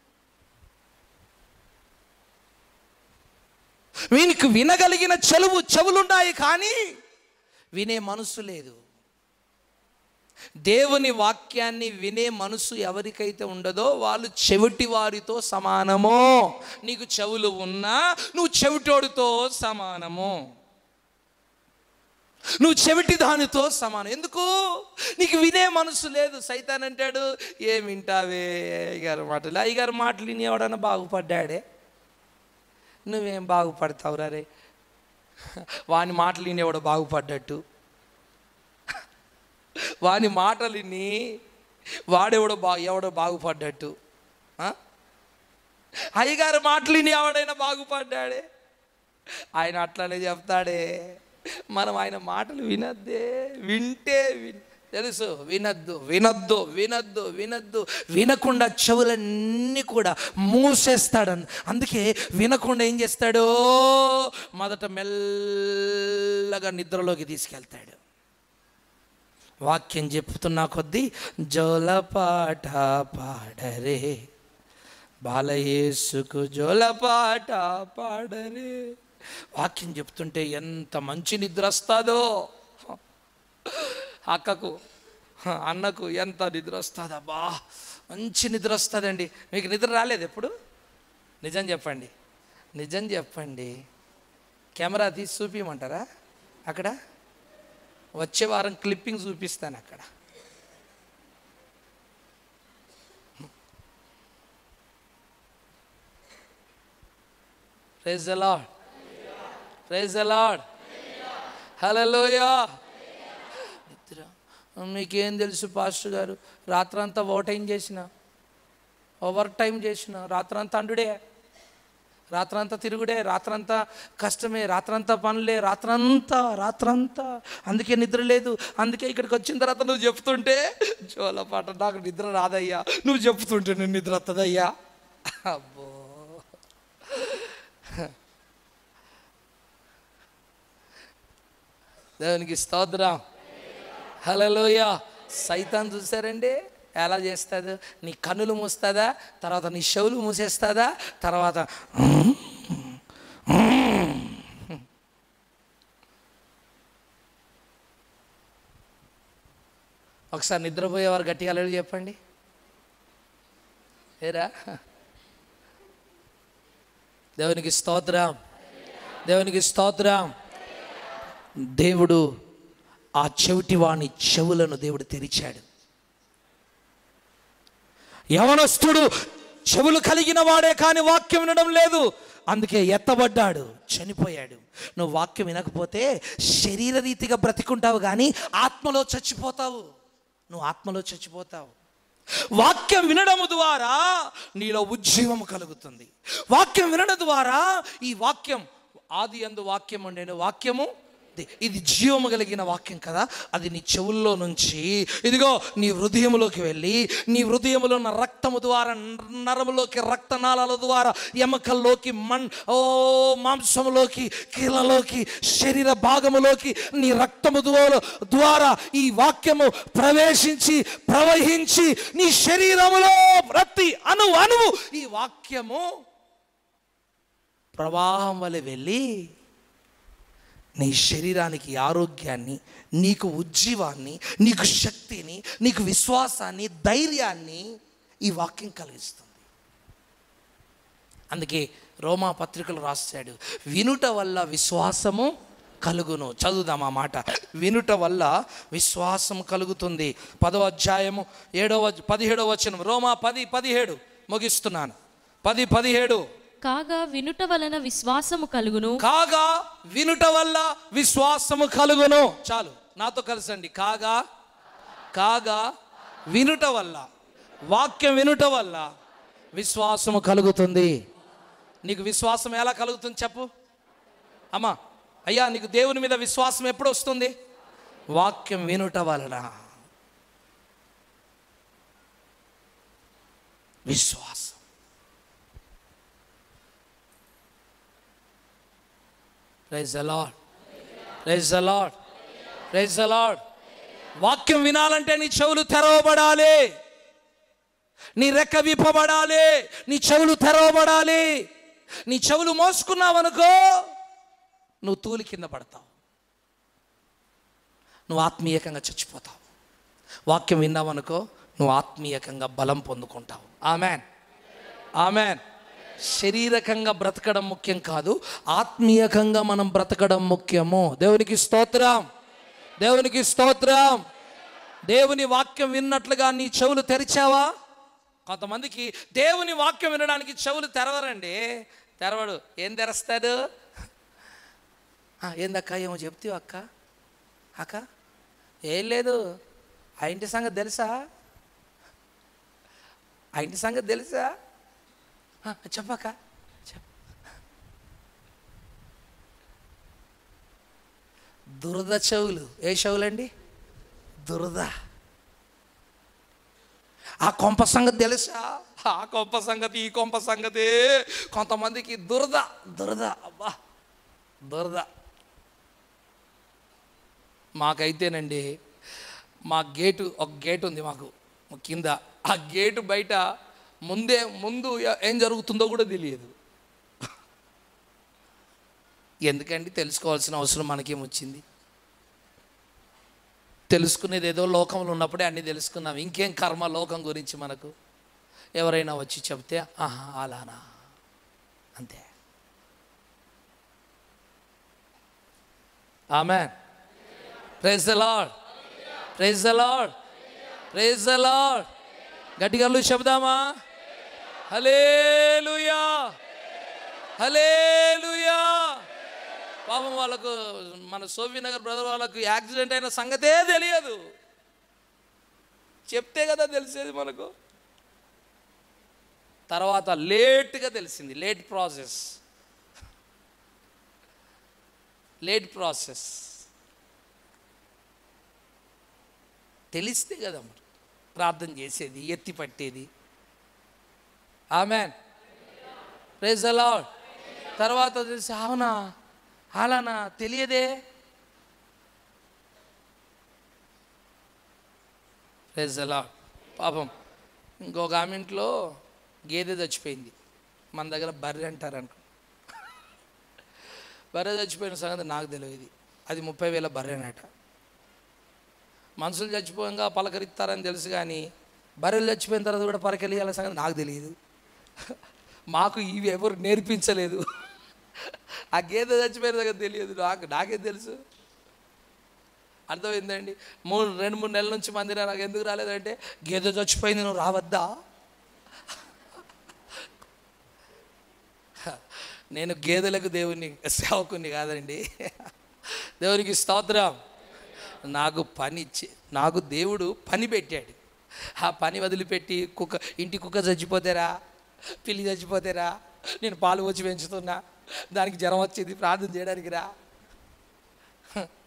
వీనికి వినగలిగిన చెలువు చెవులున్నాయి కానీ వినే మనసు లేదు దేవుని వాక్యాన్ని వినే మనసు ఎవరికైతే ఉండదో వాళ్ళు చెవిటి వారితో సమానము నీకు చెవులు ఉన్నా నువ్వు చెవిటోడితో సమానము నువ్వు చెవిటి దానితో సమానం ఎందుకు నీకు వినే మనసు లేదు సైతాన్ అంటాడు ఏం వింటావే అయ్యగారు మాటలు అయ్యగారు మాటలు విని ఎవడన్నా బాగుపడ్డాడే నువ్వేం బాగుపడతావురా రే వాని మాటలు విని ఎవడో బాగుపడ్డట్టు వాని మాటలు విని వాడెవడో బా ఎవడో బాగుపడ్డట్టు ఆ? అయ్యగారు మాటలు విని ఎవడైనా బాగుపడ్డాడే ఆయన అట్లానే చెప్తాడే మనం ఆయన మాటలు వినద్దే వింటే విన్ తెలుసు వినద్దు వినద్దు వినద్దు వినద్దు వినకుండా చెవులన్నీ కూడా మూసేస్తాడు అందుకే వినకుండా ఏం చేస్తాడు మొదట మెల్లగా నిద్రలోకి తీసుకెళ్తాడు వాక్యం చెప్తున్నా కొద్దీ జోలపాట పాడరే బాలయేసుకు జోలపాట పాడరే వాక్యం చెప్తుంటే ఎంత మంచి నిద్ర వస్తుందో అక్కకు అన్నకు ఎంత నిద్ర వస్తుంది అబ్బా మంచి నిద్ర వస్తుందండి మీకు నిద్ర రాలేదు ఎప్పుడు నిజం చెప్పండి నిజం చెప్పండి కెమెరా తీసి చూపించమంటారా అక్కడ వచ్చే వారం క్లిప్పింగ్ చూపిస్తాను అక్కడ praise the Lord praise the Lord hallelujah నిద్ర మీకేం తెలుసు పాస్టర్ గారు రాత్రంతా ఓటైం చేసిన ఓవర్ టైం చేసిన రాత్రంతా అండుడే రాత్రంతా తిరుగుడే రాత్రంతా కష్టమే రాత్రంతా పనులే రాత్రంతా రాత్రంతా అందుకే నిద్ర లేదు అందుకే ఇక్కడికి వచ్చిన తర్వాత నువ్వు చెప్తుంటే జోల పాట నాకు నిద్ర రాదయ్యా నువ్వు చెప్తుంటే నేను నిద్ర వస్తుందయ్యా అబ్బో దేవునికి స్తోత్రం హలోయ సైతాన్ చూసారండి ఎలా చేస్తుంది నీ కన్నులు మూస్తుందా తర్వాత నీ చెవులు మూసేస్తుందా తర్వాత ఒకసారి నిద్రపోయేవారు గట్టిగా అలలు చెప్పండి ఏరా దేవునికి స్తోత్రం దేవునికి స్తోత్రం దేవుడు ఆ చెవిటి వాని చెవులను దేవుడు తెరిచాడు యవనస్తుడు చెవులు కలిగిన వాడే కానీ వాక్యం వినడం లేదు అందుకే ఎత్తబడ్డాడు చనిపోయాడు నువ్వు వాక్యం వినకపోతే శరీర రీతిగా బ్రతికుంటావు కానీ ఆత్మలో చచ్చిపోతావు నువ్వు ఆత్మలో చచ్చిపోతావు వాక్యం వినడం ద్వారా నీలో ఉజ్జీవం కలుగుతుంది వాక్యం వినడం ద్వారా ఈ వాక్యం ఆది అందు వాక్యం ఉండేను వాక్యము ది- ఇది జీవము కలిగిన వాక్యం కదా అది నీ చెవుల్లో నుంచి ఇదిగో నీ హృదయములోకి వెళ్ళి నీ హృదయములో ఉన్న రక్తము ద్వారా నరములోకి రక్తనాళాల ద్వారా ఎముకల్లోకి మన్ ఓ మాంసములోకి కీళ్ళలోకి శరీర భాగములోకి నీ రక్తము ద్వా- ద్వారా ఈ వాక్యము ప్రవేశించి ప్రవహించి నీ శరీరములో ప్రతి అణు అణువు ఈ వాక్యము ప్రవాహం వలె వెళ్ళి నీ శరీరానికి ఆరోగ్యాన్ని నీకు ఉజ్జీవాన్ని నీకు శక్తిని నీకు విశ్వాసాన్ని ధైర్యాన్ని ఈ వాక్యం కలిగిస్తుంది అందుకే రోమా పత్రికలు రాశాడు వినుట వల్ల విశ్వాసము కలుగును చదువుదాం ఆ మాట వినుట వల్ల విశ్వాసం కలుగుతుంది పదవ అధ్యాయము ఏడవ పదిహేడవ వచనం రోమా పది పదిహేడు ముగిస్తున్నాను పది పదిహేడు కాగా వినుట వలన విశ్వాసము కలుగును కాగా వినుట వల్ల విశ్వాసము కలుగును చాలు నాతో కలిసండి కాగా కాగా వినుట వల్ల వాక్యం వినుట వల్ల విశ్వాసము కలుగుతుంది నీకు విశ్వాసం ఎలా కలుగుతుంది చెప్పు అమ్మా అయ్యా నీకు దేవుని మీద విశ్వాసం ఎప్పుడు వస్తుంది వాక్యం వినుట వలన విశ్వాసం ప్రైజ్ అలాడ్ ప్రైజ్ అలాడ్ ప్రైజ్ అలాడ్ వాక్యం వినాలంటే నీ చెవులు తెరవబడాలి నీ రెక్క విప్పబడాలి నీ చెవులు తెరవబడాలి నీ చెవులు మోసుకున్నావనుకో నువ్వు తూలి కింద పడతావు నువ్వు ఆత్మీయకంగా చచ్చిపోతావు వాక్యం విన్నావనుకో నువ్వు ఆత్మీయకంగా బలం పొందుకుంటావు ఆమెన్ ఆమెన్ శరీరకంగా బ్రతకడం ముఖ్యం కాదు ఆత్మీయకంగా మనం బ్రతకడం ముఖ్యము దేవునికి స్తోత్రం దేవునికి స్తోత్రం దేవుని వాక్యం విన్నట్లుగా నీ చెవులు తెరిచావా కొంతమందికి దేవుని వాక్యం వినడానికి చెవులు తెరవరండి తెరవడు ఏం తెరస్తాడు "ఆ, ఏందక్క ఏమో చెప్తావు అక్క అక్క ఏం లేదు ఆ ఇంటి సంగతి తెలుసా ఆ ఇంటి సంగతి తెలుసా "ఆ, చెప్పక్క చెప్ దురద చెవులు ఏ చెవులండి దురద ఆ కొంప సంగతి తెలుసా ఆ కొంప సంగతి ఈ కొంప సంగతి కొంతమందికి దురద దురద అబ్బా దురద మాకైతేనండి మా గేటు ఒక గేట్ ఉంది మాకు కింద ఆ గేటు బయట ముందే ముందు ఎ- ఏం జరుగుతుందో కూడా తెలియదు ఎందుకండి తెలుసుకోవాల్సిన అవసరం మనకేం వచ్చింది తెలుసుకునేది ఏదో లోకంలో ఉన్నప్పుడే అన్నీ తెలుసుకున్నాం ఇంకేం కర్మ లోకం గురించి మనకు ఎవరైనా వచ్చి చెప్తే ఆహా అలానా అంతే ఆమె praise the Lord praise the Lord praise the Lord గట్టిగా చెప్దామా హలేలుయా హలేలుయా పాపం వాళ్ళకు మన సోఫీ నగర్ బ్రదర్ వాళ్ళకు యాక్సిడెంట్ అయిన సంగతే తెలియదు చెప్తే కదా తెలిసేది మనకు తర్వాత లేట్గా తెలిసింది లేట్ ప్రాసెస్ లేట్ ప్రాసెస్ తెలిస్తే కదా మరి ప్రార్థన చేసేది ఎత్తి పట్టేది ఆమెన్ ప్రైజ్ అలాడ్ తర్వాత తెలిసి అవునా అలానా తెలియదే ప్రైజ్ అలాడ్ పాపం ఇంకొక ఆమె ఇంట్లో గేదె చచ్చిపోయింది మన దగ్గర బర్రె అంటారు అనుకో బర్రె చచ్చిపోయిన సంగతి నాకు తెలియదు అది ముప్పై వేల బర్రెనట మనుషులు చచ్చిపోయంగా పలకరిస్తారని తెలుసు కానీ బర్రెలు చచ్చిపోయిన తర్వాత కూడా పలకలియాల సంగతి నాకు తెలియదు మాకు ఇవి ఎవరు నేర్పించలేదు ఆ గేదె చచ్చిపోయిన సంగతి తెలియదు నాకు నాకేం తెలుసు అర్థమైందండి మూడు రెండు మూడు నెలల నుంచి మందిరా నాకు ఎందుకు రాలేదంటే గేదె చచ్చిపోయింది నువ్వు రావద్దా నేను గేదెలకు దేవుని సేవకుని కాదండి దేవునికి స్తోత్రం నాకు పని ఇచ్చి నాకు దేవుడు పని పెట్టాడు ఆ పని వదిలిపెట్టి కుక్క ఇంటి కుక్క చచ్చిపోతేరా పిల్లి చచ్చిపోతేరా నేను పాలు వచ్చి పెంచుతున్నా దానికి జ్వరం వచ్చింది ప్రార్థన చేయడానికి రా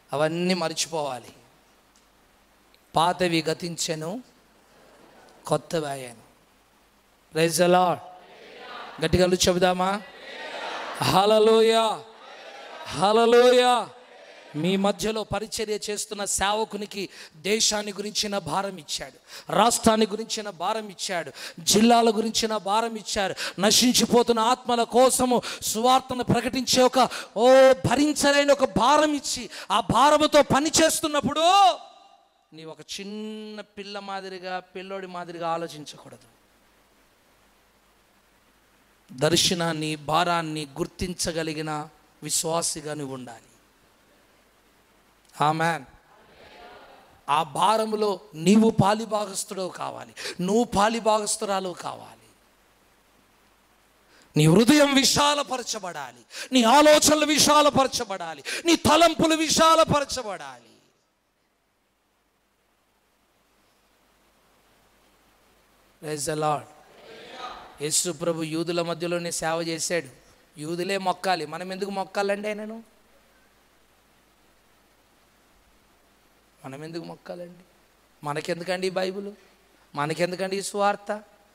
అవన్నీ మర్చిపోవాలి పాతవి గతించెను కొత్తవి అయ్యాను ప్రైజ్ అలాడ్ గట్టిగా చెబుదామా హలలోయ హలలోయ మీ మధ్యలో పరిచర్య చేస్తున్న సేవకునికి దేశాన్ని గురించిన భారం ఇచ్చాడు రాష్ట్రాన్ని గురించిన భారం ఇచ్చాడు జిల్లాల గురించిన భారం ఇచ్చారు నశించిపోతున్న ఆత్మల కోసము సువార్తను ప్రకటించే ఒక ఓ భరించలేని ఒక భారం ఇచ్చి ఆ భారముతో పని చేస్తున్నప్పుడు నీ ఒక చిన్న పిల్ల మాదిరిగా పిల్లోడి మాదిరిగా ఆలోచించకూడదు దర్శనాన్ని భారాన్ని గుర్తించగలిగిన విశ్వాసిగా నువ్వు ఉండాలి ఆమెన్ ఆ భారములో నీవు పాలిభాగస్తుడవు కావాలి నువ్వు పాలిభాగస్తురాలు కావాలి నీ హృదయం విశాలపరచబడాలి నీ ఆలోచనలు విశాలపరచబడాలి నీ తలంపులు విశాలపరచబడాలి ప్రైజ్ లార్డ్ యేసు ప్రభు యూదుల మధ్యలోనే సేవ చేశాడు యూదులే మొక్కాలి మనం ఎందుకు మొక్కాలండి ఆయనను మనం ఎందుకు మొక్కాలండి మనకెందుకండి ఈ బైబిల్ మనకెందుకండి ఈ సువార్త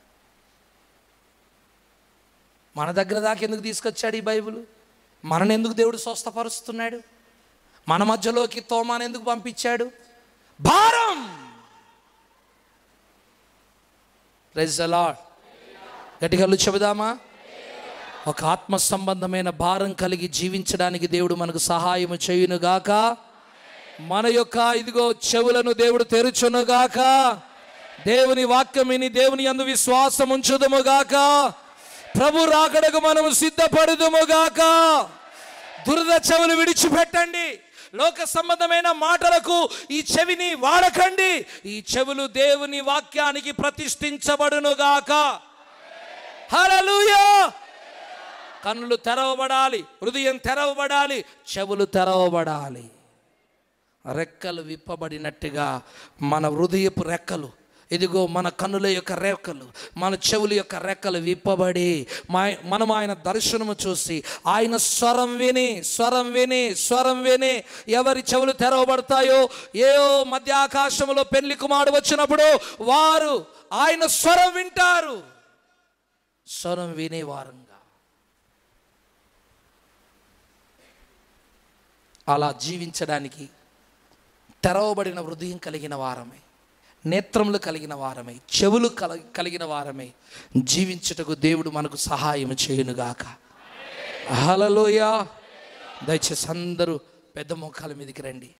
మన దగ్గర దాకా ఎందుకు తీసుకొచ్చాడు ఈ బైబిల్ మనని ఎందుకు దేవుడు స్వస్థపరుస్తున్నాడు మన మధ్యలోకి తోమాను ఎందుకు పంపించాడు భారం ప్రైజ్ లార్డ్ గట్టిగా చెబుదామా ఒక ఆత్మ సంబంధమైన భారం కలిగి జీవించడానికి దేవుడు మనకు సహాయం చేయునుగాక మన యొక్క ఇదిగో చెవులను దేవుడు తెరుచునుగాక దేవుని వాక్యం విని దేవుని అందు విశ్వాసం ఉంచుదుముగాక ప్రభు రాకడకు మనము సిద్ధపడుదుముగాక దురద చెవులు విడిచిపెట్టండి లోక సంబంధమైన మాటలకు ఈ చెవిని వాడకండి ఈ చెవులు దేవుని వాక్యానికి ప్రతిష్ఠించబడునుగాక హల్లెలూయా కన్నులు తెరవబడాలి హృదయం తెరవబడాలి చెవులు తెరవబడాలి రెక్కలు విప్పబడినట్టుగా మన హృదయపు రెక్కలు ఇదిగో మన కన్నుల యొక్క రెక్కలు మన చెవుల యొక్క రెక్కలు విప్పబడి మా మనం ఆయన దర్శనము చూసి ఆయన స్వరం విని స్వరం విని స్వరం విని ఎవరి చెవులు తెరవబడతాయో ఏయో మధ్య ఆకాశంలో పెళ్లి కుమారుడు వచ్చినప్పుడు వారు ఆయన స్వరం వింటారు స్వరం వినేవారంగా అలా జీవించడానికి తెరవబడిన హృదయం కలిగిన వారమే నేత్రములు కలిగిన వారమై చెవులు కల కలిగిన వారమై జీవించుటకు దేవుడు మనకు సహాయం చేయునుగాక హలలోయ దయచేసి అందరూ పెద్ద మోకాల మీదకి రండి